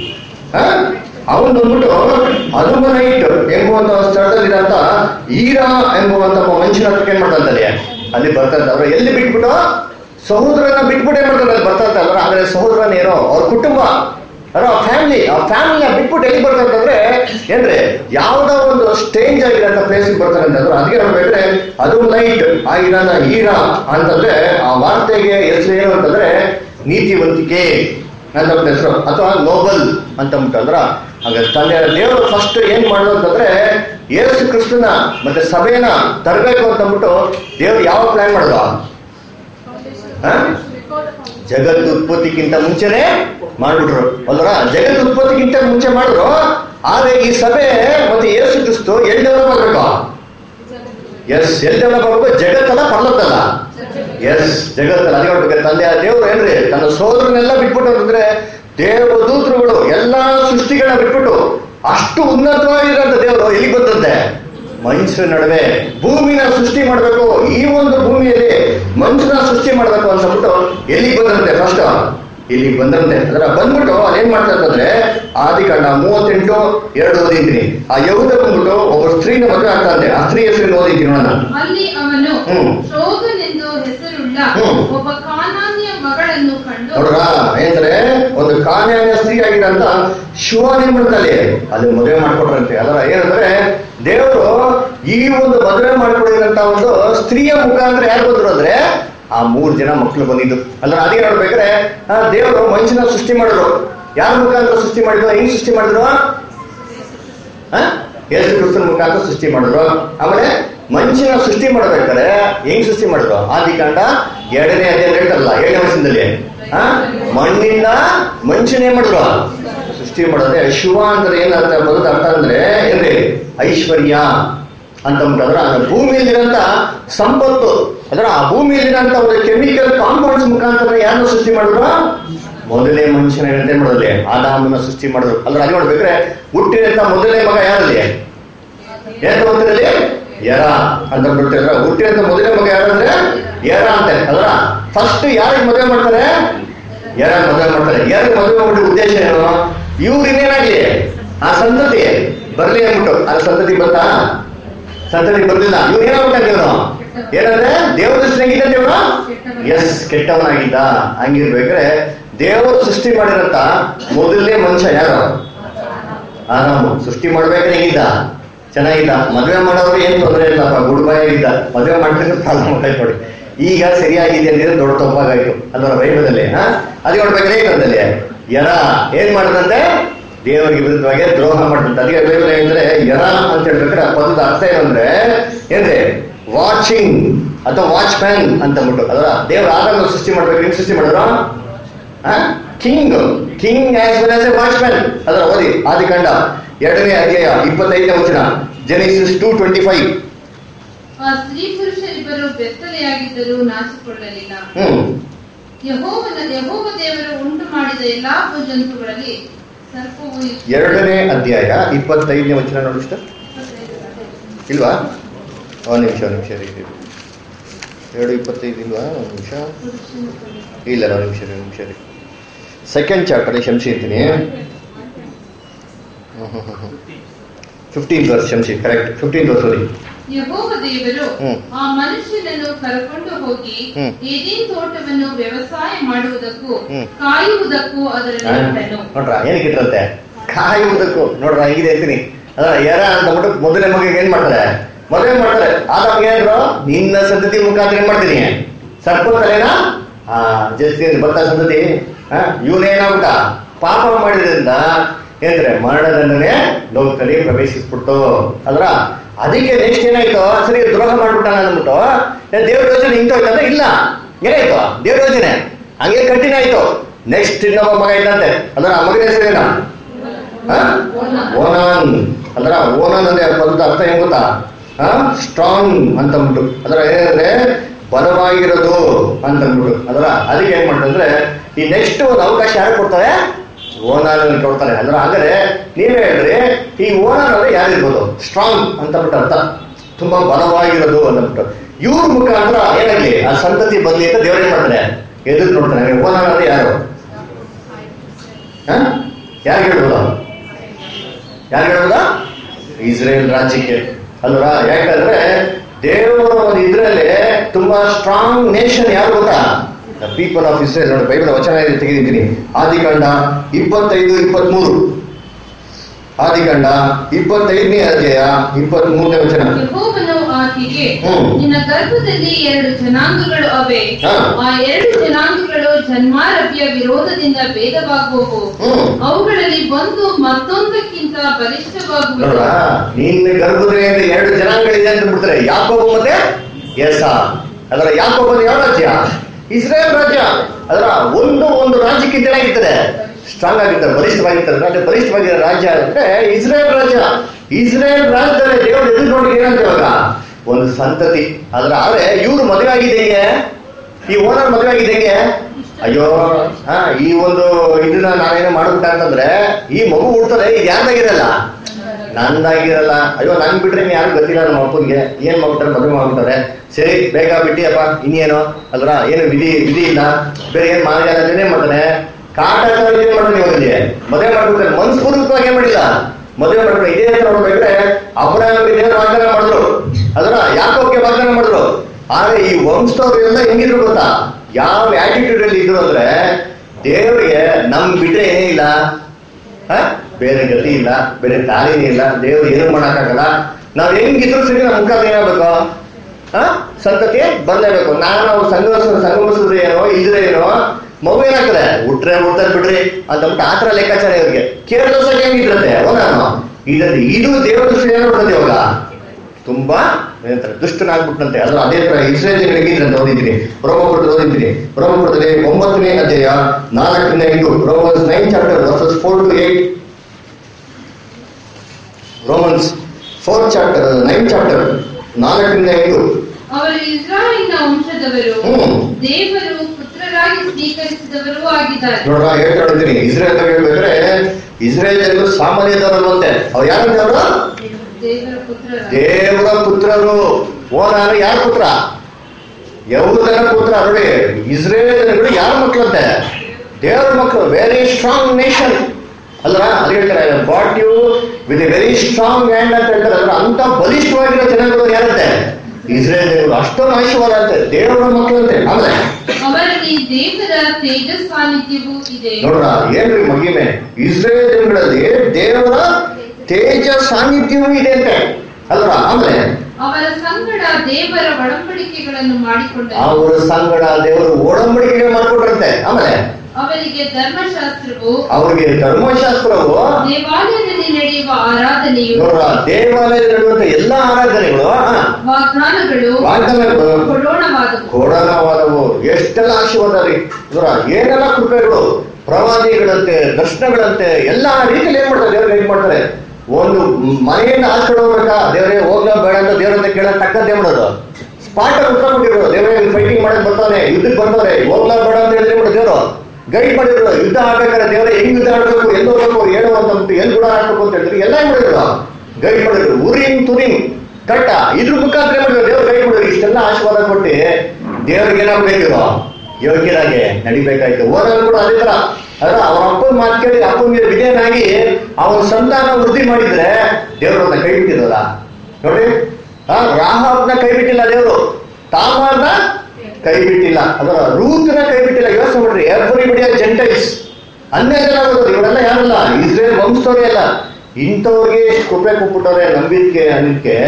ಅವನು ಬಂದ್ಬಿಟ್ಟು ಅದುಮನೈಟ್ ಎಂಬುವಂತ ಸ್ಥಳದಲ್ಲಿರಂತ ಈರಾ ಎಂಬುವಂತ ಒಬ್ಬ ಮನುಷ್ಯನ ಹತ್ರಕ್ಕೆ ಏನ್ ಮಾಡ್ತಾರೆ ಅಲ್ಲಿ ಬರ್ತಾರೆ ಅವ್ರು ಎಲ್ಲಿ ಬಿಟ್ಬಿಟ್ಟು ಸಹೋದರನ ಬಿಟ್ಬಿಟ್ಟು ಏನ್ ಮಾಡ್ತಾರೆ ಅಲ್ಲಿ ಬರ್ತಾರೆ ಅಲ್ವ ಅಂದ್ರೆ ಸಹೋದರನೇನೋ ಅವ್ರ ಕುಟುಂಬ ಅವ್ರ ಫ್ಯಾಮಿಲಿ ಆ ಫ್ಯಾಮಿಲಿನ ಬಿಟ್ಬಿಟ್ಟು ಎಲ್ಲಿ ಬರ್ತಾರೆ ಅಂತಂದ್ರೆ ಏನ್ರಿ ಯಾವ್ದೋ ಒಂದು ಸ್ಟೇಂಜ್ ಆಗಿರೋಂಥ ಪ್ಲೇಸ್ ಬರ್ತಾರೆ ಅಂತಂದ್ರೆ ಅದಕ್ಕೆ ನೋಡ್ಬೇಕ್ರೆ ಅದು ಲೈಟ್ ಆ ಇರಾನ ಈರಾ ಅಂತಂದ್ರೆ ಆ ವಾರ್ತೆಗೆ ಹೆಸರು ಏನು ಅಂತಂದ್ರೆ ನೀತಿವಂತಿಕೆ ಅಂತ ಒಂದು ಹೆಸರು ಅಥವಾ ನೋಬಲ್ ಅಂತ ಅಂದ್ರ ಹಾಗೆ ತಂದೆ ದೇವರು ಫಸ್ಟ್ ಏನ್ ಮಾಡೋದು ಅಂತಂದ್ರೆ ಯೇಸು ಕೃಷ್ಣನ ಮತ್ತೆ ಸಭೆನ ತರಬೇಕು ಅಂತ ಅಂದ್ಬಿಟ್ಟು ದೇವ್ರು ಯಾವ ಪ್ಲಾನ್ ಮಾಡೋದು ಆ? ಜಗತ್ ಉತ್ಪತ್ತಿಗಿಂತ ಮುಂಚೆನೆ ಮಾಡ್ಬಿಟ್ರು ಅಲ್ವರ ಜಗತ್ ಉತ್ಪತ್ತಿಗಿಂತ ಮುಂಚೆ ಮಾಡಿದ್ರು ಆದ್ರೆ ಈ ಸಭೆ ಮತ್ತೆ ಯೇಸು ಕ್ರಿಸ್ತು ಎಲ್ಲಿ ಡೆವಲಪ್ ಆಗ್ಬೇಕು ಎಸ್ ಎಲ್ಲಿ ಡೆವಲಪ್ ಆಗ್ಬೇಕು ಜಗತ್ತಲ್ಲ ಪರ್ಲತ್ತಲ್ಲ ಎಸ್ ಜಗತ್ತಲ್ಲ ಅದೇ ಹೇಳ್ಬೇಕು ತಂದೆ ದೇವರು ಏನ್ರಿ ತನ್ನ ಸೋದರನ್ನೆಲ್ಲ ಬಿಟ್ಬಿಟ್ಟು ಅಂದ್ರೆ ದೇವ ದೂತರುಗಳು ಎಲ್ಲಾ ಸೃಷ್ಟಿಗಳನ್ನ ಬಿಟ್ಬಿಟ್ಟು ಅಷ್ಟು ಉನ್ನತವಾಗಿರೋಂಥ ದೇವರು ಎಲ್ಲಿ ಬಂದಂತೆ ಮನುಷ್ಯರ ನಡುವೆ ಭೂಮಿನ ಸೃಷ್ಟಿ ಮಾಡಬೇಕು ಈ ಒಂದು ಭೂಮಿಯಲ್ಲಿ ಮನುಷ್ಯನ ಸೃಷ್ಟಿ ಮಾಡಬೇಕು ಅಂತಂದ್ಬಿಟ್ಟು ಎಲ್ಲಿಗೆ ಬಂದಂತೆ ಫಸ್ಟ್ ಇಲ್ಲಿಗೆ ಬಂದಂತೆ ಅದರ ಬಂದ್ಬಿಟ್ಟು ಅದೇನ್ ಮಾಡ್ತಾರೆ ಅಂತಂದ್ರೆ ಆದಿಕಾಂಡ ಮೂವತ್ತೆಂಟು ಎರಡು ಓದಿದ್ದೀನಿ ಆ ಯಹೂದ ಬಂದ್ಬಿಟ್ಟು ಒಬ್ಬ ಸ್ತ್ರೀನ ಮದುವೆ ಆಗ್ತಾನೆ ಆ ಸ್ತ್ರೀ ಹೆಸರು ಓದಿದ್ದೀನಿ ನೋಡೋಣ ಅಲ್ಲಿ ಅವನು ಹ್ಮ್. ಶೋಗನೆಂದು ಹೆಸರುಳ್ಳ ಹ್ಮ್. ಒಬ್ಬ ಕಾನಾನ್ಯ ಮಗಳನ್ನು ಕಂಡು ನೋಡ್ರ ಏನಂದ್ರೆ ಒಂದು ಕಾನ್ಯಾಯ ಸ್ತ್ರೀ ಆಗಿರಂತ ಶಿವನ್ ಏನ್ ಮಾಡ್ತಾರೆ ಅಲ್ಲಿ ಮದುವೆ ಮಾಡ್ಕೊಟ್ರಂತೆ ಅದರ ಏನಂದ್ರೆ ದೇವರು ಈ ಒಂದು ಮದುವೆ ಮಾಡ್ಕೊಂಡಿರಂತ ಒಂದು ಸ್ತ್ರೀಯ ಮುಖಾಂತರ ಯಾರು ಬಂದ್ರು ಅಂದ್ರೆ ಆ ಮೂರ್ ಜನ ಮಕ್ಕಳು ಬಂದಿದ್ದು ಅಲ್ಲ ಅದೇ ನೋಡ್ಬೇಕಾದ್ರೆ ಆ ದೇವರು ಮನುಷ್ಯನ ಸೃಷ್ಟಿ ಮಾಡಿದ್ರು ಯಾರ ಮುಖಾಂತರ ಸೃಷ್ಟಿ ಮಾಡಿದ್ರು ಹೆಂಗ್ ಸೃಷ್ಟಿ ಮಾಡಿದ್ರು ಆ? ಯೇಸು ಕ್ರಿಸ್ತನ ಮುಖಾಂತರ ಸೃಷ್ಟಿ ಮಾಡಿದ್ರು ಆಮೇಲೆ ಮನುಷ್ಯನ ಸೃಷ್ಟಿ ಮಾಡ್ಬೇಕಾದ್ರೆ ಹೆಂಗ್ ಸೃಷ್ಟಿ ಮಾಡಿದ್ರು ಆದಿಕಾಂಡ ಎರಡನೇ ಅಧ್ಯಾಯ ಹೇಳ್ತಾರಲ್ಲ ಏಳನೇ ವರ್ಷದಲ್ಲಿ ಆ ಮಣ್ಣಿಂದ ಮನುಷ್ಯನೇ ಮಾಡಿದ್ರು ಸೃಷ್ಟಿ ಮಾಡಿದ್ರೆ ಶಿವ ಅಂದ್ರೆ ಏನ್ ಅರ್ಥ ಬರೋದು ಅರ್ಥ ಅಂದ್ರೆ ಏನ್ರಿ ಐಶ್ವರ್ಯ ಅಂತ ಅಂತಾರೆ ಅಂದ್ರೆ ಭೂಮಿಯಲ್ಲಿರಂತ ಸಂಪತ್ತು ಅಂದ್ರೆ ಆ ಭೂಮಿಯಲ್ಲಿರಂತ ಒಂದು ಕೆಮಿಕಲ್ ಕಾಂಪೌಂಡ್ಸ್ ಮುಖಾಂತರ ಯಾರನ್ನ ಸೃಷ್ಟಿ ಮಾಡಿದ್ರು ಮೊದಲೇ ಮನುಷ್ಯನ ಎಂತ ಮಾಡೋದಲ್ಲಿ ಆದಾಮನ ಸೃಷ್ಟಿ ಮಾಡಿದ್ರು ಅಲ್ಲ ಅದು ನೋಡ್ಬೇಕ್ರೆ ಹುಟ್ಟಿದಂತ ಮೊದಲನೇ ಮಗ ಯಾರಲ್ಲಿ ಏನ್ ತಗೋತಿರಲ್ಲಿ ಯರ ಅಂತ ಬಿಡ್ತಾರೆ ಹುಟ್ಟಿದಂತ ಮೊದಲನೇ ಮಗ ಯಾರಂದ್ರೆ ಯರ ಅಂತ ಅಲ್ರ ಫಸ್ಟ್ ಯಾರಿಗೆ ಮದುವೆ ಮಾಡ್ತಾರೆ ಯಾರ ಮದುವೆ ಮಾಡ್ತಾರೆ ಯಾರಿಗೆ ಮದುವೆ ಮಾಡಿ ಉದ್ದೇಶ ಏನು ಇವ್ರು ಇನ್ನೇನಾಗ್ಲಿ ಆ ಸಂತತಿ ಬರ್ಲಿ ಅಂದ್ಬಿಟ್ಟು ಆ ಸಂತತಿ ಬಂತಾ ಸಂತತಿ ಬರ್ಲಿಲ್ಲ ಇವ್ರು ಏನಾಗ್ಬಿಟ್ಟ ದೇವ್ರು ಏನಂದ್ರೆ ದೇವ್ರ ದೃಷ್ಟಿಯಾಗಿದ್ದ ದೇವ್ರು ಎಸ್ ಕೆಟ್ಟವನಾಗಿದ್ದ ಹಂಗಿರ್ಬೇಕ್ರೆ ದೇವರು ಸೃಷ್ಟಿ ಮಾಡಿರಂತ ಮೊದಲನೇ ಮನುಷ್ಯ ಯಾರು ಆರಾಮು ಸೃಷ್ಟಿ ಮಾಡ್ಬೇಕಾದ್ರೆ ಹೇಗಿದ್ದ ಚೆನ್ನಾಗಿದ್ದ ಮದುವೆ ಮಾಡೋರು ಏನ್ ತೊಂದರೆ ಇಲ್ಲಪ್ಪ ಗುಡ್ ಬಾಯ್ ಆಗಿದ್ದ ಮದುವೆ ಮಾಡ್ಕೊಂಡು ಪ್ರಾಬ್ಲಮ್ ಆಯ್ತು ನೋಡಿ ಈಗ ಸರಿಯಾಗಿದೆ ಅಂದ್ರೆ ದೊಡ್ಡ ತಪ್ಪಾಗಾಯ್ತು ಅದರ ಬೈಬಲಲ್ಲಿ ಹಾ ಅದೇ ನೋಡ್ಬೇಕಾದ್ರೆ ಹೇಗಂತಲ್ಲಿ ಯರ ಏನ್ ಮಾಡಿದಂತೆ ದೇವರಿಗೆ ವಿರುದ್ಧವಾಗಿ ದ್ರೋಹ ಮಾಡಿದಂತೆ ಅದಕ್ಕೆ ಬೈಬಲ್ ಏನಂದ್ರೆ ಯರ ಅಂತ ಹೇಳ್ಬೇಕಾದ್ರೆ ಆ ಪದದ ಅರ್ಥ ಏನಂದ್ರೆ ಏನ್ರಿ ವಾಚಿಂಗ್ ಅಥವಾ ವಾಚ್ ಮ್ಯಾನ್ ಅಂತ ಅಂದ್ಬಿಟ್ಟು ಅದರ ದೇವರ ಆದಾಮ ಸೃಷ್ಟಿ ಮಾಡ್ಬೇಕು ಹೆಂಗ್ ಸೃಷ್ಟಿ ಮಾಡಿದ್ರು king king as well as a watchman ಅದರ ಓದಿ ಆದಿಕಾಂಡ ಎರಡನೇ ಅಧ್ಯಾಯ ಇಪ್ಪತ್ತೈದನೇ ವಚನ ಜೆನಿಸಿಸ್ ಟೂ ಟ್ವೆಂಟಿ ಫೈವ್ ಆ ಸ್ತ್ರೀ ಪುರುಷರಿಬ್ಬರು ಬೆತ್ತಲೆಯಾಗಿದ್ದರೂ ನಾಚಿಕೊಳ್ಳಲಿಲ್ಲ ಹ್ಮ್ ಯಹೋವನ ಯಹೋವ ದೇವರು ಉಂಟು ಮಾಡಿದ ಎಲ್ಲಾ ಭೂಜಂತುಗಳಲ್ಲಿ ಸರ್ಪವು ಇತ್ತು. ಎರಡನೇ ಅಧ್ಯಾಯ ಇಪ್ಪತ್ತೈದನೇ ವಚನ ನೋಡಿ sister? ಇಲ್ವಾ ಒಂದು ನಿಮಿಷ ಒಂದು ನಿಮಿಷ ಇರಿ, ಇರಿ. ಎರಡು ಇಪ್ಪತ್ತೈದು ಇಲ್ವಾ ಒಂದು ನಿಮಿಷ ಇಲ್ಲ ಒಂದು ನಿಮಿಷ ಒಂದು ನಿಮಿಷ ರೀ ಸೆಕೆಂಡ್ ಚಾಪ್ಟರ್ ಶಂಸಿ ಇರ್ತೀನಿ ಫಿಫ್ಟೀನ್ ವರ್ಸ್ ಶಂಸಿ ಕರೆಕ್ಟ್ ಫಿಫ್ಟೀನ್ ವರ್ಸ್ ಓದಿ ಯಹೋವ ದೇವರು ಹ್ಮ್. ಆ ಮನುಷ್ಯನನ್ನು ಕರ್ಕೊಂಡು ಹೋಗಿ ಹ್ಮ್. ಏದೇನ್ ತೋಟವನ್ನು ವ್ಯವಸಾಯ ಮಾಡುವುದಕ್ಕೂ ಹ್ಮ್. ಕಾಯುವುದಕ್ಕೂ ಅದರಲ್ಲಿ ಇಟ್ಟನು ನೋಡ್ರ ಏನಕ್ಕೆ ಇಟ್ಟಿರುತ್ತೆ ಕಾಯುವುದಕ್ಕೂ ನೋಡ್ರ ಹೇಗಿದೆ ಹೇಳ್ತೀನಿ ಅದ ಯಾರ ಅಂತ ಬಿಟ್ಟು ಮೊದಲನೇ ಮಗಿಗೆ ಏನ್ ಮಾಡ್ತಾರೆ ಮದುವೆ ಮಾಡ್ತಾರೆ ಆದಾಗ ಏನ್ರು ನಿನ್ನ ಸಂತತಿ ಮುಖಾಂತರ ಏನ್ ಮಾಡ್ತೀನಿ ಸರ್ಪ ತಲೆನ ಆ ಜಸ್ತಿ ಬರ್ತಾ ಸಂತತಿ ಇವನೇನಾಗ್ಬಿಟ್ಟ ಪಾಪ ಮಾಡಿದ್ರಿಂದ ಏನ್ರೆ ಮರಣದಂಡನೆ ಲೋಕದಲ್ಲಿ ಪ್ರವೇಶಿಸ್ಬಿಟ್ಟು ಅಲ್ರ ಅದಕ್ಕೆ ನೆಕ್ಸ್ಟ್ ಏನಾಯ್ತು ಸರಿ ದ್ರೋಹ ಮಾಡ್ಬಿಟ್ಟಾನ ಅಂದ್ಬಿಟ್ಟು ಏ, ದೇವ್ರ ಯೋಜನೆ ಇಂತೋಯ್ತಂದ್ರೆ ಇಲ್ಲ ಏನಾಯ್ತು ದೇವ್ರ ಯೋಜನೆ ಹಂಗೆ ಕಂಟಿನ್ಯೂ ಆಯ್ತು ನೆಕ್ಸ್ಟ್ ಇನ್ನೊಬ್ಬ ಮಗ ಇದ್ದಂತೆ ಅದ್ರ ಆ ಮಗನ ಹೆಸರೇನ ಆ? ಓನಾನ್ ಅದರ ಓನಾನ್ ಅಂದ್ರೆ ಪದದ ಅರ್ಥ ಏನ್ ಗೊತ್ತಾ ಸ್ಟ್ರಾಂಗ್ ಅಂತ ಅಂದ್ಬಿಟ್ಟು ಅದರ ಏನಂದ್ರೆ ಬಲವಾಗಿರೋದು ಅಂತ ಅಂದ್ಬಿಟ್ಟು ಅದರ ಅದಕ್ಕೆ ಏನ್ ಮಾಡ್ತಂದ್ರೆ ಈ ನೆಕ್ಸ್ಟ್ ಒಂದು ಅವಕಾಶ ಯಾರು ಕೊಡ್ತಾರೆ ಓನಾನ್ ಕೊಡ್ತಾರೆ ಅಂದ್ರೆ ಹಾಗಾದ್ರೆ ನೀವೇ ಹೇಳ್ರಿ ಈ ಓನಾನ್ ಅಂದ್ರೆ ಯಾರಿರ್ಬೋದು ಸ್ಟ್ರಾಂಗ್ ಅಂತ ಬಿಟ್ಟು ಅರ್ಥ ತುಂಬಾ ಬಲವಾಗಿರೋದು ಅಂದ್ಬಿಟ್ಟು ಇವ್ರ ಮುಖಾಂತರ ಏನಾಗ್ಲಿ ಆ ಸಂತತಿ ಬದಲಿ ಅಂತ ದೇವ್ರು ಏನ್ ಮಾಡ್ತಾರೆ ಎದುರು ನೋಡ್ತಾನೆ ಓನಾನ್ ಅಂದ್ರೆ ಯಾರು ಯಾರು ಹೇಳ್ಬೋದ ಯಾರು ಹೇಳ್ಬೋದ ಇಸ್ರೇಲ್ ರಾಜ್ಯಕ್ಕೆ ಅಲ್ವಾ ಯಾಕಂದ್ರೆ ದೇವರ ಒಂದು ಇದ್ರಲ್ಲಿ ತುಂಬಾ ಸ್ಟ್ರಾಂಗ್ ನೇಷನ್ ಯಾರು ಗೊತ್ತಾ ದ ಪೀಪಲ್ ಆಫ್ ಇಸ್ರೇಲ್ ನೋಡಿ ಬೈಬಲ್ ವಚನ ಇದೆ ತೆಗೆದಿದ್ದೀನಿ ಆದಿಕಾಂಡ ಇಪ್ಪತ್ತೈದು ಇಪ್ಪತ್ಮೂರು ಆದಿಕಾಂಡ ಇಪ್ಪತ್ತೈದನೇ ಅಧ್ಯಾಯ ಇಪ್ಪತ್ತ್ ಮೂರನೇ ವಚನ ಯೆಹೋವನು ಆಕೆಗೆ ಹ್ಮ್. ನಿನ್ನ ಗರ್ಭದಲ್ಲಿ ಎರಡು ಜನಾಂಗಗಳು ಅವೆ ಹಾ. ಆ ಎರಡು ಜನಾಂಗಗಳು ಜನ್ಮಾರಭ್ಯ ವಿರೋಧದಿಂದ ಭೇದವಾಗುವವು ಹ್ಮ್. ಅವುಗಳಲ್ಲಿ ಒಂದು ಮತ್ತೊಂದಕ್ಕಿಂತ ಬಲಿಷ್ಠವಾಗುವುದು ನೋಡ್ರಾ ನಿನ್ನ ಗರ್ಭದಲ್ಲಿ ಎರಡು ಜನಾಂಗಗಳಿದೆ ಅಂತ ಬಿಡ್ತಾರೆ ಯಾಕೋಬ ಮತ್ತೆ ಎಸ ಅದರ ಯಾಕೋಬದ ಯಾವ ರಾಜ್ಯ ಇಸ್ರೇಲ್ ರಾಜ್ಯ ಅದರ ಒಂದು ಒಂದು ರಾಜ್ಯಕ್ಕಿಂತ ಏನಾಗಿರ್ತದೆ ಸ್ಟ್ರಾಂಗ್ ಆಗಿರ್ತಾರೆ ಬಲಿಷ್ಠವಾಗಿರ್ತಾರೆ ಅಂದ್ರೆ ಬಲಿಷ್ಠವಾಗಿರೋ ರಾಜ್ಯ ಅಂದ್ರೆ ಇಸ್ರೇಲ್ ರಾಜ್ಯ ಇಸ್ರೇಲ್ ರಾಜ್ಯದಲ್ಲಿ ದೇವರು ಎದುರು ನೋಡಿ ಏನಂತ ಇವಾಗ ಒಂದು ಸಂತತಿ ಅದ್ರ ಆದ್ರೆ ಇವ್ರು ಮದುವೆ ಆಗಿದೆ ಹೆಂಗೆ ಈ ಓನರ್ ಮದುವೆ ಆಗಿದೆ ಹೆಂಗೆ ಅಯ್ಯೋ ಹಾ ಈ ಒಂದು ಇದನ್ನ ನಾನೇನೋ ಮಾಡ್ಬಿಟ್ಟ ಅಂತಂದ್ರೆ ಈ ಮಗು ಹುಡ್ತದೆ ಇದು ಯಾರ್ದಾಗಿರಲ್ಲ ನಂದಾಗಿರಲ್ಲ ಅಯ್ಯೋ ನನ್ ಬಿಟ್ರೆ ಇನ್ ಯಾರು ಗೊತ್ತಿಲ್ಲ ನಮ್ಮ ಅಪ್ಪನಿಗೆ ಏನ್ ಮಾಡ್ಬಿಟ್ರೆ ಮದುವೆ ಮಾಡ್ಬಿಟ್ಟಾರೆ ಸರಿ ಬೇಗ ಬಿಟ್ಟಿಯಪ್ಪ ಇನ್ನೇನು ಅಲ್ರ ಏನು ವಿಧಿ ವಿಧಿ ಇಲ್ಲ ಬೇರೆ ಏನ್ ಮಾಡಿಲ್ಲ ಏನ್ ಮಾಡ್ತಾನೆ ಕಾಟ ಏನ್ ಮಾಡ್ತಾನೆ ಇವಾಗ ಮದುವೆ ಮಾಡ್ಬಿಟ್ರೆ ಮನ್ಸ್ಪೂರ್ವಕವಾಗಿ ಏನ್ ಮಾಡಿಲ್ಲ ಮದುವೆ ಮಾಡ್ಬಿಟ್ರೆ ಇದೇ ಅಂತ ನೋಡ್ಬೇಕ್ರೆ ಅಬ್ರಾಹಂ ಇದೇ ವಾಗ್ದಾನ ಮಾಡಿದ್ರು ಅದರ ಯಾಕೋಕ್ಕೆ ವಾಗ್ದಾನ ಮಾಡಿದ್ರು ಆದ್ರೆ ಈ ವಂಶದವ್ರು ಎಲ್ಲ ಹೆಂಗಿದ್ರು ಗೊತ್ತಾ ಯಾವ ಆಟಿಟ್ಯೂಡ್ ಅಲ್ಲಿ ಇದ್ರು ಅಂದ್ರೆ ದೇವರಿಗೆ ನಮ್ ಬಿಟ್ರೆ ಏನೇ ಇಲ್ಲ ಹ? ಬೇರೆ ಗತಿ ಇಲ್ಲ ಬೇರೆ ದಾರಿನೇ ಇಲ್ಲ ದೇವ್ರು ಏನು ಮಾಡಕ್ಕಾಗಲ್ಲ ನಾವ್ ಹೆಂಗಿದ್ರು ಸರಿ ನಮ್ ಮುಖ ಏನಾಗಬೇಕು ಹ ಸಂತತಿ ಬರ್ಲೇಬೇಕು ನಾನು ಅವ್ರು ಸಂಗಮಿಸ ಸಂಗಮಿಸಿದ್ರೆ ಏನೋ ಇದ್ರೆ ಏನೋ ಮಗು ಏನಾಗ್ತದೆ ಹುಟ್ರೆ ಹುಡ್ತಾರೆ ಬಿಡ್ರಿ ಅಂತ ಅಂದ್ಬಿಟ್ಟು ಆತರ ಲೆಕ್ಕಾಚಾರ ಇವ್ರಿಗೆ ಕೇರಳಸ ಹೆಂಗಿದ್ರತೆ ನಾನು ಇದ್ರಲ್ಲಿ ಇದು ದೇವರ ದೃಷ್ಟಿ ಏನು ನೋಡ್ತದೆ ಇವಾಗ ತುಂಬಾ ಏನಂತಾರೆ ದುಷ್ಟನಾಗ್ಬಿಟ್ಟಂತೆ ಅದು ಅದೇ ತರ ಇಸ್ರೇಲ್ ಜನಗಳಿಗೆ ಇದ್ರಂತೆ ಓದಿದ್ದೀನಿ ರೋಮಪುರದ ಓದಿದ್ದೀನಿ ರೋಮಪುರದಲ್ಲಿ ಒಂಬತ್ತನೇ ಅಧ್ಯಾಯ ನಾಲ್ಕರಿಂದ ಐದು Romans nine chapter verses four to eight Romans four chapter nine chapter ನಾಲ್ಕರಿಂದ ಐದು ಅವರು ಇಸ್ರಾಯೇಲಿನ ವಂಶದವರು ಹ್ಮ್. ದೇವರು ಪುತ್ರರಾಗಿ ಸ್ವೀಕರಿಸಿದವರೂ ಆಗಿದ್ದಾರೆ ನೋಡ್ರ ಹೇಳ್ತಾ ಇದ್ದೀನಿ ಇಸ್ರೇಲ್ ಬಗ್ಗೆ ಹೇಳ್ಬೇಕಾದ್ರೆ ಇಸ್ರೇಲ್ ಜನರು ಸಾಮಾನ್ಯದವರಲ್ವಂತೆ ಅವ್ರು ಯಾರಂತೆ ಅವರು ದೇವರ ಪುತ್ರರಾಗಿ ದೇವರ ಪುತ್ರರು ಓ ನಾನು ಯಾರ ಪುತ್ರ ಯಹೂದನ ಪುತ್ರ ನೋಡಿ ಇಸ್ರೇಲ್ ಜನಗಳು ಯಾರ ಮಕ್ಕಳಂತೆ ದೇವರ ಮಕ್ಕಳು ವೆರಿ ಸ್ಟ್ರಾಂಗ್ ನೇಷನ್ ಅಲ್ರ ಅದು ಹೇಳ್ತಾರೆ bought you with a very strong hand ಅಂತ ಹೇಳ್ತಾರೆ ಅಂದ್ರೆ ಅಂತ ಬಲಿಷ್ಠವಾಗಿರೋ ಜನಗಳು ಯಾರಂತೆ ಇಸ್ರೇಲ್ ಜನಗಳು ಅಷ್ಟೊಂದು ಆಶೀರ್ವಾದ ಅಂತೆ ದೇವರ ಮಕ್ಕಳಂತೆ ಆಮೇಲೆ ಅವರಲ್ಲಿ ದೇವರ ತೇಜಸ್ ಸಾನ್ನಿಧ್ಯವೂ ಇದೆ ನೋಡ್ರ ಏನ್ರಿ ಮಗಿಮೆ ಇಸ್ರೇಲ್ ಜನಗಳಲ್ಲಿ ದೇವರ ತೇಜ ಸಾನ್ನಿಧ್ಯವೂ ಇದೆ ಅಂತೆ ಅಲ್ರ ಆಮೇಲೆ ಅವರ ಸಂಗಡ ದೇವರ ಒಡಂಬಡಿಕೆಗಳನ್ನು ಮಾಡಿಕೊಂಡರು ಅವರ ಸಂಗಡ ದೇವರು ಒಡಂಬಡಿಕೆಗಳು ಮಾಡ್ಕೊಟ್ರಂತೆ ಆಮೇಲೆ ಅವರಿಗೆ ಧರ್ಮಶಾಸ್ತ್ರವು ಅವ್ರಿಗೆ ಧರ್ಮಶಾಸ್ತ್ರವು ದೇವಾಲಯದಲ್ಲಿ ನಡೆಯುವ ಆರಾಧನೆಯು ನೋಡ್ರ ದೇವಾಲಯದಲ್ಲಿ ನಡೆಯುವಂತ ಎಲ್ಲಾ ಆರಾಧನೆಗಳು ಆ, ವಾಗ್ದಾನಗಳು ವಾಗ್ದಾನಗಳು ಕೊಡೋಣವಾದವು ಕೋಡನವಾದವು ಎಷ್ಟೆಲ್ಲ ಆಶೀರ್ವಾದ ರೀ ನೋಡ್ರ ಏನೆಲ್ಲ ಕೃಪೆಗಳು ಪ್ರವಾದಿಗಳಂತೆ ದರ್ಶನಗಳಂತೆ ಎಲ್ಲಾ ರೀತಿಯಲ್ಲಿ ಏನ್ ಮಾಡ್ತಾರೆ ದೇವ್ರಿಗೆ ಏನ್ ಮಾಡ್ತಾರೆ ಒಂದು ಮನೆಯಿಂದ ಆಚೆ ಹೋಗ್ಬೇಕಾ ದೇವರೇ ಹೋಗ್ಲಾ ಬೇಡ ಅಂತ ದೇವ್ರಂತ ಕೇಳ ತಕ್ಕಂತೆ ಏನ್ ಮಾಡೋದು ಸ್ಪಾಟ್ ಉತ್ತರ ಕೊಟ್ಟಿರೋದು ದೇವರೇ ಫೈಟಿಂಗ್ ಮಾಡಕ್ ಬರ್ತಾನೆ ಯುದ್ಧಕ್ಕೆ ಬರ್ತಾರೆ ಹೋಗ್ಲಾ ಬೇಡ ಅಂತ ಹೇಳಿದ್ರೆ ಮಾಡೋದು ದೇವರು ಗೈಡ್ ಮಾಡಿದ್ರು ಯುದ್ಧ ಆಡ್ಬೇಕಾದ್ರೆ ದೇವರೇ ಹೆಂಗ್ ಯುದ್ಧ ಆಡ್ಬೇಕು ಎಲ್ಲಿ ಹೋಗ್ಬೇಕು ಏನು ಅಂತ ಎಲ್ಲಿ ಗುಣ ಹಾಕ್ಬೇಕು ಅಂತ ಹೇಳಿದ್ರು ಎಲ್ಲ ಏನ್ ಮಾಡಿದ್ರು ಗೈಡ್ ಮಾಡಿದ್ರು ಉರಿನ್ ತುರಿನ್ ಕರೆಕ್ಟ ಇದ್ರ ಮುಖಾಂತರ ಏನ್ ಮಾಡಿದ್ರು ದೇವ್ರು ಗೈಡ್ ಮಾಡಿದ್ರು ಇಷ್ಟೆಲ್ಲ ಆಶೀರ್ವಾದ ಕೊಟ್ಟು ದೇವ್ರಿಗೆ ಏನಾಗ್ಬೇಕಿರೋ ಯೋಗ್ಯರಾಗಿ ನಡಿಬೇಕಾಯ್ತು ಓನರ್ ಕೂಡ ಅದೇ ತರ ಅದ್ರ ಅವ್ರ ಅಪ್ಪನ ಮಾತು ಕೇಳಿ ಅಪ್ಪನಿಗೆ ವಿಧೇಯನಾಗಿ ಅವನ ಸಂತಾನ ವೃದ್ಧಿ ಮಾಡಿದ್ರೆ ದೇವ್ರನ್ನ ಕೈ ಬಿಟ್ಟಿರೋದ ನೋಡಿ ಆ ರಾಹಬ್ನ ಕೈ ಬಿಟ್ಟಿಲ್ಲ ದೇವರು ತಾಮಾರ್ನ ಕೈ ಬಿಟ್ಟಿಲ್ಲ ಅದರ ರೂತ್ನ ಕೈ ಬಿಟ್ಟಿಲ್ಲ ಯೋಚನೆ ಮಾಡ್ರಿ ಎವ್ರಿಬಡಿ ಜೆಂಟೈಲ್ಸ್ ಅನ್ಯ ಜನ ಬರೋದು ಇವರೆಲ್ಲ ಯಾರಲ್ಲ ಇಸ್ರೇಲ್ ವಂಶದವ್ರೆ ಅಲ್ಲ ಇಂಥವ್ರಿಗೆ ಎಷ್ಟು ಕೃಪೆ ಕೊಟ್ಬಿಟ್ಟವ್ರೆ ನಂಬಿಕೆ ಅನ್ನಕ್ಕೆ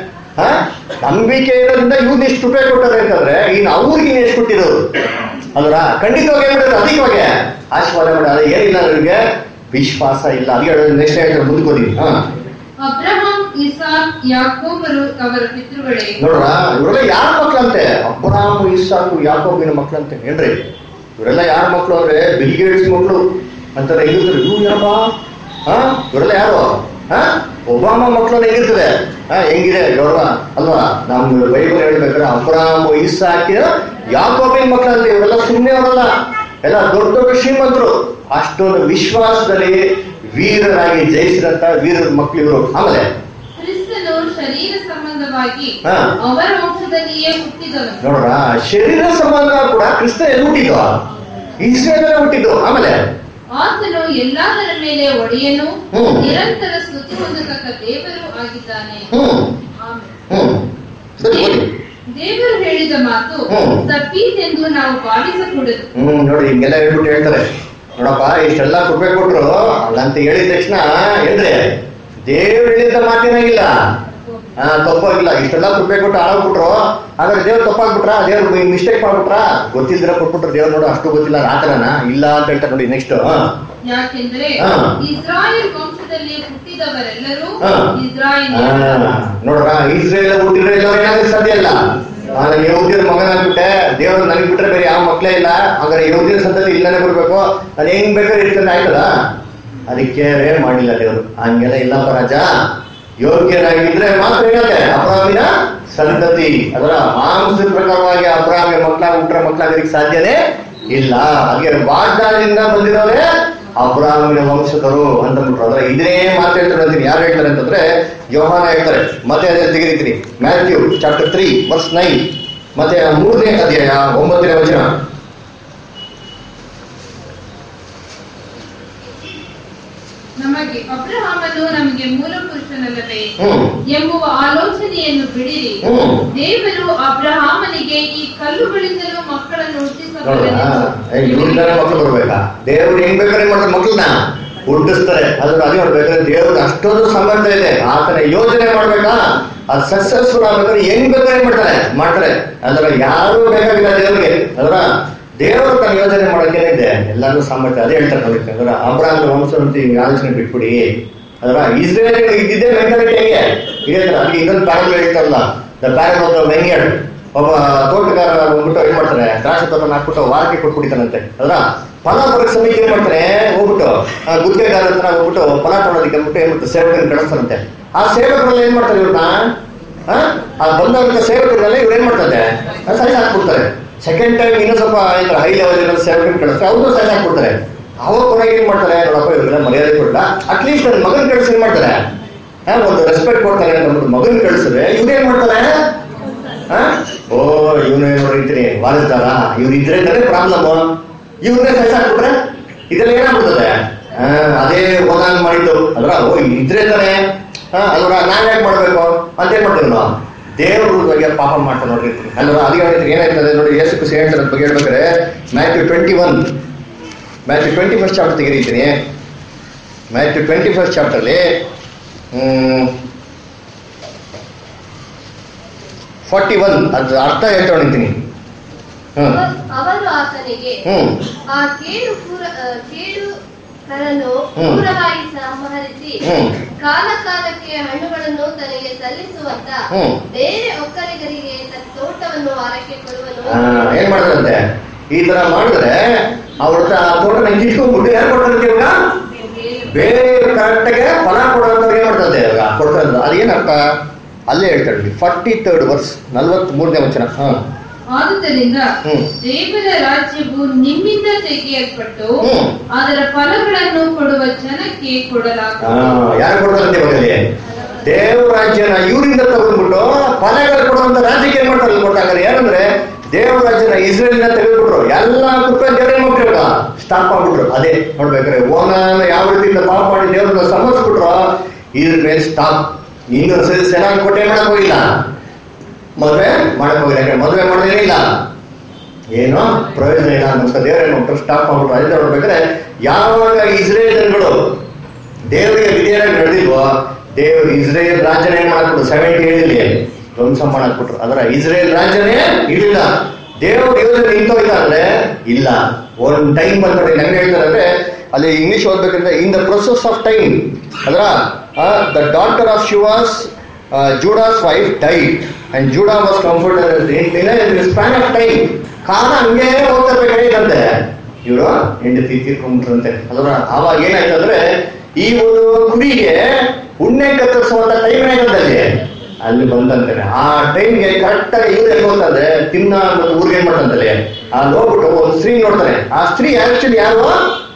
ಹ ನಂಬಿಕೆ ಇರೋದ್ರಿಂದ ಇವ್ನ ಎಷ್ಟು ಕೃಪೆ ಕೊಟ್ಟರೆ ಅಂತಂದ್ರೆ ಇನ್ನು ಅವ್ರಿಗೆ ಎಷ್ಟು ಕೊಟ್ಟಿರೋರು ಅಲ್ರ ಖಂಡಿತವಾಗಿ ಏನ್ ಮಾಡೋದು ಅಧಿಕವಾಗಿ ಆಶೀರ್ವಾದ ಮಾಡೋದು ಏನಿಲ್ಲ ಅವ್ರಿಗೆ ವಿಶ್ವಾಸ ಇಲ್ಲ ಅದಕ್ಕೆ ನೆಕ್ಸ್ಟ್ ಹೇಳ್ತಾರೆ ಮುಂದಕ್ಕೆ ಹೋಗಿ ಹಾ ಅಬ್ರಹಾಂ ಇಸಾಕ್ ಯಾಕೋಬರು ಅವರ ಪಿತೃಗಳೇ ನೋಡ್ರ ಇವರೆಲ್ಲ ಯಾರ ಮಕ್ಳಂತೆ ಅಬ್ರಾಮ್ ಇಸಾಕು ಯಾಕೋಬಿನ ಮಕ್ಳಂತೆ ಏನ್ರಿ ಇವರೆಲ್ಲ ಯಾರ ಮಕ್ಳು ಅಂದ್ರೆ ಬಿಲ್ ಗೇಟ್ಸ್ ಮಕ್ಳು ಅಂತಾರೆ ಹೆಂಗಿರ್ತಾರೆ ಇವ್ರು ಏನಪ್ಪ ಹಾ ಇವರೆಲ್ಲ ಯಾರು ಹಾ ಒಬಾಮ ಮಕ್ಕಳು ಹೆಂಗಿರ್ತದೆ ಹಾ ಹೆಂಗಿದೆ ಗೌರವ ಅಲ್ವಾ ನಮ್ ಬೈಬಲ್ ಹೇಳ್ಬೇಕಾದ್ರೆ ಅಬ್ರಾಮ್ ಇಸಾಕಿ ಯಾಕೋಬಿನ ಮಕ್ಕಳಲ್ಲಿ ಇವರೆಲ್ಲ ಸುಮ್ಮನೆ ಅವರಲ್ಲ ಎಲ್ಲ ದೊಡ್ಡ ದೊಡ್ಡ ಶ್ರೀಮಂತರು ಅಷ್ಟೊಂದು ವಿಶ್ವಾಸದಲ್ಲಿ ವೀರರಾಗಿ ಜಯಿಸಿದಂತ ವೀರರ ಮಕ್ಕಳು ಇವರು ಆಮೇಲೆ ಕ್ರಿಸ್ತನು ಶರೀರ ಸಂಬಂಧವಾಗಿ ಹಾ. ಅವರ ವಂಶದಲ್ಲಿಯೇ ಹುಟ್ಟಿದನು ನೋಡ್ರ ಶರೀರ ಸಂಬಂಧ ಕೂಡ ಕ್ರಿಸ್ತ ಎಲ್ಲಿ ಹುಟ್ಟಿದ್ದು ಇಸ್ರೇಲೇ ಹುಟ್ಟಿದ್ದು ಆಮೇಲೆ ಆತನು ಎಲ್ಲದರ ಮೇಲೆ ಒಡೆಯನು ಹ್ಮ್. ನಿರಂತರ ಸ್ತುತಿ ಹೊಂದತಕ್ಕ ದೇವರು ಆಗಿದ್ದಾನೆ ಹ್ಮ್ ಆಮೆನ್. ಹ್ಮ್ ಸರಿ ಓದಿ ದೇವರು ಹೇಳಿದ ಮಾತು ಹ್ಮ್. ತಪ್ಪೀತೆಂದು ನಾವು ಭಾವಿಸಕೂಡದು ಹ್ಮ್ ನೋಡಿ ಹಿಂಗೆಲ್ಲ ಹೇಳ್ಬಿಟ್ಟು ಹೇಳ್ತಾರೆ ನೋಡಪ್ಪ ಇಷ್ಟೆಲ್ಲ ಕೃಪೆ ಕೊಟ್ರು ಅಲ್ಲಂತ ಹೇಳಿದ ತಕ್ಷಣ ಏನ್ರಿ ದೇವ್ರು ಹೇಳಿದ ಮಾತೇನಾಗಿಲ್ಲ ಹಾ ತಪ್ಪಾಗಿಲ್ಲ ಇಷ್ಟೆಲ್ಲ ಕೃಪೆ ಕೊಟ್ಟು ಹಾಳಾಗ್ಬಿಟ್ರು ಆದ್ರೆ ದೇವ್ರು ತಪ್ಪಾಗ್ಬಿಟ್ರ ದೇವ್ರು ಮಿಸ್ಟೇಕ್ ಮಾಡ್ಬಿಟ್ರ ಗೊತ್ತಿಲ್ದಿರ ಕೊಟ್ಬಿಟ್ರು ದೇವ್ರು ನೋಡು ಅಷ್ಟು ಗೊತ್ತಿಲ್ಲ ಆ ಥರನಾ ಇಲ್ಲ ಅಂತ ಹೇಳ್ತಾರೆ ನೋಡಿ ನೆಕ್ಸ್ಟ್ ಯಾಕೆಂದ್ರೆ ಹಾ. ಇಸ್ರಾಯೇಲ್ ವಂಶದಲ್ಲಿ ಹುಟ್ಟಿದವರೆಲ್ಲರೂ ಹಾ. ಇಸ್ರಾಯೇಲ್ ನೋಡ್ರ ಇಸ್ರೇಲ್ ಹುಟ್ಟಿದ್ರೆ ಎಲ್ಲರೂ ಏನಾದ್ರೆ ಸಾಧ್ಯ ಇಲ್ಲ ನಾನು ಯಹೂದಿಯರ ಮಗನಾಗ್ಬಿಟ್ಟೆ ದೇವ್ರು ನನಗೆ ಬಿಟ್ರೆ ಬೇರೆ ಯಾವ ಮಕ್ಕಳೇ ಇಲ್ಲ ಹಾಗಾದ್ರೆ ಯಹೂದಿಯರ ಸಂತತಿ ಇಲ್ಲನೇ ಬರ್ಬೇಕು ನಾನು ಹೆಂಗ್ ಬೇಕಾದ್ರೆ ಇರ್ತದೆ ಆಯ್ತದ ಅದಕ್ಕೆ ಮಾಡಿಲ್ಲ ದೇವ್ರು ಹಂಗೆಲ್ಲ ಇಲ್ಲಪ್ಪ ರಾಜ ಯೋಗ್ಯರಾಗಿದ್ರೆ ಮಾತ್ರ ಏನಂತೆ ಅಬ್ರಾಮಿನ ಸಂತತಿ ಅದರ ಮಾಂಸದ ಪ್ರಕಾರವಾಗಿ ಅಬ್ರಾಮಿನ ಮಕ್ಕಳಾಗಿ ಹುಟ್ಟರೆ ಮಕ್ಕಳಾಗೋದಕ್ಕೆ ಸಾಧ್ಯನೇ ಇಲ್ಲ ಹಾಗೆ ವಾಗ್ದಾನದಿಂದ ಬಂದಿರೋರೇ ಅಬ್ರಾಮಿನ ವಂಶದವರು ಅಂತ ಅಂದ್ಬಿಟ್ರು ಅಂದ್ರೆ ಇದೇ ಮಾತು ಹೇಳ್ತಾರೆ ಅಂತೀನಿ ಯಾರು ಹೇಳ್ತಾರೆ ಅಂತಂದ್ರೆ ಯೋಹಾನ ಹೇಳ್ತಾರೆ ಮತ್ತೆ ಅದೇ ತೆಗೆದಿದ್ದೀನಿ Matthew chapter three verse nine ಮತ್ತೆ ಮೂರನೇ ಅಧ್ಯಾಯ ಒಂಬತ್ತನೇ ವಚನ ನಮಗೆ ಅಬ್ರಹಾಮನು ನಮಗೆ ಮೂಲ ಪುರುಷನಲ್ಲವೇ ಹ್ಮ್ ಎಂಬುವ ಆಲೋಚನೆಯನ್ನು ಬಿಡಿರಿ ಹ್ಮ್ ದೇವರು ಅಬ್ರಹಾಮನಿಗೆ ಈ ಕಲ್ಲುಗಳಿಂದಲೂ ಮಕ್ಕಳನ್ನು ನೋಡ್ರಾ ಹುಟ್ಟಿಸಬಲ್ಲನೆಂದು ಇವ್ರಿಂದಾನೆ ಮಕ್ಕಳು ಬರ್ಬೇಕಾ ದೇವ್ರು ಹೆಂಗ್ ಬೇಕಾದ್ರೆ ಮಾಡ್ತಾರೆ ಮಕ್ಕಳನ್ನ ಹುಟ್ಟಿಸ್ತಾರೆ ಅದ್ರ ಅದೇ ನೋಡ್ಬೇಕಾದ್ರೆ ದೇವ್ರಿಗೆ ಅಷ್ಟೊಂದು ಸಾಮರ್ಥ್ಯ ಇದೆ ಆತನ ಯೋಜನೆ ಮಾಡ್ಬೇಕಾ ಅದು ಸಕ್ಸಸ್ಫುಲ್ ಆಗ್ಬೇಕಾದ್ರೆ ಹೆಂಗ್ ಬೇಕಾದ್ರೆ ಮಾಡ್ತಾರೆ ಮಾಡ್ತಾರೆ ಅದ್ರ ಯಾರು ಬೇಕಾಗಿಲ್ಲ ದೇವ್ರಿಗೆ ಅದರ ದೇವರು ತನ್ನ ಯೋಜನೆ ಮಾಡಕ್ಕೆ ಇದೆ ಎಲ್ಲಾನು ಸಾಮರ್ಥ್ಯ ಅದೇ ಹೇಳ್ತಾರೆ ನೋಡಿ ಅದರ ಅಬ್ರಾಹ್ಮ ವಂಶ ಅಂತ ಹಿಂಗ್ ಆಲೋಚನೆ ಬಿಟ್ಬಿಡಿ ಅದರ ಇಸ್ರೇಲ್ ಇದ್ದಿದ್ದೇ ಮೆಂಟಾಲಿಟಿ ಹೆಂಗೆ ಇದೇ ತರ ಅಲ್ಲಿ ಇನ್ನೊಂದು ಪ್ಯಾರಲ್ ಹೇಳ್ತಾರಲ್ಲ the parable of the vineyard ಒಬ್ಬ ತೋಟಗಾರ ಬಂದ್ಬಿಟ್ಟು ಏನ್ ಮಾಡ್ತಾನೆ ದ್ರಾಕ್ಷಿ ತೋಟ ಹಾಕ್ಬಿಟ್ಟು ವಾರಕ್ಕೆ ಕೊಟ್ಬಿಡ್ತಾನಂತೆ ಅದ್ರ ಫಲ ಬರೋ ಸಮಯಕ್ಕೆ ಏನ್ ಮಾಡ್ತಾನೆ ಹೋಗ್ಬಿಟ್ಟು ಆ ಗುತ್ತಿಗೆಗಾರ ಹತ್ರ ಹೋಗ್ಬಿಟ್ಟು ಫಲ ತೊಗೊಳೋದಕ್ಕೆ ಅಂದ್ಬಿಟ್ಟು ಏನ್ ಮಾಡ್ತಾರೆ ಸೇವಕರನ್ನ ಕಳಿಸ್ತಾರಂತೆ ಆ ಸೇವಕರೆಲ್ಲ ಏನ್ ಮಾಡ್ತಾರೆ ಇವ್ರನ್ನ ಆ ಆ ಬಂದಂತ ಸೇವಕರನ್ನೆಲ್ಲ ಇವ್ರು ಏನ್ ಮಾಡ್ತಾರೆ ಸೈಜ್ ಹಾಕ್ಬಿಡ್ತಾರೆ ಸೆಕೆಂಡ್ ಟೈಮ್ ಇನ್ನೂ ಸ್ವಲ್ಪ ಏನಂತಾರೆ ಹೈ ಲೆವೆಲ್ ಇರೋ ಸೇವಕರನ್ನ ಕಳಿಸ್ತಾರೆ ಅವ್ರು ಸೈಜ್ ಹಾಕ್ಬಿಡ್ತಾರೆ ಅವಾಗ ಕೊನೆಗೆ ಏನ್ ಮಾಡ್ತಾರೆ ನೋಡಪ್ಪ ಇವ್ರಿಗೆಲ್ಲ ಮರ್ಯಾದೆ ಕೊಡಲ್ಲ ಅಟ್ಲೀಸ್ಟ್ ನನ್ನ ಮಗನ್ ಕಳಿಸಿ ಏನ್ ಮಾಡ್ತಾರೆ ಆ, ಒಂದು ರೆಸ್ಪೆಕ್ಟ್ ಕೊಡ್ತಾರೆ ಅಂತ ಅಂದ್ಬಿಟ್ಟು ಮಗನ್ ಕಳಿಸಿದ್ರೆ ಇವ್ರು ಏನ್ ಮಾಡ್ತಾರೆ ಆ? ಓ ಇವನು ನೋಡಿರ್ತೀನಿ ವಾಲಿಸ್ತಾರ ಇವ್ರು ಇದ್ರೆ ಪ್ರಾಬ್ಲಮ್ ಇವ್ರನ್ನೇ ಸಹಿಸಾಕ್ಬಿಟ್ರೆ ಇದೆಲ್ಲ ಏನಾಗ್ಬಿಡ್ತದೆ ಆ, ಅದೇ ಓದಾಂಗ್ ಮಾಡಿದ್ದು ಅದ್ರ ಓ ಇದ್ರೆ ತಾನೆ ಅಲ್ವರ ನಾವ್ ಯಾಕೆ ಮಾಡ್ಬೇಕು ಅಂತ ಏನ್ ಮಾಡ್ತೀವಿ ನಾವು ದೇವ್ರ ಬಗ್ಗೆ ಪಾಪ ಮಾಡ್ತಾ ನೋಡಿರ್ತೀನಿ ಅಲ್ವಾ ಅದಕ್ಕೆ ಹೇಳ್ತೀನಿ ಏನಾಯ್ತದೆ ನೋಡಿ ಯೇಸು ಖುಷಿ ಹೇಳ್ತಾರೆ ಅದ್ರ ಬಗ್ಗೆ ಹೇಳ್ಬೇಕಾದ್ರೆ Matthew twenty one Matthew twenty first chapter ತೆಗಿತೀನಿ ಮ್ಯಾಥ್ಯೂ ಟ್ವೆಂಟಿ ಫಸ್ಟ್ ಚಾಪ್ಟರ್ಲಿ ಫಾರ್ಟಿ ಒನ್ ಅದ್ರ ಅರ್ಥ ಹೇಳ್ತಾ ನಿಂತೀನಿ ಹ್ಮ್ ಅವರು ಆತನಿಗೆ ಹ್ಮ್ ಆ ಕೇಡು ಪೂರ ಆ, ಕೇಡು ಕರನು ಹ್ಮ್. ಪೂರವಾಗಿ ಸಂಹರಿಸಿ ಹ್ಮ್. ಕಾಲ ಕಾಲಕ್ಕೆ ಹಣ್ಣುಗಳನ್ನು ತನಗೆ ಸಲ್ಲಿಸುವಂತ ಹ್ಮ್. ಬೇರೆ ಒಕ್ಕಲಿಗರಿಗೆ ತನ್ನ ತೋಟವನ್ನು ವಾರಕ್ಕೆ ಕೊಡುವನು ಆ, ಏನ್ ಮಾಡ್ದಂತೆ ಈ ತರ ಮಾಡಿದ್ರೆ ಅವ್ರ ಹತ್ರ ಆ ತೋಟನ ಕಿತ್ಕೊಂಡ್ಬಿಟ್ಟು ಯಾರು ಕೊಡ್ತಾರೆ ಇವಾಗ ಬೇರೆ ಕರೆಕ್ಟ್ಗೆ ಫಲ ಕೊಡೋದವ್ರು ಏನ್ ಮಾಡ್ತದೆ ಇವಾಗ ಕೊಡ್ತಾರೆ ಅದೇನ್ ಅರ್ಥ ಅಲ್ಲೇ ಹೇಳ್ತಾರೆ ಫಾರ್ಟಿ ತರ್ಡ್ ವರ್ಸ್ ನಲ್ವತ್ ಮೂರನೇ ವಚನ ಹಾ ಆದುದರಿಂದ ಹ್ಮ್. ದೇವರ ರಾಜ್ಯವು ನಿಮ್ಮಿಂದ ತೆಗೆಯಲ್ಪಟ್ಟು ಹ್ಮ್. ಅದರ ಫಲಗಳನ್ನು ಕೊಡುವ ಜನಕ್ಕೆ ಆ, ಕೊಡಲಾಗುವುದು ಯಾರು ಕೊಡ್ತಾರಂತೆ ಇವಾಗಲ್ಲಿ ದೇವ್ರ ರಾಜ್ಯನ ಇವರಿಂದ ತಗೊಂಡ್ಬಿಟ್ಟು ಫಲಗಳು ಕೊಡುವಂತ ರಾಜ್ಯಕ್ಕೆ ಏನ್ ಮಾಡ್ತಾರೆ ಇಲ್ಲಿ ಕೊಟ್ಟಾಗ ಏನಂದ್ರೆ ದೇವ್ರ ರಾಜ್ಯನ ಇಸ್ರೇಲಿನ ತೆಗೆದ್ಬಿಟ್ರು ಎಲ್ಲ ಕೃಪೆ ದೇವರೇ ಮಾಡ್ಬಿಟ್ರು ಸ್ಟಾಪ್ ಮಾಡ್ಬಿಟ್ರು ಅದೇ ನೋಡ್ಬೇಕಾದ್ರೆ ಓನಾನ ಯಾವ ರೀತಿಯಿಂದ ಪಾಪ ಮಾಡಿ ದೇವ್ರನ್ನ ಸಮರ್ಸ್ಬಿಟ್ರು ಇದ್ರ ಮೇಲೆ ಸ್ಟಾಪ್ ಇನ್ನು ಸರಿ ಸೆನಾಗ್ ಕೊಟ್ಟೆ ಮಾಡಕ್ ಹೋಗಿಲ್ಲ ಮದ್ವೆ ಮಾಡಕ್ ಹೋಗಿಲ್ಲ ಯಾಕಂದ್ರೆ ಮದ್ವೆ ಮಾಡೋದೇ ಇಲ್ಲ ಏನೋ ಪ್ರಯೋಜನ ಇಲ್ಲ ಅಂತ ದೇವರೇನು ಮಾಡ್ಬಿಟ್ರು ಸ್ಟಾಪ್ ಮಾಡ್ಬಿಟ್ರು ಅದಕ್ಕೆ ನೋಡ್ಬೇಕಾದ್ರೆ ಯಾವಾಗ ಇಸ್ರೇಲ್ ಜನಗಳು ದೇವರಿಗೆ ವಿಧೇಯರಾಗಿ ನಡೆದಿಲ್ವೋ ದೇವರು ಇಸ್ರೇಲ್ ರಾಜ್ಯನೇ ಮಾಡ್ಬಿಟ್ಟು ಸೆವೆಂಟಿ ಏಳಲ್ಲಿ ಧ್ವಂಸ ಮಾಡಾಕ್ಬಿಟ್ರು ಅದರ ಇಸ್ರೇಲ್ ರಾಜ್ಯನೇ ಇರಲಿಲ್ಲ ದೇವ್ರ ಯೋಜನೆ ನಿಂತೋಯ್ತ ಅಂದ್ರೆ ಇಲ್ಲ ಒಂದ್ ಟೈಮ್ ಬಂದ್ಬಿಟ್ಟು ಹೆಂಗ್ ಹೇಳ್ತಾರೆ ಅಂದ್ರೆ ಅಲ್ಲಿ ಇಂಗ್ಲಿಷ್ ಓದ್ಬೇಕಂದ್ರೆ in the process of time ಅದರ the daughter of Shuah's Judah's wife died and Judah was comfortable in span of time ಕಾಲ ಹಂಗೆ ಹೋಗ್ತಾ ಇರ್ಬೇಕಾಗಿತ್ತಂತೆ ಇವರು ಹೆಂಡತಿ ತೀರ್ಕೊಂಡ್ಬಿಟ್ರಂತೆ ಅದರ ಆವಾಗ ಏನಾಯ್ತು ಅಂದ್ರೆ ಈ ಒಂದು ಕುರಿಗೆ ಉಣ್ಣೆ ಕತ್ತರಿಸುವಂತ ಟೈಮ್ ಏನಾಗದಲ್ಲಿ ಅಲ್ಲಿ ಬಂದಂತಾನೆ ಆ ಟೈಮ್ಗೆ ಕರೆಕ್ಟ್ ಆಗಿ ಇವ್ರು ಎಲ್ಲಿ ಹೋಗ್ತಂದ್ರೆ ತಿನ್ನ ಮತ್ತು ಊರಿಗೆ ಏನ್ ಮಾಡ್ತಂತಲ್ಲಿ ಅಲ್ಲಿ ಹೋಗ್ಬಿಟ್ಟು ಒಂದು ಸ್ತ್ರೀ ನೋಡ್ತಾನೆ ಆ ಸ್ತ್ರೀ ಆಕ್ಚುಲಿ ಯಾರು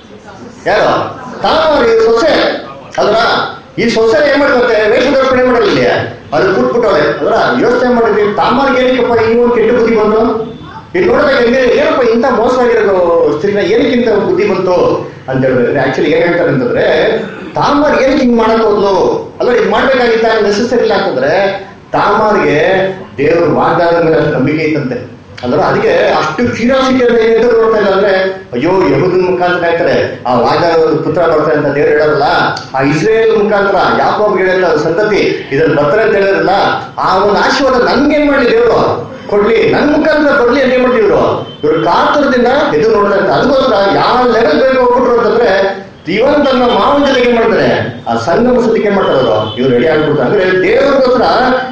ಯಾರು ತಾಮಾರಿ ಸೊಸೆ ಅದ್ರ ಈ ಸೊಸೆ ಏನ್ ಮಾಡ್ತಾರೆ ವೇಷದರ್ಪಣೆ ಮಾಡಲ್ಲ ಇಲ್ಲಿ ಅಲ್ಲಿ ಕೂತ್ಬಿಟ್ಟವ್ರೆ ಅದ್ರ ಯೋಚನೆ ಮಾಡಿದ್ವಿ ತಾಮಾರಿಗೆ ಏನಕ್ಕಪ್ಪ ಈ ಒಂದು ಕೆಟ್ಟ ಬುದ್ಧಿ ಬಂತು ಇಲ್ಲಿ ನೋಡಿದಾಗ ಹೆಂಗೆ ಏನಪ್ಪ ಇಂಥ ಮೋಸವಾಗಿರೋ ಸ್ತ್ರೀನ ಏನಕ್ಕಿಂತ ಬುದ್ಧಿ ಬಂತು ಅಂತ ಹೇಳಿದ್ರೆ ಆಕ್ಚುಲಿ ಏನ್ ಹೇಳ್ತಾರೆ ಅಂತಂದ್ರೆ ತಾಮಾರ್ ಏನಕ್ಕೆ ಹಿಂಗ್ ಮಾಡಕ್ ಹೋದ್ಲು ಅಲ್ಲ ಇದು ಮಾಡ್ಬೇಕಾಗಿತ್ತ ನೆಸೆಸರಿ ಇಲ್ಲ ಅಂತಂದ್ರೆ ತಾಮಾರ್ಗೆ ದೇವ್ರ ವಾಗ್ದಾನದ ಮೇಲೆ ಅಷ್ಟು ನಂಬಿಕೆ ಇತ್ತಂತೆ ಅಂದ್ರೆ ಅದಕ್ಕೆ ಅಷ್ಟು ಕ್ಯೂರಿಯಾಸಿಟಿ ಅಂತ ಏನಿದ್ರು ನೋಡ್ತಾ ಇಲ್ಲ ಅಂದ್ರೆ ಅಯ್ಯೋ ಯಹುದನ್ ಮುಖಾಂತರ ಹೇಳ್ತಾರೆ ಆ ವಾಗ್ದಾನದ ಒಂದು ಪುತ್ರ ಬರ್ತಾರೆ ಅಂತ ದೇವ್ರು ಹೇಳೋರಲ್ಲ ಆ ಇಸ್ರೇಲ್ ಮುಖಾಂತರ ಯಾಕೋಬ್ ಹೇಳಿಲ್ಲ ಸಂತತಿ ಇದ್ರಲ್ಲಿ ಬರ್ತಾರೆ ಅಂತ ಹೇಳಿದ್ರಲ್ಲ ಆ ಒಂದು ಆಶೀರ್ವಾದ ನನ್ಗೇನ್ ಮಾಡ್ಲಿ ದೇವ್ರು ಕೊಡ್ಲಿ ನನ್ ಮುಖಾಂತರ ಬರ್ಲಿ ಅಂತ ಏನ್ ಮಾಡ್ತಿದ್ರು ಇವ್ರು ಕಾತುರದಿಂದ ಎದುರು ನೋಡ್ತಾ ಇರ್ತಾರೆ ಅದಕ್ಕೋಸ್ಕರ ಯಾವ ಲೆವೆಲ್ ಬೇಕು ಹೋಗ್ಬಿಟ್ರು ಅಂತಂದ್ರೆ ಇವನ್ ತನ್ನ ಮಾವನ ಜೊತೆಗೆ ಏನ್ ಮಾಡ್ತಾರೆ ಆ ಸಂಗಮ ಸದ್ಯಕ್ಕೆ ಏನ್ ಮಾಡ್ತಾರೆ ಅವರು ಇವ್ರು ರೆಡಿ ಆಗ್ಬಿಡ್ತಾರೆ ಅಂದ್ರೆ ದೇವ್ರಿಗೋಸ್ಕರ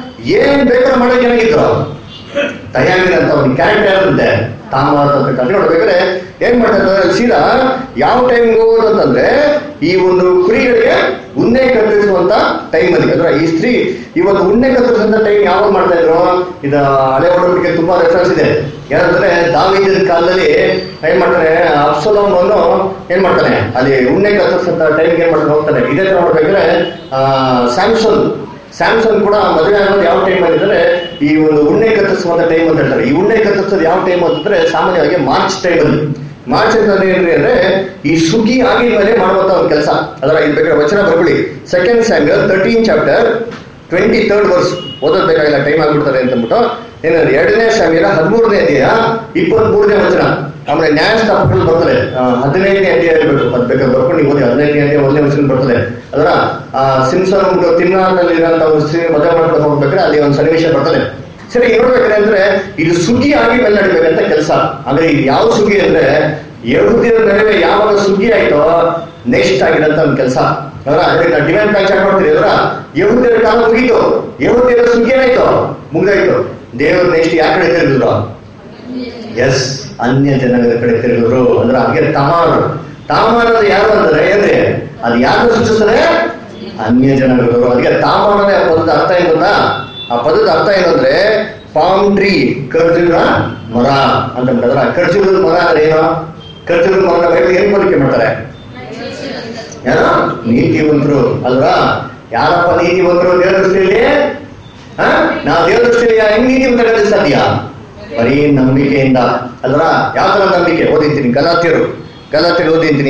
ಏನ್ ಬೇಕಾದ್ರೆ ಮಾಡಕ್ಕೆ ಏನಾಗಿದ್ರು ತಯಾರಿರಂತ ಒಂದು ಕ್ಯಾರೆಕ್ಟರ್ ಇರುತ್ತೆ ತಾಮ್ರ ಅಂತ ಕಥೆ ನೋಡ್ಬೇಕಾದ್ರೆ ಏನ್ ಮಾಡ್ತಾರೆ ಸೀದಾ ಯಾವ ಟೈಮ್ ಹೋಗೋದು ಅಂತಂದ್ರೆ ಈ ಒಂದು ಕುರಿಗಳಿಗೆ ಉಣ್ಣೆ ಕತ್ತರಿಸುವಂತ ಟೈಮ್ ಅಲ್ಲಿ ಅಂದ್ರೆ ಈ ಸ್ತ್ರೀ ಇವತ್ತು ಉಣ್ಣೆ ಕತ್ತರಿಸುವಂತ ಟೈಮ್ ಯಾವಾಗ ಮಾಡ್ತಾ ಇದ್ರು ಇದು ಹಳೆ ಒಡಂಬಡಿಕೆ ತುಂಬಾ ರೆಫರೆನ್ಸ್ ಇದೆ ಏನಂದ್ರೆ ದಾವಿದನ ಕಾಲದಲ್ಲಿ ಏನ್ ಮಾಡ್ತಾನೆ ಅಪ್ಸಲೋಮ್ ಅನ್ನು ಏನ್ ಮಾಡ್ತಾನೆ ಅಲ್ಲಿ ಉಣ್ಣೆ ಕತ್ತರಿಸುವಂತ ಟೈಮ್ಗೆ ಏನ್ ಮಾಡ್ತಾನೆ ಹೋಗ್ತಾನೆ ಇದೇ ತರ ನೋಡ್ಬೇಕಾದ್ರೆ ಆ ಸ್ಯಾಮ್ಸನ್ ಸ್ಯಾಮ್ಸಂಗ್ ಕೂಡ ಮದುವೆ ಆಗೋದು ಯಾವ ಟೈಮ್ ಆಗಿದ್ರೆ ಈ ಒಂದು ಉಣ್ಣೆ ಕತ್ತರಿಸುವಂತ ಟೈಮ್ ಅಂತ ಹೇಳ್ತಾರೆ ಈ ಉಣ್ಣೆ ಕತ್ತರಿಸೋದು ಯಾವ ಟೈಮ್ ಅಂತಂದ್ರೆ ಸಾಮಾನ್ಯವಾಗಿ ಮಾರ್ಚ್ ಟೈಮ್ ಅಲ್ಲಿ ಮಾರ್ಚ್ ಅಂದ್ರೆ ಏನ್ರಿ ಅಂದ್ರೆ ಈ ಸುಗ್ಗಿ ಆಗಿದ ಮೇಲೆ ಮಾಡುವಂತ ಒಂದು ಕೆಲಸ ಅದರ ಇದು ಬೇಕಾದ್ರೆ ವಚನ ಬರ್ಕೊಳ್ಳಿ second Samuel thirteen chapter twenty third verse ಓದೋದ್ ಬೇಕಾಗಿಲ್ಲ ಟೈಮ್ ಆಗ್ಬಿಡ್ತಾರೆ ಅಂತ ಅಂದ್ಬಿಟ್ಟು ಏನಂದ್ರೆ ಎರಡನೇ ಸ್ಯಾಮ್ಯಲ ಹದಿಮೂರನೇ ಅಧ್ಯಾಯ ಇಪ್ಪತ್ತ್ ಮೂರನೇ ವಚನ ಆಮೇಲೆ ನ್ಯಾಯಸ್ಥಾಪಕರು ಬರ್ತದೆ ಆ, ಹದಿನೈದನೇ ಅಧ್ಯಾಯ ಇರಬೇಕು ಅದ್ ಬೇಕಾದ್ರೆ ಬರ್ಕೊಂಡು ನೀವು ಓದಿ ಹದಿನೈದನೇ ಅಧ್ಯಾಯ ಒಂದನೇ ವಚನ ಬರ್ತದೆ ಅದರ ಆ ಸಿಂಸನ್ ತಿನ್ನಾನಲ್ಲಿ ಇರೋಂಥ ಒಂದು ಸ್ತ್ರೀ ಮದುವೆ ಮಾಡ್ಕೊಂಡು ಹೋಗ್ಬೇಕಾದ್ರೆ ಅಲ್ಲಿ ಒಂದು ಸನ್ನಿವೇಶ ಬರ್ತದೆ ಸರಿ ನೋಡ್ಬೇಕಾದ್ರೆ ಅಂದ್ರೆ ಇದು ಸುಗ್ಗಿ ಆಗಿ ಮೇಲೆ ನಡಿಬೇಕಂತ ಕೆಲಸ ಅಂದ್ರೆ ಇದು ಯಾವ ಸುಗ್ಗಿ ಅಂದ್ರೆ ಯಹುದಿಯರ ನಡುವೆ ಯಾವಾಗ ಸುಗ್ಗಿ ಆಯ್ತೋ ನೆಕ್ಸ್ಟ್ ಆಗಿರೋಂಥ ಒಂದು ಕೆಲಸ ಅದರ ಅದಕ್ಕೆ ನಾವು ಡಿಮ್ಯಾಂಡ್ ಬ್ಯಾಂಕ್ ಚೆಕ್ ಮಾಡ್ತೀವಿ ಅದರ ಯಹುದಿಯರ ಕಾಲ ಮುಗೀತು ಯಹುದಿಯರ ಸುಗ್ಗಿ ಏನಾಯ್ತು ಮುಗ್ದಾಯ್ತು ದೇವರು ನೆಕ್ಸ್ಟ್ ಯಾರ ಕಡೆ ತಿರುಗಿದ್ರು ಎಸ್ ಅನ್ಯ ಜನಗಳ ಕಡೆ ತಿರುಗಿದ್ರು ಅಂದ್ರೆ ಹಾಗೆ ತಮಾರು ತಾಮಾನ ಯಾರು ಅಂದ್ರೆ ಏನ್ರಿ ಅದು ಯಾರು ಸೂಚಿಸ್ತದೆ ಅನ್ಯ ಜನಗಳು ಅದಕ್ಕೆ ತಾಮಾನದ ಪದದ ಅರ್ಥ ಏನು ಗೊತ್ತಾ ಆ ಪದದ ಅರ್ಥ ಏನಂದ್ರೆ ಪಾಮ್ ಟ್ರೀ ಖರ್ಜೂರ ಮರ ಅಂತ ಬಿಟ್ಟದ್ರ ಖರ್ಜೂರದ ಮರ ಅಂದ್ರೆ ಏನು ಖರ್ಜೂರದ ಮರ ಬೈಬಲ್ ಏನ್ ಹೋಲಿಕೆ ಮಾಡ್ತಾರೆ ಯಾರು ನೀತಿವಂತರು ಅಲ್ವಾ ಯಾರಪ್ಪ ನೀತಿವಂತರು ದೇವರ ದೃಷ್ಟಿಯಲ್ಲಿ ಹಾ? ನಾವು ದೇವರ ದೃಷ್ಟಿಯಲ್ಲಿ ಹೆಂಗ್ ನೀತಿವಂತ ಸಾಧ್ಯ ಬರೀ ನಂಬಿಕೆಯಿಂದ ಅಲ್ವಾ ಯಾವ ತರ ನಂಬಿಕೆ ಓದಿದ್ದೀನಿ ಗಲಾತಿಯರು ಗಲಾತಿಯರು ಓದಿದ್ದೀನಿ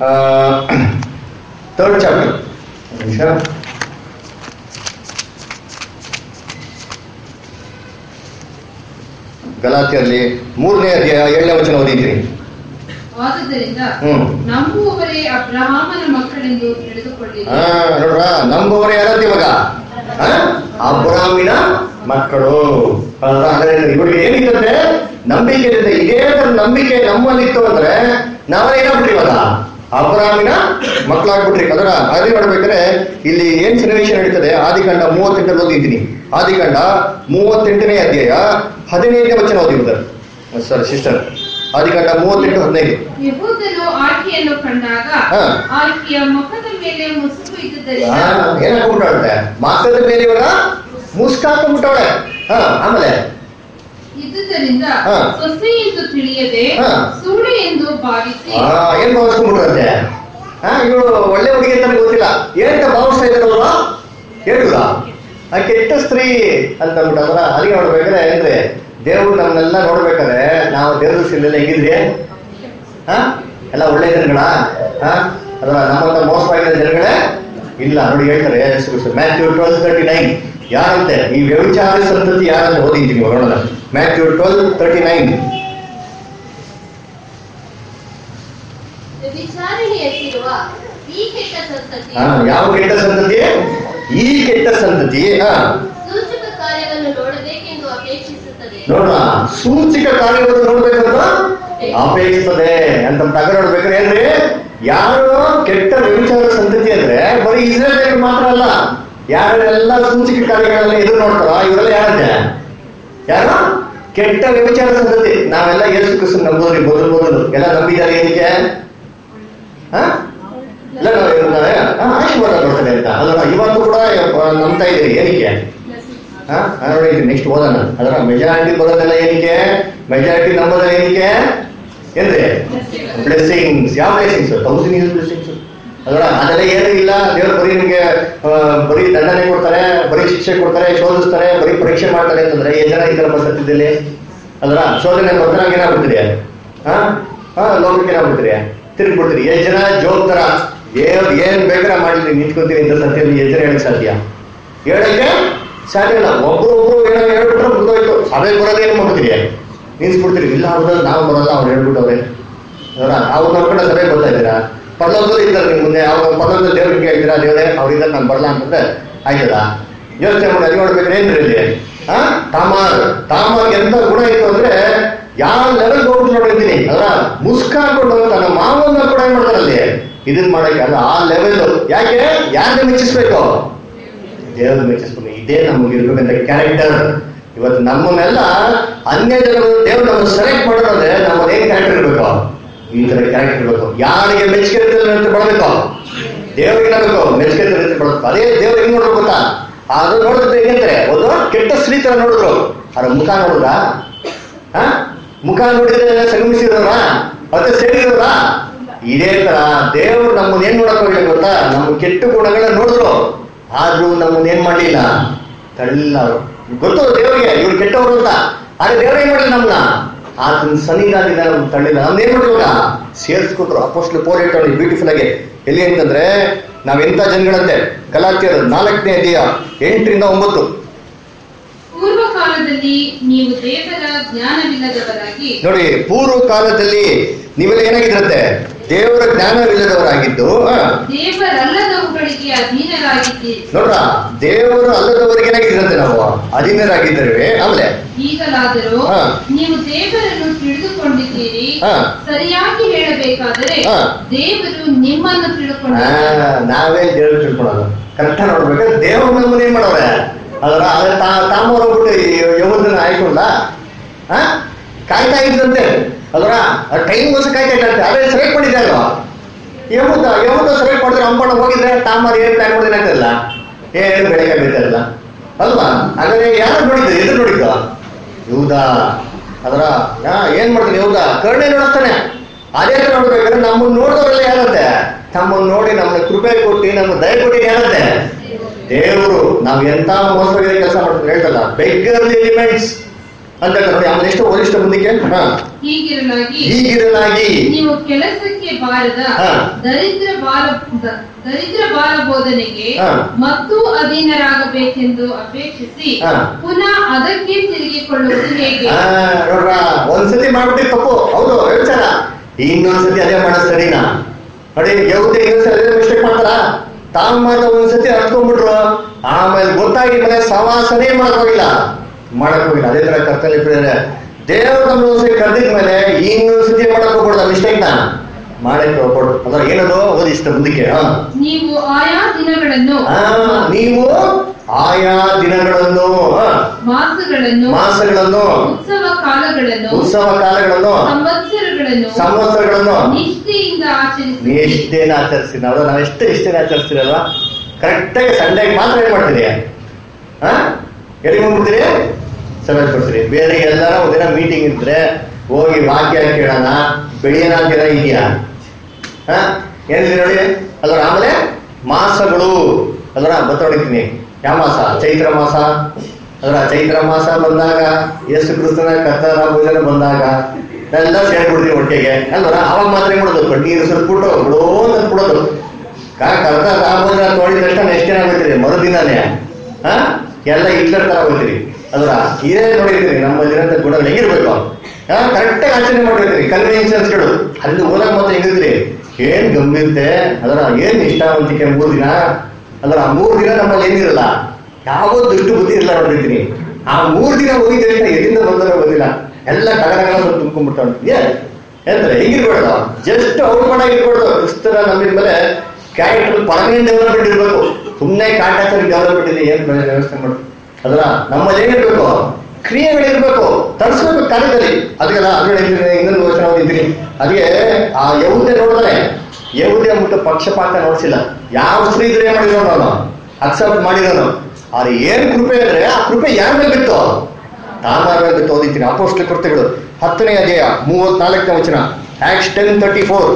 ಥರ್ಡ್ ಚಾಪ್ಟರ್ ನಿಮಿಷ ಗಲಾತಿಯಲ್ಲಿ ಮೂರನೇ ಅಧ್ಯಾಯ ಏಳನೇ ವಚನ ಓದಿದ್ದೀನಿ ಆದುದರಿಂದ ಹ್ಮ್ ನಂಬುವವರೇ ಅಬ್ರಹಾಮನ ಮಕ್ಕಳೆಂದು ತಿಳಿದುಕೊಳ್ಳಿರಿ ಹಾ ನೋಡ್ರ ನಂಬುವವರು ಯಾರದ್ದು ಇವಾಗ ಆ? ಅಬ್ರಾಮಿನ ಮಕ್ಕಳು ಅಲ್ವಾ? ಅಂದ್ರೆ ಇವ್ರಿಗೆ ಏನಿರುತ್ತೆ ನಂಬಿಕೆ ಇರುತ್ತೆ ಇದೇ ತರ ನಂಬಿಕೆ ನಮ್ಮಲ್ಲಿತ್ತು ಅಂದ್ರೆ ನಾವೇನಾಗ್ಬಿಟ್ರಿ ಇವಾಗ ಅಬ್ರಾಮಿನ ಮಕ್ಕಳಾಗ್ಬಿಟ್ರಿ ಅದರ ಅದೇ ನೋಡ್ಬೇಕಾದ್ರೆ ಇಲ್ಲಿ ಏನ್ ಸನ್ನಿವೇಶ ನಡೀತದೆ ಆದಿಕಾಂಡ ಮೂವತ್ತೆಂಟರಲ್ಲಿ ಓದಿದ್ದೀನಿ ಆದಿಕಾಂಡ ಮೂವತ್ತೆಂಟನೇ ಅಧ್ಯಾಯ ಹದಿನೈದನೇ ವಚನ ಓದಿ ಸರ್ ಸಿಸ್ಟರ್ ಆದಿಕಾಂಡ ಮೂವತ್ತೆಂಟು ಹದಿನೈದು ಯಹೂದನು ಆಕೆಯನ್ನು ಕಂಡಾಗ ಹಾ. ಆಕೆಯ ಮುಖದ ಮೇಲೆ ಮುಸುಕು ಇದ್ದುದರಿಂದ ಏನಾಗ್ಬಿಟ್ಟವಳೆ ಮಾತದ ಮೇಲೆ ಇವಾಗ ಮುಸ್ಕಾಕೊಂಡ್ಬಿಟ್ಟವಳೆ ಹಾ ಆಮೇಲೆ ಇದ್ದುದರಿಂದ ಹಾ. ಸೊಸೆ ಎಂದು ತಿಳಿಯದೆ ಹಾ. ಸುಳ್ಳು ಎಂದು ಭಾವಿಸಿ ಆ, ಏನ್ ಭಾವಿಸ್ಕೊಂಡ್ಬಿಟ್ರಂತೆ ಹಾ ಇವಳು ಒಳ್ಳೆ ಹುಡುಗಿ ಅಂತ ಗೊತ್ತಿಲ್ಲ ಏನಂತ ಭಾವಿಸ್ತಾ ಇದ್ದಾರಲ್ವಾ ಹೇಳುದ ಆ ಕೆಟ್ಟ ಸ್ತ್ರೀ ಅಂತ ಅಂದ್ಬಿಟ್ಟಂದ್ರ ಅಲ್ಲಿಗೆ ನೋಡ್ಬೇಕಾದ್ರೆ ಅಂದ್ರೆ ದೇವ್ರು ನಮ್ಮನ್ನೆಲ್ಲ ನೋಡ್ಬೇಕಾದ್ರೆ ನಾವು ದೇವ್ರ ದೃಷ್ಟಿಯಲ್ಲಿ ಹೆಂಗಿದ್ರಿ ಹಾ ಎಲ್ಲ ಒಳ್ಳೆ ಜನಗಳ ಹಾ ಅಥವಾ ನಮ್ಮಂತ ಮೋಸವಾಗಿರೋ ಜನಗಳೇ ಇಲ್ಲ ನೋಡಿ ಹೇಳ್ತಾರೆ ಮ್ಯಾಥ್ಯೂ ಟ್ವೆಲ್ ತರ್ಟಿ ನೈನ್ ಯಾರಂತೆ ಈ ವ್ಯವಿಚಾರ ಸಂತತಿ ಯಾರಂತ ಓದಿದ್ದೀನಿ ನೋಡೋಣ ಮ್ಯಾಥ್ಯೂ ಟ್ವೆಲ್ ತರ್ಟಿ ನೈನ್ ವಿಚಾರಣೆಯಲ್ಲಿರುವ ಈ ಕೆಟ್ಟ ಸಂತತಿ ಹಾ ಯಾವ ಕೆಟ್ಟ ಸಂತತಿ ಈ ಕೆಟ್ಟ ಸಂತತಿ ಹಾ ಸೂಚಕ ಕಾರ್ಯವನ್ನು ನೋಡಬೇಕೆಂದು ಅಪೇಕ್ಷಿಸುತ್ತದೆ ನೋಡ್ರ ಸೂಚಿಕ ಕಾರ್ಯವನ್ನು ನೋಡ್ಬೇಕಂತ ಅಪೇಕ್ಷಿಸ್ತದೆ ಅಂತ ತಗ ನೋಡ್ಬೇಕಾದ್ರೆ ಏನ್ರಿ ಯಾರು ಕೆಟ್ಟ ವ್ಯವಿಚಾರ ಸಂತತಿ ಅಂದ್ರೆ ಬರೀ ಇಸ್ರೇಲ್ ಮಾತ್ರ ಅಲ್ಲ ಯಾರೆಲ್ಲ ಸೂಚಿಕ ಕಾರ್ಯಗಳನ್ನ ಎದುರು ನೋಡ್ತಾರ ಇವರೆಲ್ಲ ಯಾರಂತೆ ಯಾರು ಕೆಟ್ಟ ವ್ಯವಿಚಾರ ಸಂತತಿ ನಾವೆಲ್ಲ ಯೇಸು ಕ್ರಿಸ್ತು ನಂಬೋದ್ರಿ ಮೊದಲು ಮೊದಲು ಎಲ್ಲ ನಂಬಿದ್ದಾರೆ ಏನಕ್ಕೆ ಹಾ? ಇಲ್ಲ ನಾವು ಇವ್ರನ್ನ, ಹಾ, ನಂಬ್ತಾ ಇದ್ದೀರಿ ಏನಕ್ಕೆ ಹಾ ಹಾ, ನೋಡಿ ನೆಕ್ಸ್ಟ್ ಓದೋಣ ಅದರ ಮೆಜಾರಿಟಿ ಬರೋದೆಲ್ಲ ಏನಕ್ಕೆ ಮೆಜಾರಿಟಿ ನಂಬೋದೆಲ್ಲ ಏನಕ್ಕೆ ಏನ್ರಿ ಬ್ಲೆಸ್ಸಿಂಗ್ಸ್ ಯಾವ ಬ್ಲೆಸ್ಸಿಂಗ್ಸ್ ತೌಸಂಡ್ ಇಯರ್ಸ್ ಬ್ಲೆಸ್ಸಿಂಗ್ಸ್ ಅದರ ಅದೆಲ್ಲ ಏನೂ ಇಲ್ಲ ದೇವ್ರು ಬರೀ ನಿಮಗೆ ಬರೀ ದಂಡನೆ ಕೊಡ್ತಾರೆ ಬರೀ ಶಿಕ್ಷೆ ಕೊಡ್ತಾರೆ ಶೋಧಿಸ್ತಾರೆ ಬರೀ ಪರೀಕ್ಷೆ ಮಾಡ್ತಾರೆ ಅಂತಂದ್ರೆ ಎಷ್ಟು ಜನ ಈ ತರ ಬರ್ಸತ್ತಿದ್ದಲ್ಲಿ ಅದರ ಶೋಧನೆ ಬರ್ತಾಗ ಏನಾಗ್ಬಿಡ್ತೀರಿ ಹಾ ಹಾ ಲೋಕಕ್ಕೆ ಏನಾಗ್ಬಿಡ್ತೀರಿ ತಿರುಗಿ ಬಿಡ್ತೀರಿ ಎಷ್ಟು ಜನ ಜೋಗ್ ತರ ಏನ್ ಏನ್ ಬೇಕಾದ್ರೆ ಮಾಡ್ಲಿ ನಿಂತ್ಕೊಂತೀನಿ ಇಂಥ ಸತ್ಯದಲ್ಲಿ ಎಷ್ಟು ಜನ ಹೇಳಕ್ ಸಾಧ್ಯ ಹೇಳಕ್ಕೆ ಸಾಧ್ಯ ಇಲ್ಲ ಒಬ್ರು ಒಬ್ರು ಏನೋ ಹೇಳ್ಬಿಟ್ರೆ ಮುಗಿದೋಯ್ತು ಸಭೆ ಬರೋದೇನು ಮಾಡ್ತೀರಿ ನಿಲ್ಸ್ಬಿಡ್ತೀರಿ ಇಲ್ಲ ಹೌದಲ್ಲ ನಾವು ಬರಲ್ಲ ಅವ್ರು ಹೇಳ್ಬಿಟ್ಟವ್ರೆ ಅವರ ಅವ್ರು ನೋಡ್ಕೊಂಡ ಸಭೆ ಬರ್ತಾ ಇದ್ದೀರಾ ಪರ್ಲೋಕದಲ್ಲಿ ಇದ್ದಾರೆ ನಿಮ್ ಮುಂದೆ ಅವ್ರ ಪರ್ಲೋಕದಲ್ಲಿ ದೇವ್ರಿಗೆ ಹೇಳ್ತೀರಾ ದೇವ್ರೆ ಅವ್ರಿಂದ ನಾನು ಬರಲ್ಲ ಅಂತಂದ್ರೆ ಆಯ್ತದ ಯೋಚನೆ ಮಾಡಿ ಅದು ನೋಡ್ಬೇಕಾದ್ರೆ ಏನ್ರಿ ಇಲ್ಲಿ ಆ ತಾಮಾರ್ ತಾಮಾರ್ ಎಂತ ಗುಣ ಇತ್ತು ಅಂದ್ರೆ ಯಾವ ಲೆವೆಲ್ ಹೋಗ್ಬಿಟ್ಟು ನೋಡಿದ್ದೀನಿ ಅದರ ಮುಸ್ಕ ಹಾಕೊಂಡು ತನ್ನ ಮಾವನ್ನ ಕೂಡ ಏನ್ ಮಾಡ್ತಾರೆ ಅಲ್ಲಿ ಇದನ್ ಮಾಡಕ್ಕೆ ಅಲ್ಲ ಆ ಲೆವೆಲ್ ಯಾಕೆ ಯಾರನ್ನ ಮೆಚ್ಚಿಸ್ಬೇಕು ದೇವರು ಮೆಚ್ಚಿಸ್ಕೊಂಡು ಇದೇ ನಮಗೆ ಇರ್ಬೇಕಂತ ಕ್ಯಾರೆಕ್ಟರ್ ಇವತ್ತು ನಮ್ಮನ್ನೆಲ್ಲ ಅನ್ಯ ಜನರು ದೇವರು ನಮ್ಮ ಸೆಲೆಕ್ಟ್ ಮಾಡೋದಂದ್ರೆ ನಮ್ಮದು ಏನ್ ಕ್ಯಾರೆಕ್ಟರ್ ಇರ್ಬೇಕು ಈ ತರ ಕ್ಯಾರೆಕ್ಟರ್ ಇರ್ಬೇಕು ಯಾರಿಗೆ ಮೆಚ್ಚುಗೆ ಅಂತ ಬಡಬೇಕು ದೇವರಿಗೆ ಏನಾಗಬೇಕು ಮೆಚ್ಚುಗೆ ಅಂತ ಬಡಬೇಕು ಅದೇ ದೇವ್ರು ಹೆಂಗ್ ನೋಡ್ಬೇಕು ಗೊತ್ತಾ ಅದು ನೋಡಿದ್ರೆ ಹೆಂಗಂದ್ರೆ ಒಂದು ಕೆಟ್ಟ ಸ್ತ್ರೀ ತರ ನೋಡಿದ್ರು ಅದ್ರ ಮುಖ ನೋಡಿದ್ರಾ ಹ ಮುಖ ನೋಡಿದ್ರೆ ಸಂಗಮಿಸಿರೋರ ಮತ್ತೆ ಸೇರಿರೋರ ಇದೇ ತರ ದೇವ್ರು ನಮ್ಮನ್ನ ಏನ್ ನೋಡಕ್ ಹೋಗಿಲ್ಲ ಗೊತ್ತಾ ನಮ್ಮ ಕೆಟ್ಟ ಗುಣಗಳನ್ನ ನೋಡಿದ್ರು ಆದ್ರೂ ನಮ್ಮನ್ನ ಏನ್ ಮಾಡ್ಲಿಲ್ಲ ತಳ್ಳಿಲ್ಲ ಅವ್ರು. ಗೊತ್ತು ದೇವರಿಗೆ ಇವ್ರು ಕೆಟ್ಟವರು ಅಂತ ಆದ್ರೆ ದೇವ್ರ ಏನ್ ಮಾಡಿಲ್ಲ ನಮ್ಮನ್ನ ಆತನ ಸನ್ನಿಧಾನದಿಂದ ನಮ್ಗೆ ತಳ್ಳಿಲ್ಲ ನಮ್ದು ಏನ್ ಮಾಡಿಲ್ಲ ಸೇರಿಸ್ಕೊಟ್ರು ಅಪೋಸ್ಟ್ಲು ಪೋಲ್ ಹೇಳ್ತಾರೆ ಬ್ಯೂಟಿಫುಲ್ ಆಗಿ ಎಲ್ಲಿ ಅಂತಂದ್ರೆ ನಾವ್ ಎಂತ ಜನಗಳಂತೆ ಗಲಾತಿಯರು ನಾಲ್ಕನೇ ಅಧ್ಯಾಯ ಎಂಟರಿಂದ ಒಂಬತ್ತು ಪೂರ್ವ ಕಾಲದಲ್ಲಿ ನೀವು ದೇವರ ಜ್ಞಾನವಿಲ್ಲದವರಾಗಿ ನೋಡಿ ಪೂರ್ವ ಕಾಲದಲ್ಲಿ ನೀವೆಲ್ಲ ಏನಾಗಿದ್ರಂತೆ ದೇವರ ಜ್ಞಾನವಿಲ್ಲದವರಾಗಿದ್ದು ಆ, ದೇವರಲ್ಲದವುಗಳಿಗೆ ಅಧೀನರಾಗಿದ್ದೀರಿ ನೋಡ್ರ ದೇವರು ಅಲ್ಲದವರಿಗೆ ಏನಾಗಿದ್ರಂತೆ ನಾವು ಅಧೀನರಾಗಿದ್ದೇವೆ ಆಮೇಲೆ ಈಗಲಾದರೂ ಹಾ. ನೀವು ದೇವರನ್ನು ತಿಳಿದುಕೊಂಡಿದ್ದೀರಿ ಹಾ. ಸರಿಯಾಗಿ ಹೇಳಬೇಕಾದರೆ ಹಾ. ದೇವರು ನಿಮ್ಮನ್ನು ಆ, ತಿಳ್ಕೊಂಡಿದ್ದಾರೆ ನಾವೇ ದೇವ್ರು ತಿಳ್ಕೊಳೋದು ಕರೆಕ್ಟ್ ನೋಡ್ಬೇಕು ದೇವ್ರ ನಮ್ಮನ್ನ ಏನ್ ಮಾಡವ್ರೆ ಅದರ ಅದ್ರ ತಾಮವ್ರು ಹೋಗ್ಬಿಟ್ಟು ಯೌದನ್ನ ಆಯ್ಕೊಂಡ ಆ ಕಾಯ್ತಾ ಇದ್ರಂತೆ ಅದರ ಟೈಮ್ ಗೋಸ ಕಾಯ್ತಾ ಇದ್ದಂತೆ ಅದೇ ಸೆಲೆಕ್ಟ್ ಮಾಡಿದ್ದೆ ಅಲ್ವಾ ಯಮುದ ಯಮುದ ಸೆಲೆಕ್ಟ್ ಮಾಡಿದ್ರೆ ಅಂಬಣ್ಣ ಹೋಗಿದ್ರೆ ತಾಮರ್ ಏನ್ ಪ್ಲಾನ್ ಮಾಡಿದ್ರೆ ಆಗ್ತದಲ್ಲ ಏನು ಬೆಳಗ್ಗೆ ಬೀಳ್ತಾರಲ್ಲ ಅಲ್ವಾ ಹಾಗಾದ್ರೆ ಯಾರು ನೋಡಿದ್ರು ಎದುರು ನೋಡಿದ್ದು ಯೂದ ಅದರ ಆ, ಏನ್ ಮಾಡ್ತಾನೆ ಯೂದ ಕರುಣೆ ನೋಡ್ತಾನೆ ಅದೇ ತರ ನೋಡ್ಬೇಕಾದ್ರೆ ನಮ್ಮನ್ನ ನೋಡಿದವರೆಲ್ಲ ಯಾರಂತೆ ನಮ್ಮನ್ನ ನೋಡಿ ನಮ್ಮನ್ನ ಕೃಪೆ ಕೊಟ್ಟು ನಮ್ಮ ದಯ ಕೊಟ್ಟು ಯಾರಂತೆ ದೇವರು ನಾವ್ ಎಂತ ಮೋಸವಾಗಿ ಕೆಲಸ ಮಾಡ್ತಾರೆ ಹೇಳ್ತಲ್ಲ ಬೆಗ್ಗರ್ಲಿ ಎಲಿಮೆಂಟ್ಸ್ ಅಂತ ಹೇಳ್ತಾರೆ ನೋಡಿ ಆಮೇಲೆ ಎಷ್ಟು ವರಿಷ್ಠ ಮುಂದಕ್ಕೆ ಹಾ ಹೀಗಿರಲಾಗಿ ಹೀಗಿರಲಾಗಿ ನೀವು ಕೆಲಸಕ್ಕೆ ಬಾರದ ಹಾ. ದರಿದ್ರ ಬಾಲ ದ- ದರಿದ್ರ ಬಾಲ ಬೋಧನೆಗೆ ಹಾ. ಮತ್ತೂ ಅಧೀನರಾಗಬೇಕೆಂದು ಅಪೇಕ್ಷಿಸಿ ಹಾ. ಪುನಃ ಅದಕ್ಕೆ ತಿರುಗಿಕೊಳ್ಳುವುದು ಹೇಗೆ ಆ, ನೋಡ್ರ ಒಂದ್ಸತಿ ಮಾಡ್ಬಿಟ್ಟು ತಪ್ಪು ಹೌದು ಹೇಳ್ತಾರ ಇನ್ನೊಂದ್ಸತಿ ಅದೇ ಮಾಡೋದು ಸರಿನಾ ನೋಡಿ ಯಾವುದೇ ಇನ್ನೊಂದ್ಸತಿ ಅದೇ ಮಿಸ್ಟೇಕ್ ಮಾಡ್ತಾರ ತಾವ್ ಮಾಡಿದ ಒಂದ್ಸತಿ ಅರ್ತ್ಕೊಂಡ್ಬಿಟ್ರು ಆಮೇಲೆ ಗೊತ್ತಾಗಿ ಮೇಲೆ ಸವಾಸನೆ ಮಾಡಕ್ ಹೋಗಿಲ್ಲ ಮಾಡಕ್ ಹೋಗಿಲ್ಲ ಅದೇ ತರ ಕರ್ತಲ್ಲಿ ಬಿಡಿದ್ರೆ ದೇವರು ನಮ್ಮ ಒಂದ್ಸತಿ ಕರೆದಿದ ಮೇಲೆ ಇನ್ನೊಂದ್ಸತಿ ಮಾಡಕ್ ಹೋಗ್ಬಿಡ್ದ ಮಿಸ್ಟೇಕ್ ನ ಮಾಡಕ್ ಹೋಗ್ಬಿಡು ಅದ್ರ ಏನದು ಓದಿ ಇಷ್ಟ ಮುಂದಕ್ಕೆ ಹಾ ನೀವು ಆಯಾ ದಿನಗಳನ್ನು ಆ, ನೀವು ಆಯಾ ದಿನಗಳನ್ನು ಆ, ಮಾಸಗಳನ್ನು ಮಾಸಗಳನ್ನು ಉತ್ಸವ ಕಾಲಗಳನ್ನು ಉತ್ಸವ ಕಾಲಗಳನ್ನು ಸಂವತ್ಸರಗಳನ್ನು ಸಂವತ್ಸರಗಳನ್ನು ನಿಷ್ಠೆಯಿಂದ ಆಚರಿಸಿ ನಿಷ್ಠೆನ ಆಚರಿಸ್ತೀನಿ ಅವ್ರು ನಾವು ಎಷ್ಟು ನಿಷ್ಠೆನ ಆಚರಿಸ್ತೀರಲ್ವಾ ಕರೆಕ್ಟಾಗಿ ಸಂಡೆಗೆ ಮಾತ್ರ ಏನ್ ಮಾಡ್ತೀರಿ ಹಾ ಎಲ್ಲಿಗೆ ಹೋಗ್ಬಿಡ್ತೀರಿ ಸಭೆ ಕೊಡ್ತೀರಿ ಬೇರೆ ಎಲ್ಲಾರ ಒಂದಿನ ಮೀಟಿಂಗ್ ಇದ್ರೆ ಹೋಗಿ ವಾಕ್ಯ ಕೇಳೋಣ ಬೆಳೆಯೋಣ ಅಂತೀರ ಇದೆಯಾ ಹಾ ಏನಿದೆ ನೋಡಿ ಅದರ ಆಮೇಲೆ ಮಾಸಗಳು ಅದರ ಬತ್ತೊಡಿತೀನಿ ಯಾವ ಮಾಸ ಚೈತ್ರ ಮಾಸ ಅದರ ಚೈತ್ರ ಮಾಸ ಬಂದಾಗ ಯೇಸು ಕ್ರಿಸ್ತನ ಕರ್ತರ ಭೋಜನ ಬಂದಾಗ ಎಲ್ಲ ಸೇರ್ಬಿಡ್ತೀವಿ ಒಟ್ಟಿಗೆ ಅಲ್ವರ ಅವಾಗ ಮಾತ್ರ ಏನ್ ಮಾಡೋದು ಕಣ್ಣೀರು ಸುರ್ಬಿಟ್ಟು ಬಿಡೋ ಅಂತ ಬಿಡೋದು ಕರ್ತ ಭೋಜನ ತೊಳಿದ ತಕ್ಷಣ ಎಷ್ಟು ಜನ ಆಗ್ಬಿಡ್ತೀರಿ ಮರುದಿನಾನೇ ಹಾ ಎಲ್ಲ ಹಿಟ್ಲರ್ ತರ ಹೋಗ್ತೀರಿ ಅಲ್ರ ಇದೇ ನೋಡಿರ್ತೀರಿ ನಮ್ಮ ಇರೋಂಥ ಗುಣಗಳು ಹೆಂಗಿರ್ಬೇಕು ಹಾ ಕರೆಕ್ಟಾಗಿ ಆಚರಣೆ ಮಾಡಿರ್ತೀರಿ ಕನ್ವೆನ್ಷನ್ಸ್ಗಳು ಅಲ್ಲಿ ಓದಕ್ ಮತ್ತೆ ಹೆಂಗಿರ್ತೀರಿ ಏನ್ ಗಂಭೀರತೆ ಅದರ ಏನ್ ನಿಷ್ಠಾವಂತಿಕೆ ಮೂರ್ ದಿನ ಅದರ ಆ ಮೂರ್ ದಿನ ನಮ್ಮಲ್ಲಿ ಏನಿರಲ್ಲ ಯಾವ ದುಷ್ಟು ಬುದ್ಧಿ ಇಲ್ಲ ನೋಡಿರ್ತೀನಿ ಆ ಮೂರ್ ದಿನ ಹೋಗಿದ ತಕ್ಷಣ ಎಲ್ಲಿಂದ ಬಂದರೋ ಗೊತ್ತಿಲ್ಲ ಎಲ್ಲ ಕಗಡಗಳ ತುಂಬ್ಕೊಂಡ್ಬಿಟ್ಟು ಏ ಅಂದ್ರೆ ಹೆಂಗಿರ್ಬಾರ್ದು ಜಸ್ಟ್ ಔಟ್ ಮಾಡಾಗಿ ಇರ್ಬಾರ್ದು ಕ್ರಿಸ್ತರ ನಂಬಿದ ಮೇಲೆ ಕ್ಯಾರೆಕ್ಟರ್ ಪರ್ಮನೆಂಟ್ ಡೆವಲಪ್ಮೆಂಟ್ ಇರ್ಬೇಕು ಸುಮ್ಮನೆ ಕಾಂಟ್ಯಾಕ್ಟರ್ ಡೆವಲಪ್ಮೆಂಟ್ ಇದೆ ಏನ್ ಬೇರೆ ವ್ಯವಸ್ಥೆ ಮಾಡು ಅದರ ನಮ್ಮಲ್ಲಿ ಏನಿರ್ಬೇಕು ಕ್ರಿಯೆಗಳಿರ್ಬೇಕು ತರಿಸ್ಬೇಕು ಕಾರ್ಯದಲ್ಲಿ ಅದಕ್ಕೆಲ್ಲ ಅದ್ರಲ್ಲಿ ಇನ್ನೊಂದು ವಚನ ಓದಿದ್ದೀನಿ ಅದಕ್ಕೆ ಆ ಯಹೂದೆ ನೋಡಿದ್ರೆ ಯಹೂದೆ ಅಂದ್ಬಿಟ್ಟು ಪಕ್ಷಪಾತ ನೋಡ್ಸಿಲ್ಲ ಯಾವ ಸ್ತ್ರೀ ಇದ್ರೆ ಏನ್ ಮಾಡಿದ್ರು ಅವನು ಅಕ್ಸೆಪ್ಟ್ ಮಾಡಿರೋನು ಆದ್ರೆ ಏನ್ ಕೃಪೆ ಅಂದ್ರೆ ಆ ಕೃಪೆ ಯಾರ ಮೇಲೆ ಬಿತ್ತು ತಾಮಾರ ಮೇಲೆ ಬಿತ್ತು ಓದಿತೀನಿ ಅಪೋಸ್ಟಲ್ ಕೃತ್ಯಗಳು ಹತ್ತನೇ ಅಧ್ಯಾಯ ಮೂವತ್ನಾಲ್ಕನೇ ವಚನ Acts ten thirty four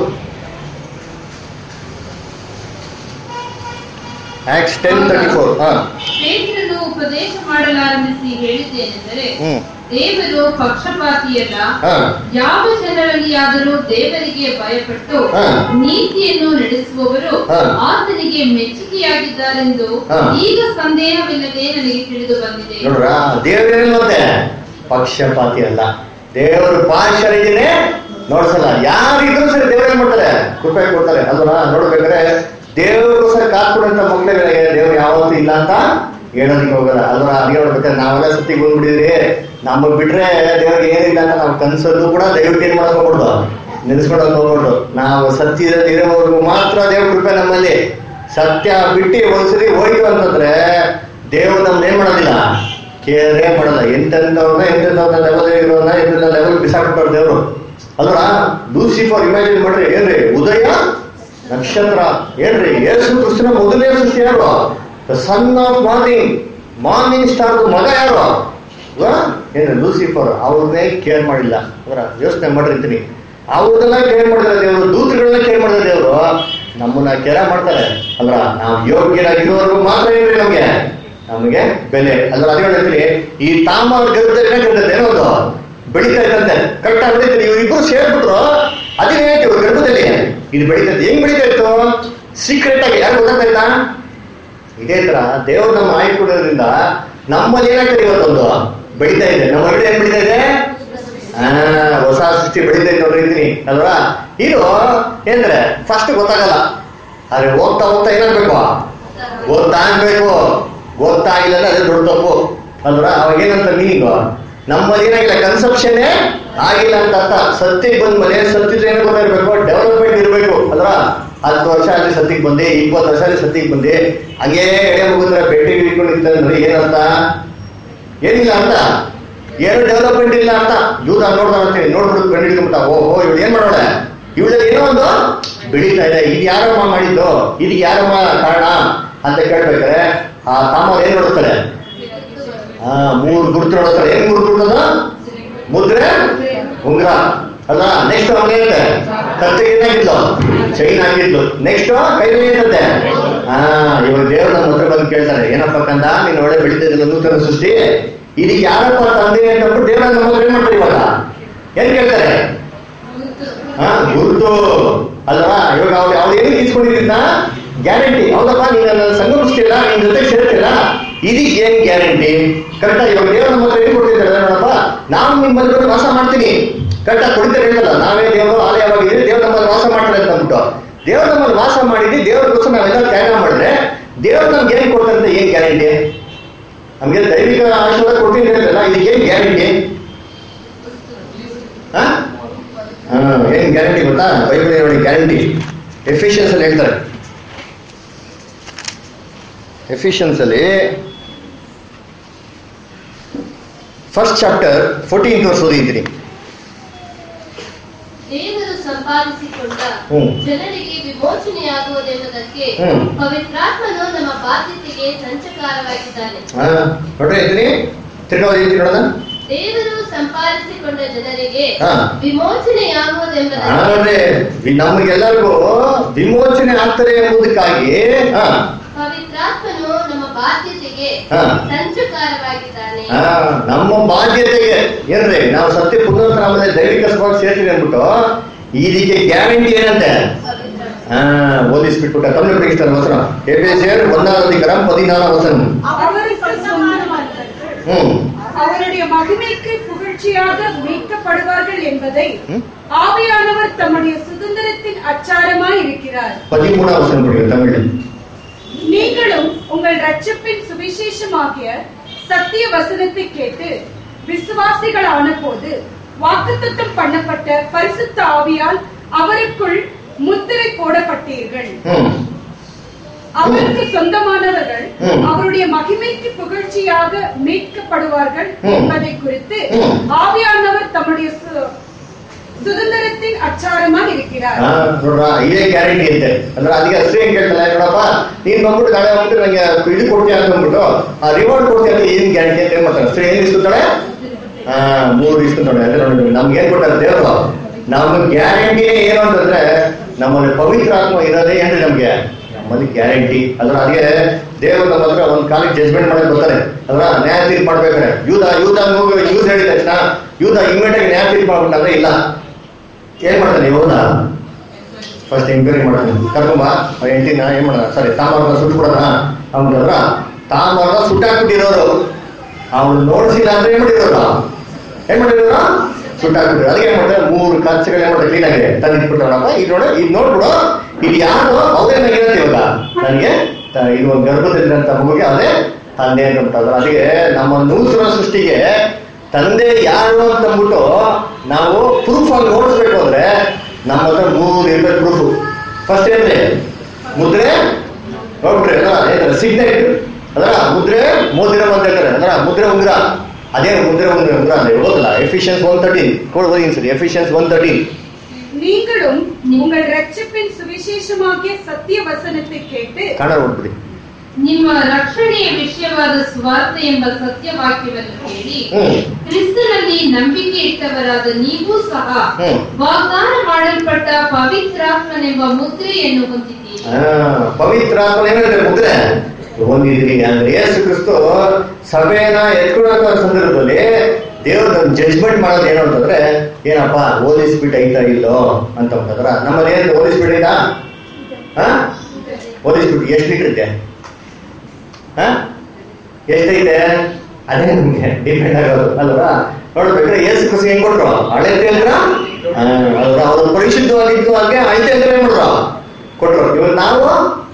Acts ten thirty four ಹಾ ಪೇತ್ರನು ಉಪದೇಶ ಮಾಡಲಾರಂಭಿಸಿ ಹೇಳಿದ್ದೇನೆಂದರೆ ಹ್ಮ್ ದೇವರು ಪಕ್ಷಪಾತಿಯಲ್ಲ ಹಾ ಯಾವ ಜನರಲ್ಲಿಯಾದರೂ ದೇವರಿಗೆ ಭಯಪಟ್ಟು ಹಾ. ನೀತಿಯನ್ನು ನಡೆಸುವವರು ಹಾ. ಆತನಿಗೆ ಮೆಚ್ಚುಗೆಯಾಗಿದ್ದಾರೆಂದು ಹಾ. ಈಗ ಸಂದೇಹವಿಲ್ಲದೆ ನನಗೆ ತಿಳಿದು ಬಂದಿದೆ ನೋಡ್ರ ದೇವರೇನಂತೆ ಪಕ್ಷಪಾತಿ ಅಲ್ಲ ದೇವರು ಪಾರ್ಶರಿದಿನೇ ನೋಡ್ಸಲ್ಲ ಯಾರಿದ್ರು ಸರಿ ದೇವ್ರ ಏನ್ ಮಾಡ್ತಾರೆ ಕೃಪೆ ಕೊಡ್ತಾರೆ ಅಲ್ವಾ ನೋಡ್ಬೇಕಾದ್ರೆ ದೇವರಿಗೋಸ್ಕರ ಕಾತ್ಕೊಡಂತ ಮಕ್ಕಳಿಗೆ ದೇವ್ರು ಯಾವತ್ತೂ ಇಲ್ಲ ಅಂತ ಹೇಳೋದಕ್ಕೆ ಹೋಗಲ್ಲ ಅಲ್ವಾ ಅದೇ ನೋಡ್ಬೇಕಾದ್ರೆ ನಾವೆಲ್ಲ ಸತ್ತಿಗೆ ಬಂದ್ಬಿಟ್ಟಿದ್ರಿ ನಮಗ್ ಬಿಟ್ರೆ ದೇವ್ರಿಗೆ ಏನಿಲ್ಲ ಅಂತ ನಾವು ಕನ್ಸಲ್ಲೂ ಕೂಡ ದಯವಿಟ್ಟು ಏನ್ ಮಾಡಕ್ ಹೋಗ್ಬಿಡ್ದು ನಿಲ್ಸ್ಕೊಳಕ್ ಹೋಗ್ಬಿಡ್ದು ನಾವು ಸತ್ಯದ ಇರೋವರೆಗೂ ಮಾತ್ರ ದೇವ್ರ ಕೃಪೆ ನಮ್ಮಲ್ಲಿ ಸತ್ಯ ಬಿಟ್ಟು ಒಂದ್ಸರಿ ಹೋಯ್ತು ಅಂತಂದ್ರೆ ದೇವ್ರು ನಮ್ನ ಏನ್ ಮಾಡೋದಿಲ್ಲ ಕೇರೇ ಮಾಡಲ್ಲ ಎಂತೆಂಥವ್ರನ್ನ ಎಂತೆಂಥವ್ರನ್ನ ಲೆವೆಲ್ ಇರೋನ ಎಂತೆಂಥ ಲೆವೆಲ್ ಬಿಸಾಕ್ಬಿಟ್ಟಾರ ದೇವ್ರು ಅಲ್ವಾ ಲೂಸಿಫರ್ ಇಮ್ಯಾಜಿನ್ ಮಾಡ್ರಿ ಏನ್ರಿ ಉದಯ ನಕ್ಷತ್ರ ಏನ್ರಿ ಯೇಸು ಕೃಷ್ಣನ ಮೊದಲನೇ ಸೃಷ್ಟಿ ಯಾರು son of morning morning star ಮಗ ಯಾರು ಅಲ್ವಾ? ಏನ್ರಿ ಲೂಸಿಫರ್ ಅವ್ರನ್ನೇ ಕೇರ್ ಮಾಡಿಲ್ಲ ಅವರ ಯೋಚನೆ ಮಾಡಿರ್ತೀನಿ ಅವ್ರನ್ನೆಲ್ಲ ಕೇರ್ ಮಾಡಿದ್ರೆ ದೇವರು ದೂತಗಳನ್ನ ಕೇರ್ ಮಾಡಿದ್ರೆ ದೇವರು ನಮ್ಮನ್ನ ಕೆರ ಮಾಡ್ತಾರೆ ಅಲ್ರ ನಾವು ಯೋಗ್ಯರಾಗಿರೋರ್ಗು ಮಾತ್ರ ಏನ್ರಿ ನಮ್ಗೆ ನಮಗೆ ಬೆಲೆ ಅದ್ರ ಅದೇ ಹೇಳ್ತೀನಿ ಈ ತಾಮ ಗರ್ಭದಲ್ಲಿ ಏನೋ ಒಂದು ಬೆಳೀತಾ ಇತ್ತಂತೆ ಕರೆಕ್ಟ್ ಆಗಿ ಬೆಳೀತಾರೆ ಇವ್ರಿಬ್ರು ಸೇರ್ಬಿಟ್ರು ಅದೇನೇ ಇವ್ರ ಗರ್ಭದಲ್ಲಿ ಇದು ಬೆಳೀತದೆ ಹೆಂಗ್ ಬೆಳೀತಾ ಇತ್ತು ಸೀಕ್ರೆಟ್ ಆಗಿ ಯಾರು ಗೊತ್ತಾಗ್ತಾ ಇದೇ ತರ ದೇವರು ನಮ್ಮ ಆಯ್ಕೊಳ್ಳೋದ್ರಿಂದ ನಮ್ಮಲ್ಲಿ ಏನಾಗ್ತದೆ ಇವತ್ತೊಂದು ಬೆಳೀತಾ ಇದೆ ನಮ್ಮ ಒಳಗಡೆ ಏನ್ ಬೆಳೀತಾ ಇದೆ ಆ ಹೊಸ ಸೃಷ್ಟಿ ಬೆಳೀತಾ ಇದೆ ನೋಡ್ರಿ ಇದ್ದೀನಿ ಅಲ್ವಾ ಇದು ಏನಂದ್ರೆ ಫಸ್ಟ್ ಗೊತ್ತಾಗಲ್ಲ ಆದ್ರೆ ಹೋಗ್ತಾ ಹೋಗ್ತಾ ಏನಾಗ್ಬೇಕು ಗೊತ್ತಾಗ್ಬೇಕು ಗೊತ್ತಾಗಿಲ್ಲ ಅಂದ್ರೆ ಅದೇ ದೊಡ್ಡ ತಪ್ಪು ಅಲ್ವಾ ಅವಾಗ ಏನಂತ ಮೀನಿಂಗು ನಮ್ಮಲ್ಲಿ ಏನಾಗಿಲ್ಲ ಕನ್ಸೆಪ್ಷನ್ನೇ ಆಗಿಲ್ಲ ಅಂತ ಅರ್ಥ ಸತ್ಯಕ್ಕೆ ಬಂದ್ಮೇಲೆ ಸತ್ಯದ ಏನು ಗೊತ್ತಿರ್ಬೇಕು ಡೆವಲಪ್ಮೆಂಟ್ ಇರಬೇಕು ಅಲ್ವಾ ಹತ್ತು ವರ್ಷ ಅಲ್ಲಿ ಸತ್ಯಕ್ಕೆ ಬಂದೆ ಇಪ್ಪತ್ತು ವರ್ಷ ಅಲ್ಲಿ ಸತ್ಯಕ್ಕೆ ಬಂದೆ ಹಂಗೇ ಎಡೆ ಮುಗಿದ್ರೆ ಪೆಟ್ಟಿಗೆ ಇಟ್ಕೊಂಡಿರ್ತಾರೆ ಏನಂತ ಏನಿಲ್ಲ ಅಂತ ಏನು ಡೆವಲಪ್ಮೆಂಟ್ ಇಲ್ಲ ಅಂತ ಯೂತ್ ನೋಡ್ತಾ ಅಂತೀನಿ ನೋಡ್ಬಿಟ್ಟು ಕಂಡು ಹಿಡ್ಕೊಂಬಿಟ್ಟ ಓಹೋ ಇವಳು ಏನ್ ಮಾಡೋಳೆ ಇವಳು ಏನೋ ಒಂದು ಬೆಳೀತಾ ಇದೆ ಇದು ಯಾರಮ್ಮ ಮಾಡಿದ್ದು ಇದಕ್ಕೆ ಯಾರಮ್ಮ ಕಾರಣ ಅಂತ ಕೇಳ್ಬೇಕಾರೆ ಆ ತಾಮ ಏನ್ ನೋಡ್ತಾರೆ ಆ ಮೂರು ಗುರುತು ನೋಡ್ತಾರೆ ಏನ್ ಮೂರು ಗುರುತದ ಮುದ್ರೆ ಉಂಗ್ರ ಅಲ್ಲ ನೆಕ್ಸ್ಟ್ ಅವನೇನಂತೆ ಕತ್ತಿಗೆ ಏನಾಗಿದ್ಲು ಚೈನ್ ಆಗಿದ್ಲು ನೆಕ್ಸ್ಟ್ ಕೈಲಿ ಏನಂತೆ ಹಾ ಇವರು ದೇವ್ರು ನಮ್ಮ ಹತ್ರ ಬಂದು ಕೇಳ್ತಾರೆ ಏನಪ್ಪ ಕಂದ ನೀನು ಒಳ್ಳೆ ಬೆಳಿತಿದ್ದಿಲ್ಲ ನೂತನ ಸೃಷ್ಟಿ ಇದಕ್ಕೆ ಯಾರಪ್ಪ ತಂದೆ ಅಂತ ಅಂದ್ಬಿಟ್ಟು ದೇವ್ರ ನಮ್ಮ ಹತ್ರ ಏನ್ ಮಾಡ್ತಾರೆ ಇವಾಗ ಏನ್ ಕೇಳ್ತಾರೆ ಹಾ ಗುರುತು ಅಲ್ವಾ ಇವಾಗ ಅವ್ರು ಅವ್ರು ಏನು ಇಸ್ಕೊಂಡಿದ್ದ ಗ್ಯಾರಂಟಿ ಹೌದಪ್ಪ ನೀನು ನನ್ನ ಸಂಗಮಿಸ್ತಿಲ್ಲ ನಿನ್ ಜೊತೆ ಸೇರ್ತಿಲ್ಲ ಇದಕ್ಕೆ ಏನ್ ಗ್ಯಾರಂಟಿ ಕರೆಕ್ಟ್ ಇವಾಗ ದೇವ್ರ ನಮ್ಮ ಹತ್ರ ಏನು ಕೊಡ್ತಿದ್ದಾರೆ ನೋಡಪ್ಪ ನಾವು ನಿಮ್ಮ ಮನೆಯಲ್ಲಿ ವಾಸ ಮಾಡ್ತೀನಿ ಕರೆಕ್ಟ್ ಕೊಡ್ತಾರೆ ಹೇಳ್ತಲ್ಲ ನಾವೇ ದೇವರು ಆಲಯವಾಗಿದ್ದೀವಿ ದೇವ್ರ ನಮ್ಮಲ್ಲಿ ವಾಸ ಮಾಡ್ತಾರೆ ಅಂತ ಅಂದ್ಬಿಟ್ಟು ದೇವ್ರ ನಮ್ಮಲ್ಲಿ ವಾಸ ಮಾಡಿದ್ವಿ ದೇವ್ರಿಗೋಸ್ಕರ ನಾವೆಲ್ಲ ತ್ಯಾಗ ಮಾಡಿದ್ರೆ ದೇವ್ರು ನಮ್ಗೆ ಏನ್ ಕೊಡ್ತಾರೆ ಅಂತ ಏನ್ ಗ್ಯಾರಂಟಿ ನಮ್ಗೆ ದೈವಿಕ ಆಶೀರ್ವಾದ ಕೊಡ್ತೀನಿ ಹೇಳ್ತಲ್ಲ ಇದಕ್ಕೆ ಏನ್ ಗ್ಯಾರಂಟಿ ಹಾ ಹಾ, ಏನ್ ಗ್ಯಾರಂಟಿ ಗೊತ್ತಾ ಬೈಬಲ್ ನೋಡಿ ಗ್ಯಾರಂಟಿ ಎಫಿಷಿಯನ್ಸ್ ಅಲ್ಲಿ ಹೇಳ್ತಾರೆ ಎಫಿಷಿಯನ್ಸ್ ಅಲ್ಲಿ ಫಸ್ಟ್ ಚಾಪ್ಟರ್ ಫೋರ್ಟೀನ್ ವರ್ಸ್ ಓದಿದ್ದೀನಿ ದೇವರು ಸಂಪಾದಿಸಿಕೊಂಡ ಹ್ಮ್. ಜನರಿಗೆ ವಿಮೋಚನೆಯಾಗುವುದೆಂಬುದಕ್ಕೆ ಹ್ಮ್. ಪವಿತ್ರಾತ್ಮನು ನಮ್ಮ ಬಾಧ್ಯತೆಗೆ ಸಂಚಕಾರವಾಗಿದ್ದಾನೆ ಹಾ, ನೋಡ್ರಿ ಇದ್ದೀನಿ ತಿರ್ಗಾ ಓದಿದ್ದೀನಿ ನೋಡೋಣ ದೇವರು ಸಂಪಾದಿಸಿಕೊಂಡ ಜನರಿಗೆ ಹಾ. ವಿಮೋಚನೆಯಾಗುವುದೆಂಬುದಕ್ಕೆ ನೋಡ್ರಿ ವಿ- ನಮಗೆಲ್ಲರಿಗೂ ವಿಮೋಚನೆ ಆಗ್ತಾರೆ ಎಂಬುದಕ್ಕಾಗಿ ಹಾ ಪವಿತ್ರಾತ್ಮನು ನಮ್ಮ ಬಾಧ್ಯತೆಗೆ ಹಾ. ಸಂಚಕಾರವಾಗಿದ್ದಾನೆ ಆ, ನಮ್ಮ ಬಾಧ್ಯತೆಗೆ ಏನ್ರಿ ನಾವು ಸತ್ಯ ಪುನರುತ್ಥಾನದಲ್ಲಿ ದೈವಿಕ ಸಭಾಗ ಸೇರ್ತೀವಿ ಅಂದ್ಬಿಟ್ಟು ಇದಕ್ಕೆ ಗ್ಯಾರಂಟಿ ಏನಂತೆ ಪವಿತ್ರಾತ್ಮ ಆ ಓದಿಸ್ಬಿಟ್ಬಿಟ್ಟ ತಮಿಳು ಪ್ರೇಕ್ಷಕರ ವಚನ ಎಫೆಸಿಯರ್ ಒಂದಾவது அதிகாரம் பதினாலாம் வசனம் அவருக்கு சொந்தமானவர்கள் ம் அவருடைய மகிமைக்கு புகழ்ச்சியாக மீட்கப்படுவார்கள் என்பதை ம். ஆவியானவர் தம்முடைய சுதந்திரத்தின் அச்சாரமாய் இருக்கிறார் பதிமூணாம் வசனம் படிங்க தமிழில் நீங்களும் உங்கள் ரட்சிப்பின் சுவிசேஷமாகிய சத்திய வசனத்தை கேட்டு விசுவாசிகளான போது வாக்குத்தத்தம் பண்ணப்பட்ட பரிசுத்த ஆவியால் அவருக்குள் முத்திரை போடப்பட்டீர்கள் ம் அவருக்கு சொந்தமானவர்கள் ம். அவருடைய மகிமைக்கு புகழ்ச்சியாக மீட்கப்படுவார்கள் ம். என்பதை குறித்து ம். ஆவியானவர் தம்முடைய சு- சுதந்திரத்தின் அச்சாரமாக இருக்கிறார் ಹಾ ನೋಡ್ರ ಇದೇ ಗ್ಯಾರಂಟಿ ಅಂತೆ ಅಂದ್ರೆ ಅದಕ್ಕೆ ಅಷ್ಟೇ ಏನ್ ಕೇಳ್ತಾನೆ ನೋಡಪ್ಪ ನೀನ್ ಬಂದ್ಬಿಟ್ಟು ನಾಳೆ ಬಂದ್ಬಿಟ್ಟು ನಂಗೆ ಇದು ಕೊಡ್ತೀಯ ಅಂತ ಅಂದ್ಬಿಟ್ಟು ಆ ರಿವಾರ್ಡ್ ಕೊಡ್ತೀಯ ಅಂತ ಏನ್ ಗ್ಯಾರಂಟಿ ಅಂತ ಏನ್ ಮಾಡ್ತಾನೆ ಅಷ್ಟೇ ಏನ್ ಇಸ್ಕೊತಾಳೆ ಹಾ ಮೂರು ಇಸ್ಕೊತಾಳೆ ಅಂದ್ರೆ ನೋಡಿ ನಮ್ಗೆ ಏನ್ ಕೊಟ್ಟಾರೆ ದೇವರು ನಮ್ಮ ಗ್ಯಾರಂಟಿನೇ ಏನು ಅಂತಂದ್ರೆ ನಮ್ಮಲ್ಲಿ ಪವಿತ್ರ ಆತ್ಮ ಇರೋದೇ ಏನ್ರಿ ನಮ್ಗೆ ನಮ್ಮಲ್ಲಿ ಗ್ಯಾರಂಟಿ ಅದ್ರ ಅದೇ ದೇವರು ನಮ್ಮ ಹತ್ರ ಒಂದ್ ಕಾಲಿಗೆ ಜಜ್ಮೆಂಟ್ ಮಾಡಕ್ ಬರ್ತಾರೆ ಅದ್ರ ನ್ಯಾಯ ತೀರ್ಪು ಮಾಡ್ಬೇಕಾರೆ ಯೂದ ಯೂದ ಯೂಸ್ ಹೇಳಿದ ತಕ್ಷಣ ಯೂದ ಇಮ್ಮಿಡಿಯೇಟ್ ಆಗಿ ನ್ಯಾಯ ತೀರ್ಪು ಮಾಡ್ಬಿಟ್ಟಾದ್ರೆ ಇಲ್ಲ ಏನ್ ಮಾಡ್ತಾನೆ ಹೌದಾ ಫಸ್ಟ್ ಎಂಕ್ವೈರಿ ಮಾಡ್ತಾನೆ ಕರ್ಕೊಂಬ ಹೆಂಡತಿನ ಏನ್ ಮಾಡೋಣ ಸರಿ ತಾಂಬಾರನ ಸುಟ್ಟು ಬಿಡೋಣ ಅವನದ್ರ ತಾಂಬಾರನ ಸುಟ್ಟಾಕ್ಬಿಟ್ಟಿರೋರು ಅವನು ನೋಡಿಸಿಲ್ಲ ಅಂದ್ರೆ ಏನ್ ಮಾಡಿರೋರು ಏನ್ ಮಾಡಿರೋರು ಸುಟ್ಟಾಕ್ಬಿಟ್ಟಿರೋ ಅದಕ್ಕೆ ಏನ್ ಮಾಡ್ತಾರೆ ಮೂರು ಖರ್ಚುಗಳು ಏನ್ ಮಾಡ್ತಾರೆ ಕ್ಲೀನ್ ಆಗಿದೆ ತಂದು ಇಟ್ಬಿಟ್ಟವನಪ್ಪ ಇದು ನೋಡು ಇದು ನೋಡ್ಬಿಡು ಇದು ಯಾರು ಅವ್ರೇನಾಗಿರುತ್ತೆ ಇವಾಗ ನನಗೆ ತ- ಇದು ಒಂದು ಗರ್ಭದಲ್ಲಿರಂತ ಮಗುಗೆ ಅದೇ ತಂದೆ ಅಂತ ಉಂಟು ಅದಕ್ಕೆ ನಮ್ಮ ನೂತನ ಸೃಷ್ಟಿಗೆ ತಂದೆ ಯಾರು ಅಂತ ಅಂದ್ಬಿಟ್ಟು ನಾವು ಪ್ರೂಫ್ ಆಗಿ ನೋಡಿಸ್ಬೇಕು ಅಂದ್ರೆ ನಮ್ಮ ಹತ್ರ ಮೂರು ಇರ್ಬೇಕು ಪ್ರೂಫ್ ಫಸ್ಟ್ ಏನ್ರಿ ಮುದ್ರೆ ನೋಡ್ಬಿಟ್ರಿ ಅಲ್ಲ ಸಿಗ್ನೆಟ್ ಅದರ ಮುದ್ರೆ ಮೋದಿರ ಅಂತ ಹೇಳ್ತಾರೆ ಅದರ ಮುದ್ರೆ ಉಂಗ್ರ ಅದೇ ಮುದ್ರೆ ಉಂಗ್ರ ಉಂಗ್ರ ಅಂದ್ರೆ ಓದಲ್ಲ ಎಫಿಷಿಯನ್ಸ್ ಒನ್ ತರ್ಟೀನ್ ಕೊಡ್ ಓದಿ ಸರಿ ಎಫಿಷಿಯನ್ಸ್ ಒನ್ ತರ್ಟೀನ್ நீங்களும் உங்கள் ரட்சிப்பின் சுவிசேஷமாகிய சத்திய வசனத்தை கேட்டு ಕನ್ನಡ ಓದ್ಬಿಡಿ ನಿಮ್ಮ ರಕ್ಷಣೆಯ ವಿಷಯವಾದ ಸುವಾರ್ತೆ ಎಂಬ ಸತ್ಯವಾಕ್ಯವನ್ನು ಕೇಳಿ ಹ್ಮ್ ಕ್ರಿಸ್ತನಲ್ಲಿ ನಂಬಿಕೆ ಇಟ್ಟವರಾದ ನೀವು ಸಹ ಹ್ಮ್. ವಾಗ್ದಾನ ಮಾಡಲ್ಪಟ್ಟ ಪವಿತ್ರಾತ್ಮನೆಂಬ ಮುದ್ರೆಯನ್ನು ಹೊಂದಿದ್ದೀರಿ ಆ, ಪವಿತ್ರ ಆತ್ಮ ಏನ್ ಹೇಳ್ತಾರೆ ಮುದ್ರೆ ಹೊಂದಿದ್ರಿ ಅಂದ್ರೆ ಯೇಸು ಕ್ರಿಸ್ತು ಸಭೆನ ಎತ್ಕೊಳ್ಳೋ ಸಂದರ್ಭದಲ್ಲಿ ದೇವ್ರ ಜಡ್ಜ್ಮೆಂಟ್ ಮಾಡೋದು ಏನು ಅಂತಂದ್ರೆ ಏನಪ್ಪ ಹೋಲಿ ಸ್ಪೀಡ್ ಐತಾ ಇಲ್ಲೋ ಅಂತ ಅಂತಂದ್ರ ನಮ್ಮಲ್ಲಿ ಏನು ಹೋಲಿ ಸ್ಪೀಡ್ ಐತಾ ಹಾ ಹೋಲಿ ಸ್ಪೀಡ್ ಎಷ್ಟು ಲೀಟರ್ ಇದೆ ಹಾ ಎಷ್ಟೈತೆ ಅದೇ ನಮ್ಗೆ ಡಿಪೆಂಡ್ ಆಗೋದು ಅಲ್ವಾ ನೋಡ್ಬೇಕಾದ್ರೆ ಏಸು ಕೃಷಿ ಹೆಂಗ್ ಕೊಟ್ರು ಹಳೆ ಅಂದ್ರ ಅಲ್ವಾ ಅವ್ರು ಪರಿಶುದ್ಧವಾಗಿದ್ದು ಹಾಗೆ ಐತೆ ಅಂದ್ರೆ ಏನ್ ಮಾಡ್ರು ಕೊಟ್ರು ಇವಾಗ ನಾವು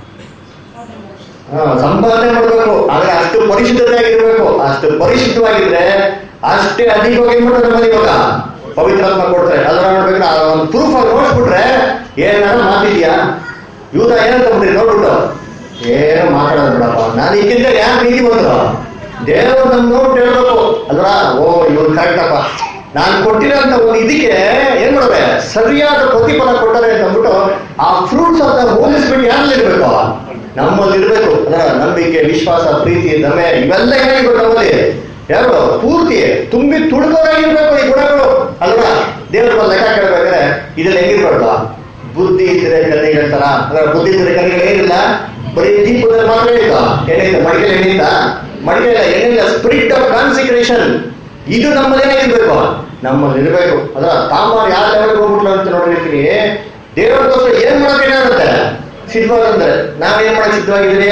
ಹಾ, ಸಂಪಾದನೆ ಮಾಡ್ಬೇಕು ಆದ್ರೆ ಅಷ್ಟು ಪರಿಶುದ್ಧತೆ ಆಗಿರ್ಬೇಕು ಅಷ್ಟು ಪರಿಶುದ್ಧವಾಗಿದ್ರೆ ಅಷ್ಟೇ ಅಧಿಕವಾಗಿ ಏನ್ ಮಾಡ್ತಾರೆ ನಮ್ಮಲ್ಲಿ ಇವಾಗ ಪವಿತ್ರಾತ್ಮ ಕೊಡ್ತಾರೆ ಅದನ್ನ ನೋಡ್ಬೇಕಾದ್ರೆ ಆ ಒಂದು ಪ್ರೂಫ್ ಆಗಿ ನೋಡ್ಸ್ಬಿಟ್ರೆ ಏನಾರ ಮಾತಿದ್ಯಾ ಯೂತ ಏನಂತ ಬಿಟ್ರಿ ನೋಡ್ಬಿಟ್ಟು ಏನು ಮಾತಾಡೋದು ಬಿಡಪ್ಪ ನಾನು ಈಗಿಂದ ಯಾರು ನೀತಿ ಬಂದ್ರು ದೇವರು ನಮ್ ನೋಡ್ಬಿಟ್ಟು ಹೇಳ್ಬೇಕು ಅಲ್ವಾ ಓ ಇವ್ರು ಕರೆಕ್ಟಪ್ಪ ನಾನು ಕೊಟ್ಟಿರೋಂತ ಒಂದು ಇದಕ್ಕೆ ಏನ್ ಮಾಡ್ರೆ ಸರಿಯಾದ ಪ್ರತಿಫಲ ಕೊಟ್ಟಾರೆ ಅಂತ ಅಂದ್ಬಿಟ್ಟು ಆ ಫ್ರೂಟ್ಸ್ ಅಂತ ಹೋಲಿಸ್ಬಿಟ್ಟು ಯಾರಲ್ಲಿ ಇರ್ಬೇಕು ನಮ್ಮಲ್ಲಿ ಇರ್ಬೇಕು ಅದರ ನಂಬಿಕೆ ವಿಶ್ವಾಸ ಪ್ರೀತಿ ದಮೆ ಇವೆಲ್ಲ ಏನಾಗಿರ್ಬೇಕು ನಮ್ಮಲ್ಲಿ ಯಾರು ಪೂರ್ತಿ ತುಂಬಿ ತುಳುಕೋರಾಗಿರ್ಬೇಕು ಈ ಗುಣಗಳು ಅಲ್ವಾ ದೇವ್ರ ಬಂದ್ ಲೆಕ್ಕ ಕೇಳ್ಬೇಕಾದ್ರೆ ಇದೆಲ್ಲ ಹೆಂಗಿರ್ಬಾರ್ದು ಬುದ್ಧಿ ಇದ್ರೆ ಕಣ್ಣಿಗೆ ಹೇಳ್ತಾರ ಅಂದ್ರೆ ಬುದ್ಧಿ ಇದ್ರೆ ಕಣ್ಣಿಗೆ ಏನಿಲ್ಲ ಬರೀ ದೀಪದಲ್ಲಿ ಮಾತ್ರ ಇಲ್ಲ ಏನಿಲ್ಲ ಮಡಿಕೆಲ್ಲ ಏನಿಲ್ಲ ಮಡಿಕೆಲ್ಲ ಏನಿಲ್ಲ ಸ್ಪಿರಿಟ್ ಆಫ್ ಕಾನ್ಸಿಕ್ರೇಷನ್ ಇದು ನಮ್ಮಲ್ಲಿ ಏನಾಗಿರ್ಬೇಕು ನಮ್ಮಲ್ಲಿ ಇರ್ಬೇಕು ಅದ್ರ ತಾಮಾರ್ ಯಾವ ಲೆವೆಲ್ಗೆ ಹೋಗ್ಬಿಟ್ಲು ಅಂತ ನೋಡಿರ್ತೀನಿ ದೇವರಿಗೋಸ್ಕರ ಏನ್ ಮಾಡಬೇಕಾಗುತ್ತೆ ಸಿದ್ಧವಾಗಂದ್ರೆ ನಾವೇನ್ ಮಾಡಕ್ ಸಿದ್ಧವಾಗಿದ್ದೀರಿ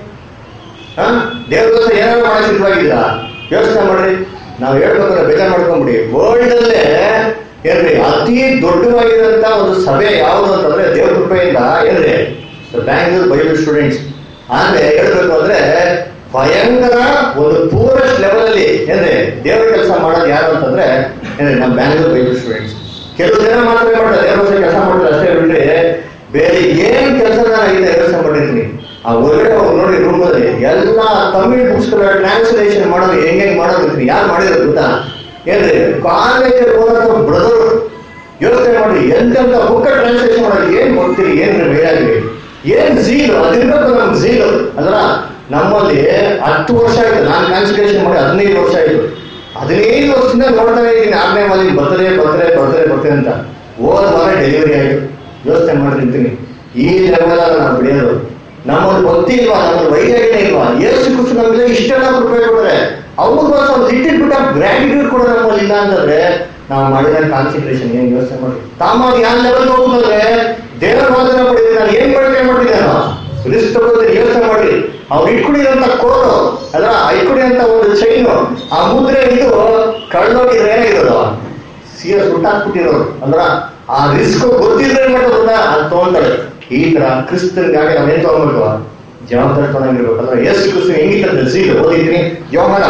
ಹಾ ದೇವರಿಗೋಸ್ಕರ ಏನಾದ್ರು ಮಾಡಕ್ ಸಿದ್ಧವಾಗಿದ್ದೀರಾ ಯೋಚನೆ ಮಾಡ್ರಿ ನಾವು ಹೇಳ್ಬೇಕಂದ್ರೆ ಬೇಜಾರ್ ಮಾಡ್ಕೊಂಬಿಡಿ ವರ್ಲ್ಡ್ ಅಲ್ಲೇ ಏನ್ರಿ ಅತಿ ದೊಡ್ಡವಾಗಿರೋಂತ ಒಂದು ಸಭೆ ಯಾವುದು ಅಂತಂದ್ರೆ ದೇವ್ರ ಕೃಪೆಯಿಂದ ಏನ್ರಿ ಬ್ಯಾಂಗ್ಳೂರ್ ಬೈಬಲ್ ಸ್ಟೂಡೆಂಟ್ಸ್ ಆದ್ರೆ ಹೇಳ್ಬೇಕು ಅಂದ್ರೆ ಭಯಂಕರ ಒಂದು ಪೂರೆಸ್ಟ್ ಲೆವೆಲ್ ಅಲ್ಲಿ ಏನ್ರಿ ದೇವ್ರ ಕೆಲಸ ಮಾಡೋದು ಯಾರು ಅಂತಂದ್ರೆ ಏನ್ರಿ ನಮ್ಮ ಬ್ಯಾಂಗ್ಳೂರ್ ಬೈಬಲ್ ಸ್ಟೂಡೆಂಟ್ಸ್ ಕೆಲವು ಜನ ಮಾತ್ರ ಮಾಡ್ತಾರೆ ದೇವ್ರ ಕೆಲಸ ಮಾಡ್ತಾರೆ ಅಷ್ಟೇ ಬಿಟ್ರೆ ಬೇರೆ ಏನ್ ಕೆಲಸ ನಾನು ಇದೆ ಯೋಚನೆ ಮಾಡಿರ್ತೀನಿ ಆ ಹೊರಗಡೆ ಹೋಗಿ ನೋಡಿ ರೂಮಲ್ಲಿ ಎಲ್ಲ ತಮಿಳ್ ಬುಕ್ಸ್ ಟ್ರಾನ್ಸ್ಲೇಷನ್ ಮಾಡೋದು ಹೆಂಗ್ ಹೆಂಗ್ ಮಾಡೋದು ಇರ್ತೀನಿ ಯಾರು ಮಾಡಿರೋದು ಗೊತ್ತಾ ಏನ್ರಿ ಕಾಲೇಜಲ್ಲಿ ಓದೋ ಬ್ರದರ್ ಯೋಚನೆ ಮಾಡಿ ಎಂತೆಂತ ಬುಕ್ ಟ್ರಾನ್ಸ್ಲೇಷನ್ ಮಾಡೋದು ಏನ್ ಗೊತ್ತಿರಿ ಏನ್ ಬೇಡಾಗಿ ಏನ್ ಝೀಲು ಅದಿರ್ಬೇಕು ನಮ್ಗೆ ಝೀಲು ಅದರ ನಮ್ಮಲ್ಲಿ ಹತ್ತು ವರ್ಷ ಆಯ್ತು ನಾನು ಕಾನ್ಸಂಟ್ರೇಷನ್ ಮಾಡಿ ಹದಿನೈದು ವರ್ಷ ಆಯ್ತು ಹದಿನೈದು ವರ್ಷದಿಂದ ನೋಡ್ತಾನೆ ಇದ್ದೀನಿ ಆರನೇ ಮಾಲಿ ಬರ್ತದೆ ಬರ್ತದೆ ಬರ್ತದೆ ಬರ್ತದೆ ಅಂತ ಹೋದ ವಾರ ಡೆಲಿವರಿ ಆಯ್ತು ಯೋಚನೆ ಮಾಡಿ ನಿಂತೀನಿ ಈ ಲೆವೆಲ್ ನಾವು ಬೆಳೆಯೋದು ನಮ್ಮಲ್ಲಿ ಭಕ್ತಿ ಇಲ್ವಾ ನಮ್ಮಲ್ಲಿ ವೈರಾಗ್ಯ ಇಲ್ವಾ ಏಸು ಕ್ರಿಸ್ತು ನಮಗೆ ಇಷ್ಟೆಲ್ಲ ಕೃಪೆ ಕೊಡ್ರೆ ಅವ್ರಿಗೋಸ್ಕರ ಒಂದು ಲಿಟಿಲ್ ಬಿಟ್ ಆಫ್ ಗ್ರಾಟಿಟ್ಯೂಡ್ ಕೂಡ ನಮ್ಮಲ್ಲಿ ಇಲ್ಲ ಅಂತಂದ್ರೆ ನಾವು ಮಾಡಿದ ಕಾನ್ಸಂಟ್ರೇಷನ್ ಏನ್ ಯೋಚನೆ ಮಾಡಿ ತಾಮಾಗಿ ಯಾವ ಲೆವೆಲ್ ಹೋಗ್ತಂದ್ರೆ ದೇವರ ವಾದನ ಪಡೆದಿದ್ದು ನಾನು ಏನ್ ಬಳಕೆ ಮಾಡಿದ್ದಾನೋ ರಿಸ್ಕ್ ತಗೊಳ್ತೀನಿ ಯೋಚನೆ ಮಾಡಿ ಅವ್ರು ಇಟ್ಕೊಂಡಿರೋಂಥ ಕೋಡು ಅದ್ರ ಇಟ್ಕೊಂಡಿರೋಂಥ ಒಂದು ಚೈನು ಆ ಮುದ್ರೆ ಇದು ಕಳ್ಳೋಗಿದ್ರೆ ಏನಾಗಿರೋದು ಸೀರೆ ಸುಟ್ಟಾಕ್ಬಿಟ್ಟಿರೋರು ಅಂದ್ರ ಆ ರಿಸ್ಕ್ ಗೊತ್ತಿದ್ರೆ ಏನ್ ಮಾಡೋದು ಅದು ತಗೊಂತಾಳೆ ಈ ತರ ಕ್ರಿಸ್ತನ್ಗಾಗಿ ನಾವೇನ್ ತಗೊಂಡ್ಬೇಕು ಜವಾಬ್ದಾರಿ ತಗೊಂಡಿರ್ಬೇಕು ಅಂದ್ರೆ ಎಷ್ಟು ಕ್ರಿಸ್ತ ಹೆಂಗಿತ್ತಂದ್ರೆ ಸೀಲು ಓದಿದ್ದೀನಿ ಯೋಹನ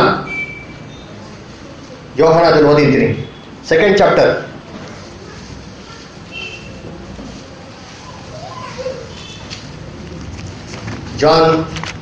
ಯೋಹನದಲ್ಲಿ ಓದಿದ್ದೀನಿ second chapter John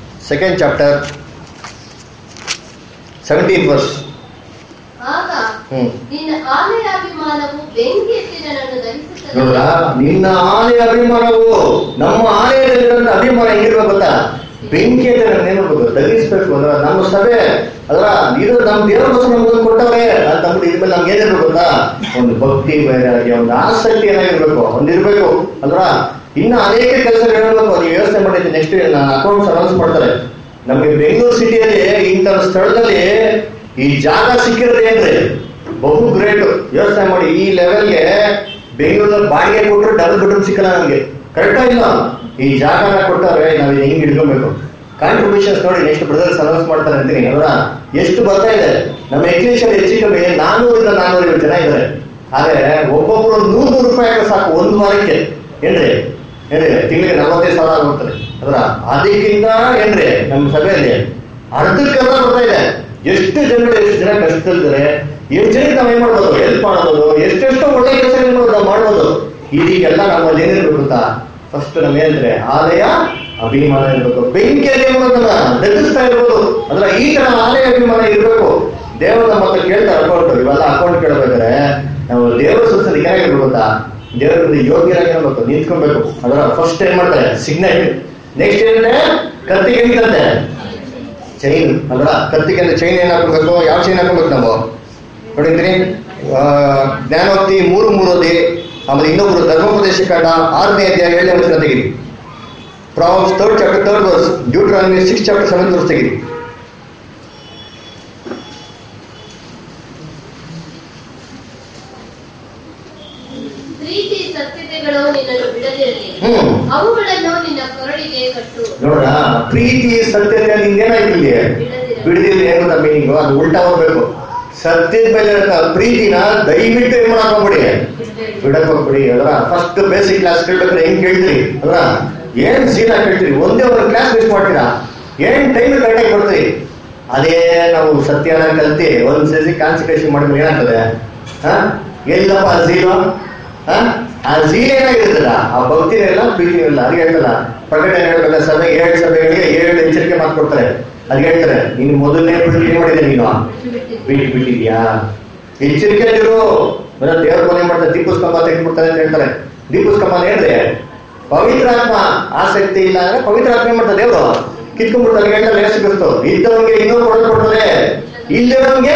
second chapter seventeen verse ಆಗ ಹ್ಮ್ ನಿನ್ನ ಆಲಯಾಭಿಮಾನವು ಬೆಂಕಿ ಎತ್ತಿ ನನ್ನನ್ನು ದಹಿಸುತ್ತದೆ ನೋಡ್ರ ನಿನ್ನ ಆನೆಯ ಅಭಿಮಾನವು ನಮ್ಮ ಆನೆಯಲ್ಲಿರುವಂತ ಅಭಿಮಾನ ಹೆಂಗಿರ್ಬೇಕು ಗೊತ್ತಾ ಬೆಂಕಿ ಅಂತ ನಮ್ಗೆ ಏನ್ ಮಾಡ್ಬೇಕು ದಗಿಸ್ಬೇಕು ಅಂದ್ರೆ ನಮ್ಮ ಸಭೆ ಅದ್ರ ಇದು ನಮ್ ದೇವರ ನಮ್ಗೆ ಕೊಟ್ಟವ್ರೆ ಅಂತ ಅಂದ್ಬಿಟ್ಟು ಇದ್ಮೇಲೆ ನಮ್ಗೆ ಏನಿರ್ಬೇಕು ಗೊತ್ತಾ ಒಂದು ಭಕ್ತಿ ವೈರಾಗ್ಯ ಒಂದು ಆಸಕ್ತಿ ಏನಾಗಿರ್ಬೇಕು ಒಂದಿರ್ಬೇಕು ಅಲ್ವಾ ಇನ್ನು ಅನೇಕ ಕೆಲಸಗಳು ಹೇಳ್ಬೇಕು ನೀವು ಯೋಚನೆ ಮಾಡಿದ್ರೆ ನೆಕ್ಸ್ಟ್ ಅಕೌಂಟ್ಸ್ ಅನೌನ್ಸ್ ಮಾಡ್ತಾರೆ ನಮ್ಗೆ ಬೆಂಗಳೂರು ಸಿಟಿಯಲ್ಲಿ ಇಂಥ ಸ್ಥಳದಲ್ಲಿ ಈ ಜಾಗ ಸಿಕ್ಕಿರೋದು ಏನ್ರಿ ಬಹು ಗ್ರೇಟ್ ಯೋಚನೆ ಮಾಡಿ ಈ ಲೆವೆಲ್ಗೆ ಬೆಂಗಳೂರಲ್ಲಿ ಬಾಡಿಗೆ ಕೊಟ್ಟರು ಡಬಲ್ ಬೆಡ್ರೂಮ್ ಸಿಕ್ಕಲ್ಲ ನಮ್ಗೆ ಕರೆಕ್ಟಾ ಇಲ್ಲ ಈ ಜಾಗನ ಕೊಟ್ಟವ್ರೆ ನಾವು ಹೆಂಗ್ ಹಿಡ್ಕೊಬೇಕು ಕಾಂಟ್ರಿಬ್ಯೂಷನ್ಸ್ ನೋಡಿ ನೆಕ್ಸ್ಟ್ ಬ್ರದರ್ಸ್ ಅನೌನ್ಸ್ ಮಾಡ್ತಾರೆ ಅಂತೀನಿ ಅವರ ಎಷ್ಟು ಬರ್ತಾ ಇದೆ ನಮ್ಮ ಎಕ್ಸಿಬಿಷನ್ ಹೆಚ್ಚು ಕಮ್ಮಿ ನಾನೂರಿಂದ ನಾನೂರು ಜನ ಇದ್ದಾರೆ ಆದ್ರೆ ಒಬ್ಬೊಬ್ರು ಒಂದು ನೂರು ನೂರು ರೂಪಾಯಿ ಹಾಕಿದ್ರೆ ಸಾಕು ಒಂದು ವಾರಕ್ಕೆ ಏನ್ರಿ ಏನ್ರಿ ತಿಂಗಳಿಗೆ ನಲವತ್ತೈದು ಸಾವಿರ ಆಗುತ್ತೆ ಅದರ ಅದಕ್ಕಿಂತ ಏನ್ರಿ ನಮ್ಮ ಸಭೆಯಲ್ಲಿ ಅರ್ಧಕ್ಕೆಲ್ಲ ಬರ್ತಾ ಇದೆ ಎಷ್ಟು ಜನಗಳು ಎಷ್ಟು ಜನ ಕಷ್ಟದಲ್ಲಿದ್ದಾರೆ ಎಷ್ಟು ಜನಕ್ಕೆ ನಾವು ಏನ್ ಮಾಡ್ಬೋದು ಹೆಲ್ಪ್ ಮಾಡ್ಬೋದು ಎಷ್ಟೆಷ್ಟು ಒಳ್ಳೆ ಕೆಲಸ ಏನ್ ಮಾಡ್ಬೋದು ನಾವು ಮಾಡ್ಬೋದು ಇದೀಗೆಲ್ಲ ನಮ್ಮಲ್ಲಿ ಏನಿರ್ಬೇಕು ಗೊತ್ತಾ ಫಸ್ಟ್ ನಮ್ಗೆ ಏನಂದ್ರೆ ಆಲಯ ಅಭಿಮಾನ ಇರ್ಬೇಕು ಬೆಂಕಿಯಲ್ಲಿ ಮಾಡೋದನ್ನ ನೆಲೆಸ್ತಾ ಇರ್ಬೋದು ಅದ್ರ ಈ ತರ ಆಲಯ ಅಭಿಮಾನ ಇರ್ಬೇಕು ದೇವರು ನಮ್ಮ ಹತ್ರ ಕೇಳ್ತಾರೆ ಅಕೌಂಟ್ ಇವೆಲ್ಲ ಅಕೌಂಟ್ ಕೇಳಬೇಕಾದ್ರೆ ನಾವು ದೇವರ ಸುತ್ತ ಏನಾಗಿರ್ಬೇಕು ಗೊತ್ತಾ ದೇವರಿಂದ ಯೋಗ್ಯರಾಗಿರ್ಬೇಕು ನಿಂತ್ಕೊಬೇಕು ಅದರ ಫಸ್ಟ್ ಏನ್ ಮಾಡ್ತಾರೆ ಸಿಗ್ನಲ್ ನೆಕ್ಸ್ಟ್ ಏನಂದ್ರೆ ಕತ್ತಿಗೆ ನಿಂತಂತೆ ಚೈನ್ ಅಲ್ವಾ ಕತ್ತಿಗೆ ಚೈನ್ ಏನ್ ಹಾಕೊಬೇಕು ಯಾವ ಚೈನ್ ಹಾಕೊಬೇಕು ನಾವು ನೋಡಿದ್ರಿ ಆ, ಜ್ಞಾನೋಕ್ತಿ ಮೂರು ಮೂರದಿ ಆಮೇಲೆ ಇನ್ನೊಬ್ರು ಧರ್ಮೋಪದೇಶ ಕಾಂಡ ಆರನೇ ಅಧ್ಯಾಯ ಏಳನೇ ವಚನ ತೆಗಿರಿ Proverbs third chapter third verse Deuteronomy six chapter seventh verse ತೆಗಿರಿ ಪ್ರೀತಿ ಸತ್ಯತೆಗಳು ನಿನ್ನನ್ನು ಬಿಡದಿರಲಿ ಹ್ಮ್ ಅವುಗಳನ್ನು ನಿನ್ನ ಕೊರಳಿಗೆ ಕಟ್ಟು ನೋಡ್ರ ಪ್ರೀತಿ ಸತ್ಯತೆ ನಿಂಗೇನಾಯ್ತು ಇಲ್ಲಿ ಬಿಡದಿಲ್ಲ ಏನು ಗೊತ್ತಾ ಮೀನಿಂಗು ಅದು ಉಲ್ಟಾ ಹೋಗ್ಬೇಕು ಸತ್ಯದ ಮೇಲೆ ಇರೋ ಪ್ರೀತಿನ ದಯವಿಟ್ಟು ಏನ್ ಮಾಡಕ್ ಹೋಗ್ಬಿಡಿ ಬಿಡಕ್ ಹೋಗ್ಬಿಡಿ ಅದರ ಫಸ್ಟ್ ಬೇಸಿಕ್ ಕ್ಲಾಸ್ ಕೇಳ್ಬೇಕಾದ್ರೆ ಹೆಂಗ್ ಕೇಳ್ತೀರಿ ಅದ್ರ ಏನ್ ಸೀದಾ ಕೇಳ್ತೀರಿ ಒಂದೇ ಒಂದು ಕ್ಲಾಸ್ ಮಿಸ್ ಮಾಡ್ತೀರಾ ಏನ್ ಟೈಮ್ ಕರೆಕ್ಟಾಗಿ ಕೊಡ್ತೀರಿ ಅದೇ ನಾವು ಸತ್ಯನ ಕಲ್ತಿ ಒಂದ್ ಸತಿ ಕಾನ್ಸಂಟ್ರೇಷನ್ ಮಾಡಿದ್ರೆ ಏನಾಗ್ತದೆ ಹಾ ಎಲ್ಲಪ್ಪ ಆ ಝೀರೋ ಹಾ ಆ ಝೀಲ್ ಏನಾಗಿರ್ತದ ಆ ಭಕ್ತಿ ಇಲ್ಲ ಪ್ರೀತಿ ಇಲ್ಲ ಅದಕ್ಕೆ ಹೇಳ್ತಲ್ಲ ಪ್ರಕಟಣೆ ಹೇಳ್ಬೇಕಲ್ಲ ಸಭೆಗೆ ಏಳು ಸಭೆಗಳಿಗೆ ಏಳು ಎಚ್ಚರಿಕೆ ಮಾತು ಕೊಡ್ತಾರೆ ಅದಕ್ಕೆ ಹೇಳ್ತಾರೆ ನೀನು ಮೊದಲನೇ ಪ್ರೀತಿ ಏನ್ ಮಾಡಿದೆ ನೀನು ಬಿಟ್ಟು ಬಿಟ್ಟಿದ್ಯಾ ಎಚ್ಚರಿಕೆ ಇರು ಬರೋ ದೇವ್ರ ಕೊನೆ ಮಾಡ್ತಾರೆ ದೀಪಸ್ಕಂಬ ತೆಗೆದ್ಬಿಡ್ತಾರೆ ಅಂತ ಹೇಳ್ತಾರೆ ದೀಪಸ್ಕಂಬ ಹೇಳ್ರಿ ಪವಿತ್ರಾತ್ಮ ಆಸಕ್ತಿ ಇಲ್ಲ ಅಂದ್ರೆ ಪವಿತ್ರಾತ್ಮ ಏನ್ ಮಾಡ್ತಾರೆ ದೇವರು ಕಿತ್ಕೊಂಡ್ಬಿಡ್ತಾರೆ ಹೇಳ್ತಾರೆ ಲೇಸ್ ಕ್ರಿಸ್ತು ಇದ್ದವನಿಗೆ ಇನ್ನೊಂದು ಕೊಡೋದು ಕೊಡ್ತದೆ ಇಲ್ಲದವನಿಗೆ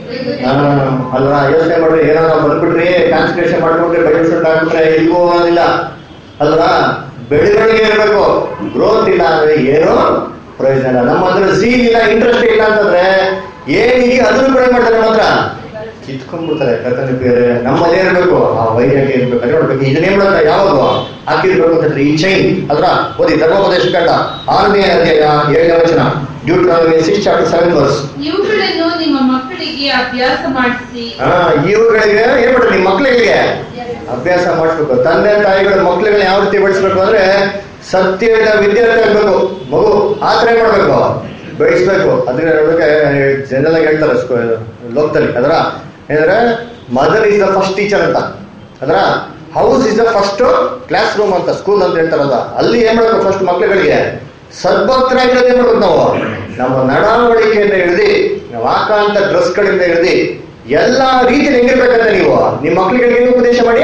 ಅಲ್ವಾ ಯೋಚನೆ ಮಾಡ್ರಿ ಏನಾದ್ರು ಬಂದ್ಬಿಟ್ರಿ ಕಾನ್ಸಂಟ್ರೇಷನ್ ಮಾಡ್ಬಿಟ್ರಿ ಬೈಬಲ್ ಸ್ಟಡ್ ಆಗ್ಬಿಟ್ರೆ ಎಲ್ಲಿಗೂ ಹೋಗೋದಿಲ್ಲ ಅಲ್ವಾ ಬೆಳವಣಿಗೆ ಇರಬೇಕು ಗ್ರೋತ್ ಇಲ್ಲ ಅಂದ್ರೆ ಏನೋ ಪ್ರಯೋಜನ ಇಲ್ಲ ನಮ್ಮ ಹತ್ರ ಝೀಲ್ ಇಲ್ಲ ಇಂಟ್ರೆಸ್ಟ್ ಇಲ್ಲ ಅಂತಂದ್ರೆ ಏನಿದೆ ಅದನ್ನು ಕೂಡ ಏನ್ ಮಾಡ್ತಾರೆ ನಮ್ಮ ಹತ್ರ ಕಿತ್ಕೊಂಡ್ಬಿಡ್ತಾರೆ ಕರ್ತನ ಬೇರೆ ನಮ್ಮದೇ ಇರಬೇಕು ಆ ವೈರಾಗ್ಯ ಇರ್ಬೇಕು ಅದೇ ನೋಡ್ಬೇಕು ಇದನ್ನೇ ಮಾಡೋದ ಯಾವಾಗ ಹಾಕಿರ್ಬೇಕು ಅಂತಂದ್ರೆ ಈ ಚೈನ್ ಅದ್ರ ಓದಿ ಧರ್ಮೋಪದೇಶ ಕಂಡ ಆರನೇ ಅಧ್ಯಾಯ ಏಳನೇ ವಚನ Deuteronomy six chapter seven verse ಇವುಗಳನ್ನು ನಿಮ್ಮ ಮಕ್ಕಳಿಗೆ ಅಭ್ಯಾಸ ಮಾಡಿಸಿ ಹಾ ಇವುಗಳಿಗೆ ಏನ್ ಮಾಡ್ರಿ ನಿಮ್ಮ ಮಕ್ಳಿಗೆ ಅಭ್ಯಾಸ ಮಾಡಿಸ್ಬೇಕು ತಂದೆ ತಾಯಿಗಳ ಮಕ್ಳುಗಳನ್ನ ಯಾವ ರೀತಿ ಬೆಳೆಸ್ಬೇಕು ಅಂದ್ರೆ ಸತ್ಯದ ವಿದ್ಯಾರ್ಥಿ ಆಗ್ಬೇಕು ಮಗು ಆತರ ಏನ್ ಮಾಡ್ಬೇಕು ಬೆಳೆಸ್ಬೇಕು ಅದ್ರ ನೋಡಕ್ಕೆ ಜನರಲ್ ಆಗಿ ಹೇಳ್ತಾರೆ ಸ್ಕೂ- ಲೋಕದಲ್ಲಿ ಅದರ ಏನಂದ್ರೆ mother is the first teacher ಅಂತ ಅದರ house is the first classroom ಅಂತ ಸ್ಕೂಲ್ ಅಂತ ಹೇಳ್ತಾರಲ್ಲ ಅಲ್ಲಿ ಏನ್ ಮಾಡ್ಬೇಕು ಫಸ್ಟ್ ಮಕ್ಳುಗಳಿಗೆ ಸದ್ಭಕ್ತರಾಗಿರೋದು ಏನ್ ಮಾಡ್ಬೇಕು ನಾವು ನಮ್ಮ ನಡವಳಿಕೆಯಿಂದ ಹಿಡಿದು ನಾವು ಹಾಕಂತ ಡ್ರೆಸ್ಗಳಿಂದ ಹಿಡಿದು ಎಲ್ಲಾ ರೀತಿಯಲ್ಲಿ ಹೆಂಗಿರ್ಬೇಕಂತ ನೀವು ನಿಮ್ಮ ಮಕ್ಳಿಗೆ ಏನು ಉಪದೇಶ ಮಾಡಿ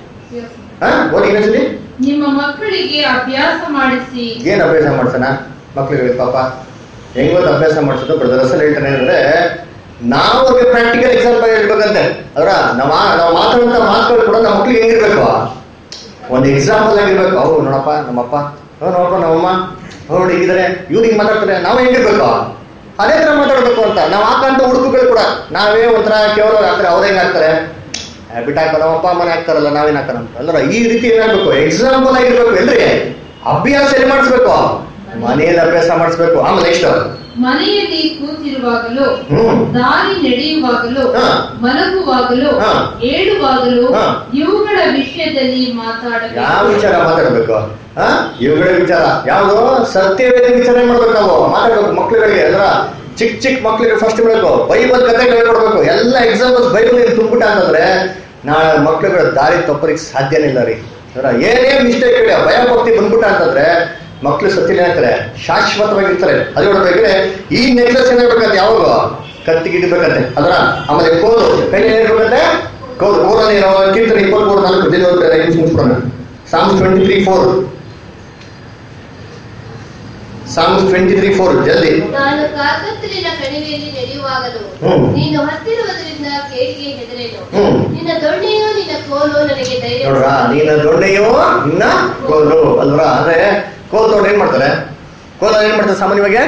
ಹಾ ಓದಿ ಇನ್ನೊಂದ್ಸಲಿ ನಿಮ್ಮ ಮಕ್ಕಳಿಗೆ ಅಭ್ಯಾಸ ಮಾಡಿಸಿ ಏನ್ ಅಭ್ಯಾಸ ಮಾಡ್ಸೋಣ ಮಕ್ಳುಗಳಿಗೆ ಪಾಪ ಹೆಂಗ್ ಗೊತ್ತು ಅಭ್ಯಾಸ ಮಾಡಿಸೋದು ಬ್ರದರ್ ಅಸಲ್ ಹೇಳ್ತಾನೆ ಅಂದ್ರೆ ನಾವು ಅವ್ರಿಗೆ ಪ್ರಾಕ್ಟಿಕಲ್ ಎಕ್ಸಾಂಪಲ್ ಹೇಳ್ಬೇಕಂತೆ ಅವ್ರ ನಾವು ನಾವು ಮಾತಾಡುವಂತ ಮಾತುಗಳು ಕೂಡ ನಮ್ಮ ಮಕ್ಳಿಗೆ ಹೆಂಗಿರ್ಬೇಕು ಒಂದು ಎಕ್ಸಾಂಪಲ್ ಆಗಿರ್ಬೇಕು ಅವ್ರು ನೋಡಪ್ಪ ನಮ್ಮಪ್ಪ ಅವ್ರು ನೋಡಪ್ಪ ನಮ್ಮಮ್ಮ ಅವ್ರು ನೋಡಿ ಹೀಗಿದ್ದಾರೆ ಇವ್ರು ಹಿಂಗ್ ಮಾತಾಡ್ತಾರೆ ನಾವು ಹೆಂಗಿರ್ಬೇಕು ಅದೇ ತರ ಮಾತಾಡ್ಬೇಕು ಅಂತ ನಾವು ಹಾಕಂತ ಉಡುಪುಗಳು ಕೂಡ ನಾವೇ ಒಂಥರ ಕೇವಲ ಹಾಕ್ತಾರೆ ಅವ್ರು ಹೆಂಗ್ ಹಾಕ್ತಾರೆ ಬಿಟ್ಟು ಹಾಕೋಣ ಅಪ್ಪ ಅಮ್ಮನೇ ಹಾಕ್ತಾರಲ್ಲ ನಾವೇನ್ ಹಾಕೋಣ ಅಂತ ಅಲ್ಲರ ಈ ರೀತಿ ಏನಾಗ್ಬೇಕು ಎಕ್ಸಾಂಪಲ್ ಆಗಿರ್ಬೇಕು ಎಲ್ರಿ ಅಭ್ಯಾಸ ಎಲ್ಲಿ ಮಾಡಿಸ್ಬೇಕು ಮನೆಯಲ್ಲಿ ಅಭ್ಯಾಸ ಮಾಡಿಸ್ಬೇಕು ಆಮೇಲೆ ನೆಕ್ಸ್ಟ್ ಮನೆಯಲ್ಲಿ ಕೂತಿರುವಾಗಲೂ ಹ್ಮ್ ದಾರಿ ನಡೆಯುವಾಗಲೂ ಹಾ. ಮಲಗುವಾಗಲೂ ಹಾ. ಏಳುವಾಗಲೂ ಹಾ. ಇವುಗಳ ವಿಷಯದಲ್ಲಿ ಮಾತಾಡಬೇಕು ಯಾವ ವಿಚಾರ ಮಾತಾಡ್ಬೇಕು ಆ ಇವುಗಳ ವಿಚಾರ ಯಾವುದು ಸತ್ಯವೇದ ವಿಚಾರ ಮಾಡ್ಬೇಕು ನಾವು ಮಾತಾಡ್ಬೇಕು ಮಕ್ಳುಗಳಿಗೆ ಎಲ್ಲ ಚಿಕ್ಕ ಚಿಕ್ಕ ಮಕ್ಳಿಗೆ ಫಸ್ಟ್ ಬಿಡಬೇಕು ಬೈಬಲ್ ಕಥೆಗಳು ಹೇಳ್ಕೊಡ್ಬೇಕು ಎಲ್ಲ ಎಕ್ಸಾಂಪಲ್ಸ್ ಬೈಬಲ್ ತುಂಬಿಟ್ಟ ಅಂತಂದ್ರೆ ನಾಳೆ ಮಕ್ಳುಗಳ ದಾರಿ ತಪ್ಪಲಿಕ್ಕೆ ಸಾಧ್ಯನೇ ಇಲ್ಲ ರೀ ಅದರ ಏನೇ ಮಿಸ್ಟೇಕ್ ಹೇಳಿ ಭಯ ಭಕ್ತಿ ಬಂದ್ಬಿಟ್ಟ ಅಂತಂದ್ರೆ ಮಕ್ಳು ಸತ್ಯನೇ ಆಗ್ತಾರೆ ಶಾಶ್ವತವಾಗಿರ್ತಾರೆ ಅದು ನೋಡ್ಬೇಕ್ರೆ ಈ ನೆಕ್ಲೆಸ್ ಏನಾಗ್ಬೇಕಂತ ಯಾವಾಗ ಕತ್ತಿಗೆ ಇಡಬೇಕಂತೆ ಅದರ ಆಮೇಲೆ ಕೋಲು ಕೈ ಏನಿರ್ಬೇಕಂತೆ ಕೋಲು ಕೋಲಲ್ಲಿ ನಾವು ಕೀರ್ತನೆ ಇಪ್ಪತ್ಮೂರು ನಾಲ್ಕು ಜಲ್ದಿ ಓದ್ತಾರೆ ಐದು ನಿಮಿಷ ಮುಗಿಸ್ಬಿಡೋಣ Psalms twenty three four Psalms twenty three four ಜಲ್ದಿ ನಾನು ಕಾರ್ಕತ್ತಲಿನ ಕಣಿವೆಯಲ್ಲಿ ನಡೆಯುವಾಗಲೂ ಹ್ಮ್. ನೀನು ಹತ್ತಿರುವುದರಿಂದ ಕೇಳಿಗೆ ಹೆದರೇನು ಹ್ಮ್. ನಿನ್ನ ದೊಣ್ಣೆಯೋ ನಿನ್ನ ಕೋಲು ನನಗೆ ಧೈರ್ಯ ನೋಡ್ರ ನೀನ ದೊಣ್ಣೆಯೋ ಇನ್ನ ಕೋಲು ಅಲ್ವರ ಅಂದ್ರೆ ಕೋಲ್ ತಗೊಂಡು ಏನ್ ಮಾಡ್ತಾರೆ ಕೋಲ ಏನ್ ಮಾಡ್ತಾರೆ ಸಾಮಾನ್ಯವಾಗಿ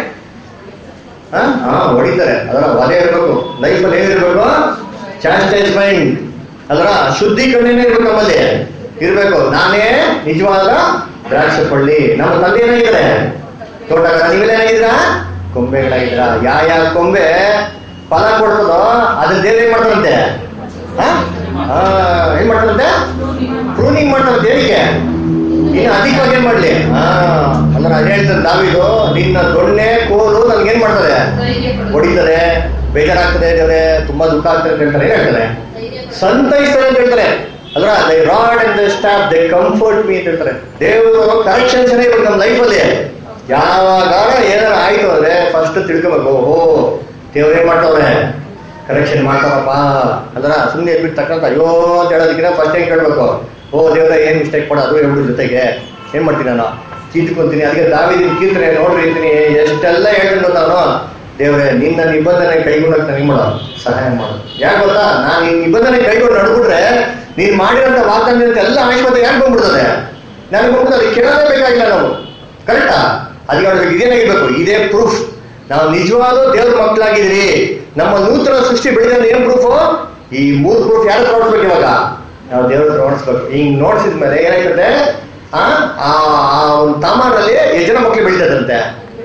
ಹಾ ಹಾ ಹೊಡಿತಾರೆ ಅದರ ಒಲೆ ಇರ್ಬೇಕು ಲೈಫಲ್ಲಿ ಏನಿರ್ಬೇಕು ಚಾಸ್ಟೈಸ್ಮೆಂಟ್ ಅದರ ಶುದ್ಧೀಕರಣನೇ ಇರ್ಬೇಕು ನಮ್ಮಲ್ಲಿ ಇರ್ಬೇಕು ನಾನೇ ನಿಜವಾದ ದ್ರಾಕ್ಷಿ ಪಳ್ಳಿ ನಮ್ಮ ತಂದೆ ಏನಾಗಿದ್ದಾರೆ ತೋಟಗಾರ ನೀವೆಲ್ಲ ಕೊಂಬೆಗಳಾಗಿದ್ರ ಯಾ ಯಾವ ಕೊಂಬೆ ಫಲ ಕೊಡ್ತದೋ ಅದನ್ನ ದೇವ್ರ ಏನ್ ಮಾಡ್ತಾರಂತೆ ಹಾ? ಆ, ಏನ್ ಮಾಡ್ತಾರಂತೆ ಪ್ರೂನಿಂಗ್ ಮಾಡ್ತಾರಂತೆ ಏನಕ್ಕೆ ಇನ್ನು ಅಧಿಕವಾಗಿ ಏನ್ ಮಾಡ್ಲಿ ಹಾ ಅಂದ್ರೆ ಅದೇ ಹೇಳ್ತಾರೆ ನಾವಿದು ನಿನ್ನ ದೊಣ್ಣೆ ಕೋಲು ನನ್ಗೆ ಏನ್ ಮಾಡ್ತಾರೆ ಧೈರ್ಯ ಕೊಡು. ಹೊಡಿತಾರೆ ಬೇಜಾರಾಗ್ತದೆ ದೇವ್ರೆ ತುಂಬಾ ದುಃಖ ಆಗ್ತದೆ ಅಂತ ಹೇಳ್ತಾರೆ ಏನ್ ಹೇಳ್ತಾರೆ ಧೈರ್ಯ ಕೊಡು. ಸಂತೈಸ್ತಾರೆ ಅಂತ ಹೇಳ್ತಾರೆ ಅಲ್ರ thy rod and the staff they comfort me ಅಂತ ಹೇಳ್ತಾರೆ ದೇವರು ಕರೆಕ್ಷನ್ಸ್ ಇರ್ಬೇಕು ನಮ್ಮ ಲೈಫಲ್ಲಿ ಯಾವಾಗ ಏನಾರ ಆಯ್ತು ಅಂದ್ರೆ ಫಸ್ಟ್ ತಿಳ್ಕೊಬೇಕು ಓಹೋ ದೇವ್ರು ಏನ್ ಮಾಡ್ತಾವ್ರೆ ಕರೆಕ್ಷನ್ ಮಾಡ್ತಾರಪ್ಪ ಅಂದ್ರ ಸುಮ್ಮನೆ ಎದ್ಬಿಟ್ಟು ತಕ್ಕಂತ ಅಯ್ಯೋ ಅಂತ ಹೇಳೋದಕ್ಕಿಂತ ಫಸ್ಟ್ ಏನ್ ಕೇಳ್ಬೇಕು ಓ ದೇವ್ರ ಏನ್ ಮಿಸ್ಟೇಕ್ ಮಾಡ ಅದು ಹೇಳ್ಬಿಡು ಜೊತೆಗೆ ಏನ್ ಮಾಡ್ತೀನಿ ನಾನು ಕೀತ್ಕೊಂತೀನಿ ಅದಕ್ಕೆ ದಾವಿದಿನ ಕೀರ್ತನೆ ನೋಡ್ರಿ ಇರ್ತೀನಿ ಎಷ್ಟೆಲ್ಲ ಹೇಳ್ತೀನಿ ನಾನು ದೇವ್ರೆ ನಿನ್ನ ನಿಬಂಧನೆ ಕೈಗೊಂಡಾಗ ನನಗೆ ಮಾಡೋ ಸಹಾಯ ಮಾಡು ಯಾಕೆ ಗೊತ್ತಾ ನಾನು ಈ ನಿಬಂಧನೆ ಕೈಗೊಂಡು ನಡ್ಬಿಟ್ರೆ ನೀನ್ ಮಾಡಿರೋಂಥ ವಾಗ್ದಾನ ಎಲ್ಲ ಆಶೀರ್ವಾದ ಯಾಕೆ ಬಂದ್ಬಿಡ್ತದೆ ನನಗೆ ಬಂದ್ಬಿಡ್ತದೆ ಕೇಳೋದೇ ಬೇಕಾಗಿಲ್ಲ ನಾವು ಕರೆಕ್ಟಾ ಅದಕ್ಕೆ ಅವ್ರಿಗೆ ಇದೇನಾಗಿರ್ಬೇಕು ಇದೇ ಪ್ರೂಫ್ ನಾವು ನಿಜವಾದ ದೇವ್ರ ಮಕ್ಕಳಾಗಿದ್ದೀರಿ ನಮ್ಮ ನೂತನ ಸೃಷ್ಟಿ ಬೆಳೆದ ಏನ್ ಪ್ರೂಫ್ ಈ ಮೂರ್ ಪ್ರೂಫ್ ಯಾರು ನೋಡಿಸ್ಬೇಕು ಇವಾಗ ನಾವು ದೇವ್ರ ಹತ್ರ ನೋಡಿಸ್ಬೇಕು ಹಿಂಗ್ ನೋಡ್ಸಿದ್ಮೇಲೆ ಏನಾಯ್ತದೆ ಆ ಆ ಆ ಒಂದು ತಾಮಾರಲ್ಲಿ ಎಷ್ಟು ಜನ ಮಕ್ಳು ಬೆಳೀತದಂತೆ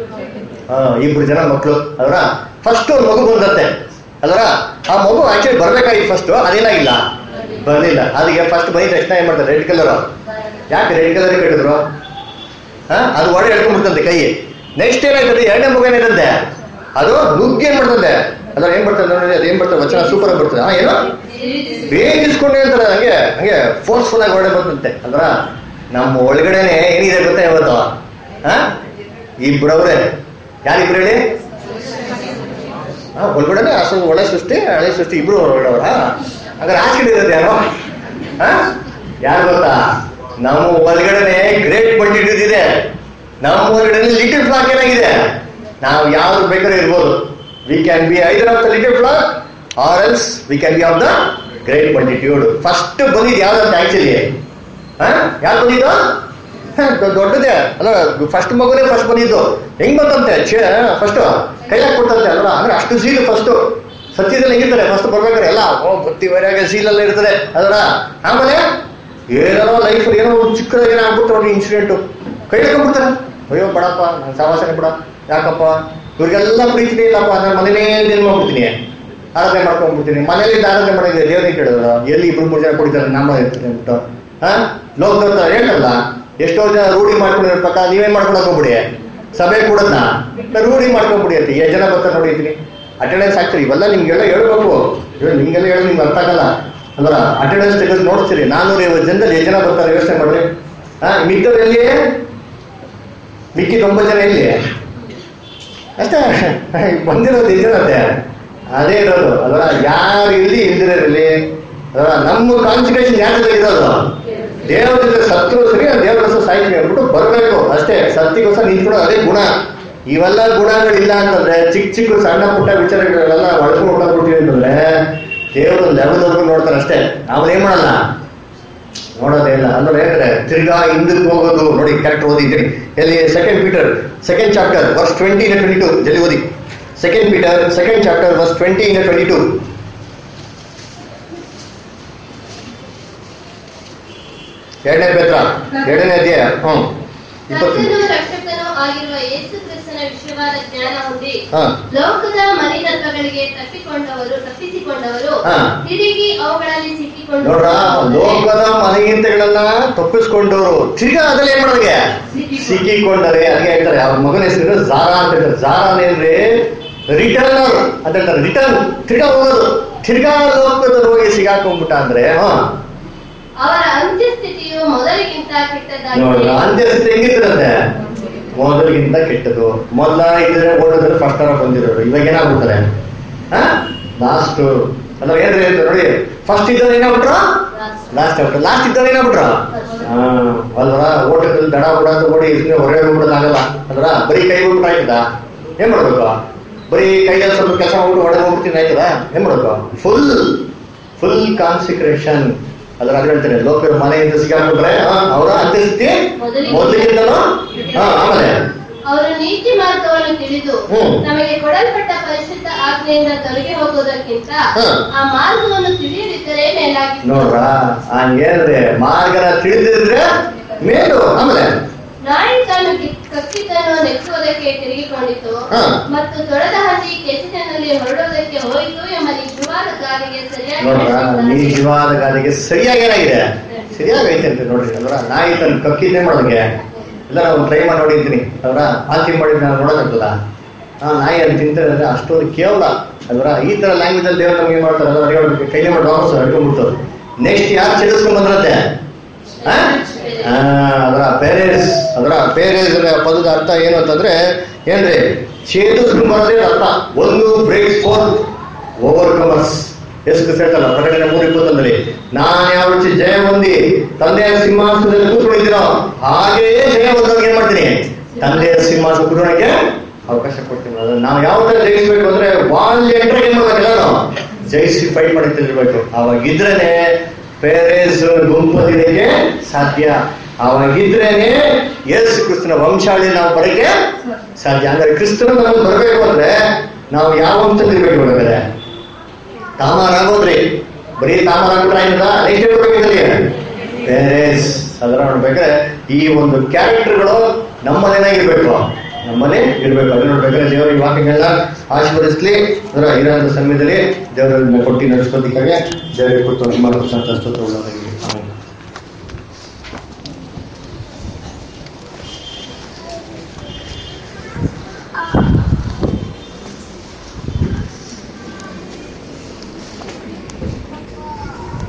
ಆ, ಇಬ್ರು ಜನ ಮಕ್ಕಳು ಅದರ ಫಸ್ಟ್ ಒಂದು ಮಗು ಬಂದಂತೆ ಅದರ ಆ ಮಗು ಆಕ್ಚುಲಿ ಬರ್ಬೇಕಾಗಿತ್ತು ಫಸ್ಟ್ ಅದೇನಾಗಿಲ್ಲ ಬರ್ಲಿಲ್ಲ ಅದಕ್ಕೆ ಫಸ್ಟ್ ಬಂದಿದ ತಕ್ಷಣ ಏನ್ ಮಾಡ್ತಾರೆ ರೆಡ್ ಕಲರ್ ಯಾಕೆ ರೆಡ್ ಕಲರ್ ಕಟ್ಟಿದ್ರು ಹಾ ಅದು ಒಡೆ ಹೇಳ್ಕೊಂಡ್ಬಿಡ್ತಂತೆ ಕೈ ನೆಕ್ಸ್ಟ್ ಏನಾಯ್ತದೆ ಎರಡನೇ ಮಗು ಏನಾಯ್ತಂತೆ ಅದು ನುಗ್ಗಿ ಏನ್ ಮಾಡ್ತಂತೆ ಅದ್ರ ಏನ್ ಬರ್ತದೆ ನೋಡಿ ಅದು ಏನ್ ಬರ್ತದೆ ವಚನ ಸೂಪರ್ ಆಗಿ ಬರ್ತದೆ ಹಾ ಏನು ಬೇಗಿಸ್ಕೊಂಡು ಹೇಳ್ತಾರೆ ಹಂಗೆ ಹಂಗೆ ಫೋರ್ಸ್ಫುಲ್ ಆಗಿ ಹೊರಡೆ ಬರ್ತಂತೆ ಅಂದ್ರ ನಮ್ಮ ಒಳಗಡೆನೆ ಏನಿದೆ ಗೊತ್ತಾ ಇವತ್ತು ಹಾ ಇಬ್ರವ್ರೆ ಯಾರಿಬ್ರು ಹೇಳಿ ಹಾ ಒಳಗಡೆನೆ ಅಸಲು ಒಳ್ಳೆ ಸೃಷ್ಟಿ ಹಳೆ ಸೃಷ್ಟಿ ಇಬ್ರು ಹೊರಗಡವ್ರ ಹಂಗಾರೆ ಆಚೆ ಇರೋದು ಯಾರು ಹಾ ಯಾರು ಗೊತ್ತಾ ನಮ್ಮ ಒಳಗಡೆನೆ ಗ್ರೇಟ್ ಬಂಡಿಟ್ ಇದೆ ನಮ್ಮ ಒಳಗಡೆ ಲಿಟಲ್ ಫ್ಲಾಕ್ ಏನಾಗಿದೆ ನಾವು ಯಾವ್ದು ಬೇಕಾದ್ರೂ ಇರ್ಬೋದು we can be either of the little flock or else we can be of the great multitude first ಬಂದಿದ್ದು ಯಾವ್ದಂತ ಆಕ್ಚುಲಿ ಯಾರು ಬಂದಿದ್ದು ಹ, ದೊ- ದೊಡ್ಡದೇ ಅಲ್ಲ ಫಸ್ಟ್ ಮಗುನೇ ಫಸ್ಟ್ ಬಂದಿದ್ದು ಹೆಂಗ್ ಬಂತಂತೆ ಫಸ್ಟ್ ಕೈ ಹಾಕ್ಬಿಡ್ತಂತೆ ಅಲ್ವಾ ಅಂದ್ರೆ ಅಷ್ಟು ಸೀಲು ಫಸ್ಟ್ ಸತ್ಯದಲ್ಲಿ ಹೆಂಗಿರ್ತಾರೆ ಫಸ್ಟ್ ಬರ್ಬೇಕಾದ್ರೆ ಎಲ್ಲ ಓ ಬತ್ತಿ ವರೆಗೆ ಸೀಲೆಲ್ಲ ಇರ್ತದೆ ಅದರ ಆಮೇಲೆ ಏನೋ ಲೈಫ್ ಏನೋ ಒಂದು ಚಿಕ್ಕದಾಗಿ ಏನೋ ಆಗ್ಬಿಡ್ತಾರೆ ನೋಡಿ ಇನ್ಸಿಡೆಂಟು ಕೈ ಹಾಕೊಂಡ್ಬಿಡ್ತಾರೆ ಅಯ್ಯೋ ಬಡಪ್ಪ ನಾನು ಸಾವಾಸನೆ ಬಿಡ ಯಾಕಪ್ಪ ಇವ್ರಿಗೆಲ್ಲ ಪ್ರೀತಿನೇ ಇಲ್ಲಪ್ಪ ನಾನು ಮನೇಲೇ ಏನ್ ಮಾಡ್ಬಿಡ್ತೀನಿ ಆರಾಧನೆ ಮಾಡ್ಕೊಂಡ್ಬಿಡ್ತೀನಿ ಮನೇಲಿ ಆರಾಧನೆ ಮಾಡಿದ್ರೆ ದೇವರಿಗೆ ಕೇಳಿದ್ರು ಎಲ್ಲಿ ಇಬ್ರು ಮೂರು ಜನ ಕುಡಿತಾರೆ ನಮ್ಮ ಇರ್ತೀನಿ ಅಂದ್ಬಿಟ್ಟು ಹಾ ಲೋಕದವ್ರ ಹೇಳಲ್ಲ ಎಷ್ಟೋ ಜನ ರೂಢಿ ಮಾಡ್ಕೊಂಡಿರೋ ಪಕ್ಕ ನೀವೇನ್ ಮಾಡ್ಕೊಳಕ್ ಹೋಗ್ಬಿಡಿ ಸಭೆ ಕೂಡದ್ನ ರೂಢಿ ಮಾಡ್ಕೊಂಡ್ಬಿಡಿ ಅಂತ ಎಷ್ಟು ಜನ ಬರ್ತಾರೆ ನೋಡಿದ್ದೀನಿ ಅಟೆಂಡೆನ್ಸ್ ಆಗ್ತೀರಿ ಇವೆಲ್ಲ ನಿಮ್ಗೆಲ್ಲ ಹೇಳ್ಬೇಕು ಇವಾಗ ನಿಮ್ಗೆಲ್ಲ ಹೇಳಿ ನಿಮ್ಗೆ ಅರ್ಥ ಆಗಲ್ಲ ಅಲ್ವರ ಅಟೆಂಡೆನ್ಸ್ ತೆಗೆದು ನೋಡ್ತೀರಿ ನಾನ್ನೂರ ಐವತ್ತು ಜನದಲ್ಲಿ ಎಷ್ಟು ಜನ ಬರ್ತಾರೆ ಯೋಚನೆ ಮಾಡ್ರಿ ಹಾ ಮಿಕ್ಕವ್ರು ಎಲ್ಲಿ ಮಿಕ್ಕಿದ ಒಂಬತ್ತು ಜನ ಎಲ್ಲಿ ಅಷ್ಟೇ ಬಂದಿರೋದು ಎಷ್ಟು ಜನ ಅದೇ ಅದೇ ಇರೋದು ಅಲ್ವಾ ಯಾರು ಇಲ್ಲಿ ಇಲ್ದಿರಲ್ಲಿ ಅಲ್ವಾ ನಮ್ಮ ಕಾನ್ಸಂಟ್ರೇಷನ್ ಯಾರ ಜೊತೆ ಇರೋದು ದೇವರ ಜೊತೆ ಸತ್ರು ಸರಿ ದೇವರ ಹೆಸರು ಸಾಯ್ತೀವಿ ಅಂದ್ಬಿಟ್ಟು ಬರಬೇಕು ಅಷ್ಟೇ ಸತ್ತಿಗೋಸ್ಕರ ನಿಂತ್ಕೊಳ್ಳೋದು ಅದೇ ಗುಣ ಇವೆಲ್ಲ ಗುಣಗಳಿಲ್ಲ ಅಂತಂದ್ರೆ ಚಿಕ್ಕ ಚಿಕ್ಕ ಸಣ್ಣ ಪುಟ್ಟ ವಿಚಾರಗಳೆಲ್ಲ ಒಳಸ್ಕೊಂಡು ಹೊಟ್ಟೋಗ್ಬಿಟ್ಟಿವಿ ಅಂತಂದ್ರೆ ದೇವರು ಲೆವೆಲ್ ವರ್ಗು ನೋಡ್ತಾರೆ ಅಷ್ಟೇ ಆಮೇಲೆ ಏನ್ ಮಾಡಲ್ಲ ನೋಡೋದೇ ಇಲ್ಲ ಅಂದ್ರೆ ಹೇಳ್ತಾರೆ ತಿರ್ಗಾ ಹಿಂದಕ್ಕೆ ಹೋಗೋದು ನೋಡಿ ಕರೆಕ್ಟ್ ಓದಿದ್ದೀನಿ ಎಲ್ಲಿ second Peter second chapter verse twenty ಇಂದ ಟ್ವೆಂಟಿ ಟು ಜಲ್ದಿ ಓದಿ second Peter second chapter verse twenty ಇಂದ ಟ್ವೆಂಟಿ ಟು ಎರಡನೇ ಪೇತ್ರ ಎರಡನೇ ಅಧ್ಯಾಯ ಹ್ಮ್ ಇಪ್ಪತ್ತು ಕರ್ತನೂ ರಕ್ಷಕನೂ ಆಗಿರುವ ಯೇಸು ಕ್ರಿಸ್ತನ ವಿಷಯವಾದ ಜ್ಞಾನ ಹೊಂದಿ ಹಾ ಲೋಕದ ಮಲಿನತ್ವಗಳಿಗೆ ತಪ್ಪಿಕೊಂಡವರು ತಪ್ಪಿಸಿಕೊಂಡವರು ಹಾ. ತಿರುಗಿ ಅವುಗಳಲ್ಲಿ ಸಿಕ್ಕಿಕೊಂಡು ನೋಡ್ರ ಲೋಕದ ಮನೆಗಿಂತಗಳನ್ನ ತಪ್ಪಿಸ್ಕೊಂಡವರು ತಿರ್ಗಾ ಅದ್ರಲ್ಲಿ ಏನ್ ಮಾಡೋದಕ್ಕೆ ಸಿಕ್ಕಿಕೊಂಡರೆ ಅದಕ್ಕೆ ಹೇಳ್ತಾರೆ ಅವ್ರ ಮಗನ ಹೆಸರು ಜಾರಾ ಅಂತ ಹೇಳ್ತಾರೆ ಜಾರಾ ಅಂದ್ರೆ ರಿಟರ್ನರ್ ಅಂತ ಹೇಳ್ತಾರೆ ರಿಟರ್ನ್ ತಿರ್ಗಾ ಹೋಗೋದು ತಿರ್ಗಾ ಲೋಕದ ಹೋಗಿ ಸಿಗಾಕೊಂಡ್ಬಿಟ್ಟ ಅಂದ್ರೆ ಹಾ ಅವರ ಅಂತ್ಯಸ್ಥಿತಿಯು ಮೊದಲಿಗಿಂತ ನೋಡ್ರ ಕೆಟ್ಟದಾಗಿದೆ ಅಂತ್ಯಸ್ಥಿತಿ ಹೆಂಗಿರ್ತದೆ ಮೊದಲಿಗಿಂತ ಕೆಟ್ಟದು ಮೊದಲ ಇದ್ರೆ ಓಡೋದ್ರೆ ಫಸ್ಟ್ ತರ ಬಂದಿರೋರು ಇವಾಗ ಏನಾಗ್ಬಿಡ್ತಾರೆ ಲಾಸ್ಟ್ ಅಂದ್ರೆ ಏನ್ರಿ ಅಂತ ನೋಡಿ ಫಸ್ಟ್ ಇದ್ದವ್ರು ಏನಾಗ್ಬಿಟ್ರು ಲಾಸ್ಟ್ ಆಗ್ಬಿಟ್ರು ಲಾಸ್ಟ್ ಇದ್ದವ್ರು ಏನಾಗ್ಬಿಟ್ರು ಹಾ ಅಲ್ವರ ಓಟದಲ್ಲಿ ದಡ ಬಿಡ ಅಂತ ಓಡಿ ಇದನ್ನ ಹೊರಗೆ ಹೋಗ್ಬಿಡೋದಾಗಲ್ಲ ಅಲ್ವರ ಬರೀ ಕೈ ಹೋಗ್ಬಿಟ್ಟು ಆಯ್ತದ ಏನ್ ಮಾಡ್ಬೇಕು ಬರೀ ಕೈಯಲ್ಲಿ ಸ್ವಲ್ಪ ಕೆಲಸ ಮಾಡ್ಬಿಟ್ಟು ಹೊರಗೆ ಹೋಗ್ಬಿಡ್ತೀನಿ ಆಯ್ತದ ಏನ್ ಮಾಡ್ಬೇಕು ಫುಲ್ ಫುಲ್ ಕಾನ್ಸಿಕ್ರೇಷನ್ ಅದ್ರ ಅದ್ರ ಹೇಳ್ತಾರೆ ಲೋಕರ ಮನೆಯಿಂದ ಸಿಗಾಕೊಂಡ್ರೆ ಅವರ ಅಂತ್ಯಸ್ಥಿತಿ ಮೊದಲಿಗಿಂತಲೂ ಹಾ ಆಮೇಲೆ ಅವರು ನೀತಿ ಮಾರ್ಗವನ್ನು ತಿಳಿದು ಹ್ಮ್. ನಮಗೆ ಕೊಡಲ್ಪಟ್ಟ ಪರಿಶುದ್ಧ ಆಜ್ಞೆಯಿಂದ ತೊಲಗಿ ಹೋಗುವುದಕ್ಕಿಂತ ಹ. ಆ ಮಾರ್ಗವನ್ನು ತಿಳಿಯದಿದ್ದರೆ ಮೇಲಾಗಿತ್ತು ನೋಡ್ರ ಹಂಗೇನ್ರಿ ಮಾರ್ಗನ ತಿಳಿದಿದ್ರೆ ಮೇಲು ಆಮೇಲೆ ನಾಯಿ ತಾನು ಕಿ- ಕಕ್ಕಿದ್ದನ್ನು ನೆಚ್ಚುವುದಕ್ಕೆ ತಿರುಗಿಕೊಂಡಿತು ಹ. ಮತ್ತು ತೊಳೆದ ಹಂದಿ ಕೆಸಿನಲ್ಲಿ ಹೊರಡೋದಕ್ಕೆ ಹೋಯಿತು ಎಂಬ ನಿಜವಾದ ಗಾಳಿಗೆ ಸರಿಯಾಗಿ ನೋಡ್ರ ನಡೆಸಿದ್ದಾನೆ. ನಿಜವಾದ ಗಾದಿಗೆ ಸರಿಯಾಗಿ ಏನಾಗಿದೆ ಸರಿಯಾಗಿ ಐತೆ ಅಂತ ನೋಡ್ರಿ ಅಲ್ರ ನಾಯಿ ತನ್ನ ಕಕ್ಕಿದ್ದೇ ಮಾಡೋದಂಗೆ ಎಲ್ಲ ನಾವು ಟ್ರೈ ಮಾಡಿ ನೋಡಿದ್ದೀನಿ ಅಲ್ರ ಆಂತಿ ಮಾಡಿ ನಾವು ನೋಡೋದಾಗ್ತದ ಆ ನಾಯಿ ಅಲ್ಲಿ ತಿಂತಾರೆ ಅಂದ್ರೆ ಅಷ್ಟೊಂದು ಕೇವಲ ಅಲ್ರ ಈ ತರ ಲ್ಯಾಂಗ್ವೇಜ್ ಅಲ್ಲಿ ದೇವ್ರು ನಮ್ಗೆ ಏನ್ ಮಾಡ್ತಾರೆ ಅಲ್ರ ಹೇಳ್ಬೇಕು ಕೈಲಿ ಮಾಡಿ ವಾಪಸ್ ಹಿಡ್ಕೊಂಡ್ಬಿಟ್ಟು ನೆಕ್ಸ್ಟ್ ಯಾರು ಚೆಲ್ಲಿಸ್ಕೊಂಡ್ ಬಂದ್ರಂತೆ ಆ? ಆ, ಅದರ ಪೇರೆಂಟ್ಸ್ ಅದರ ಪೇರೆಂಟ್ಸ್ ಪದದ ಅರ್ಥ ಏನು ಅಂತಂದ್ರೆ ಏನ್ರಿ ಛೇದಿಸ್ಕೊಂಡ್ ಬರೋದೇ ಅರ್ಥ ಒಂದು ಬ್ರೇಕ್ ಫೋರ್ ಓವರ್ ಕಮರ್ಸ್ ಎಷ್ಟು ಹೇಳ್ತಲ್ಲ ಪ್ರಕಟಣೆ ಮೂರು ಇಪ್ಪತ್ತೊಂದರಲ್ಲಿ ನಾನು ಯಾವ ರೀತಿ ಜಯ ಹೊಂದಿ ತಂದೆಯ ಸಿಂಹಾಸನದಲ್ಲಿ ಕೂತ್ಕೊಂಡಿದ್ದೀನೋ ಹಾಗೆಯೇ ಜಯ ಹೊಂದೋಗಿ ಏನ್ ಮಾಡ್ತೀನಿ ತಂದೆಯ ಸಿಂಹಾಸನ ಕೂತ್ಕೊಳ್ಳೋಕೆ ಅವಕಾಶ ಕೊಡ್ತೀನಿ ಅದನ್ನ ನಾವು ಯಾವ ತರ ಜಯಿಸ್ಬೇಕು ಅಂದ್ರೆ ವಾಲ್ ಎಂಟ್ರೆ ಏನ್ ಮಾಡ್ಬೇಕಲ್ಲ ನಾವು ಜಯಿಸಿ ಫೈಟ್ ಮಾಡಿ ತಿಳ್ಬೇಕು ಅವಾಗಿದ್ರೇನೆ ಪೇರೆಂಟ್ಸ್ ಗುಂಪದಿಗೆ ಸಾಧ್ಯ ಅವಾಗಿದ್ರೇನೆ ಯೇಸು ಕ್ರಿಸ್ತನ ವಂಶಾವಳಿ ನಾವು ಬರಕ್ಕೆ ಸಾಧ್ಯ ಅಂದ್ರೆ ಕ್ರಿಸ್ತನ ನಮಗೆ ಬರಬೇಕು ಅಂದ್ರೆ ನಾವು ಯಾವ ವಂಶದಿರ್ಬೇಕು ಒಳಗಡೆ ತಾಮರಾಗೋದ್ರಿ ಬರೀ ತಾಮರಾಗ್ಬಿಟ್ರೆ ಆಯ್ತದ ನೆಕ್ಸ್ಟ್ ಬರ್ಬೇಕಿದ್ರಿ ಪೇರೆಂಟ್ಸ್ ಅದರ ನೋಡ್ಬೇಕಾದ್ರೆ ಈ ಒಂದು ಕ್ಯಾರೆಕ್ಟರ್ಗಳು ನಮ್ಮನೇನಾಗಿರ್ಬೇಕು ನಮ್ಮನೆ ಇರ್ಬೇಕು ಅದನ್ನ ನೋಡ್ಬೇಕಾದ್ರೆ ದೇವರ ಈ ವಾಕ್ಯಗಳನ್ನ ಆಶೀರ್ವದಿಸ್ಲಿ ಅದರ ಇರೋಂಥ ಸಮಯದಲ್ಲಿ ದೇವರನ್ನ ಕೊಟ್ಟು ನಡೆಸ್ಕೋದಿಕ್ಕಾಗೆ ದೇವರಿಗೆ ಕೊಟ್ಟು ನಿಮ್ಮ ಸಂತೋಷ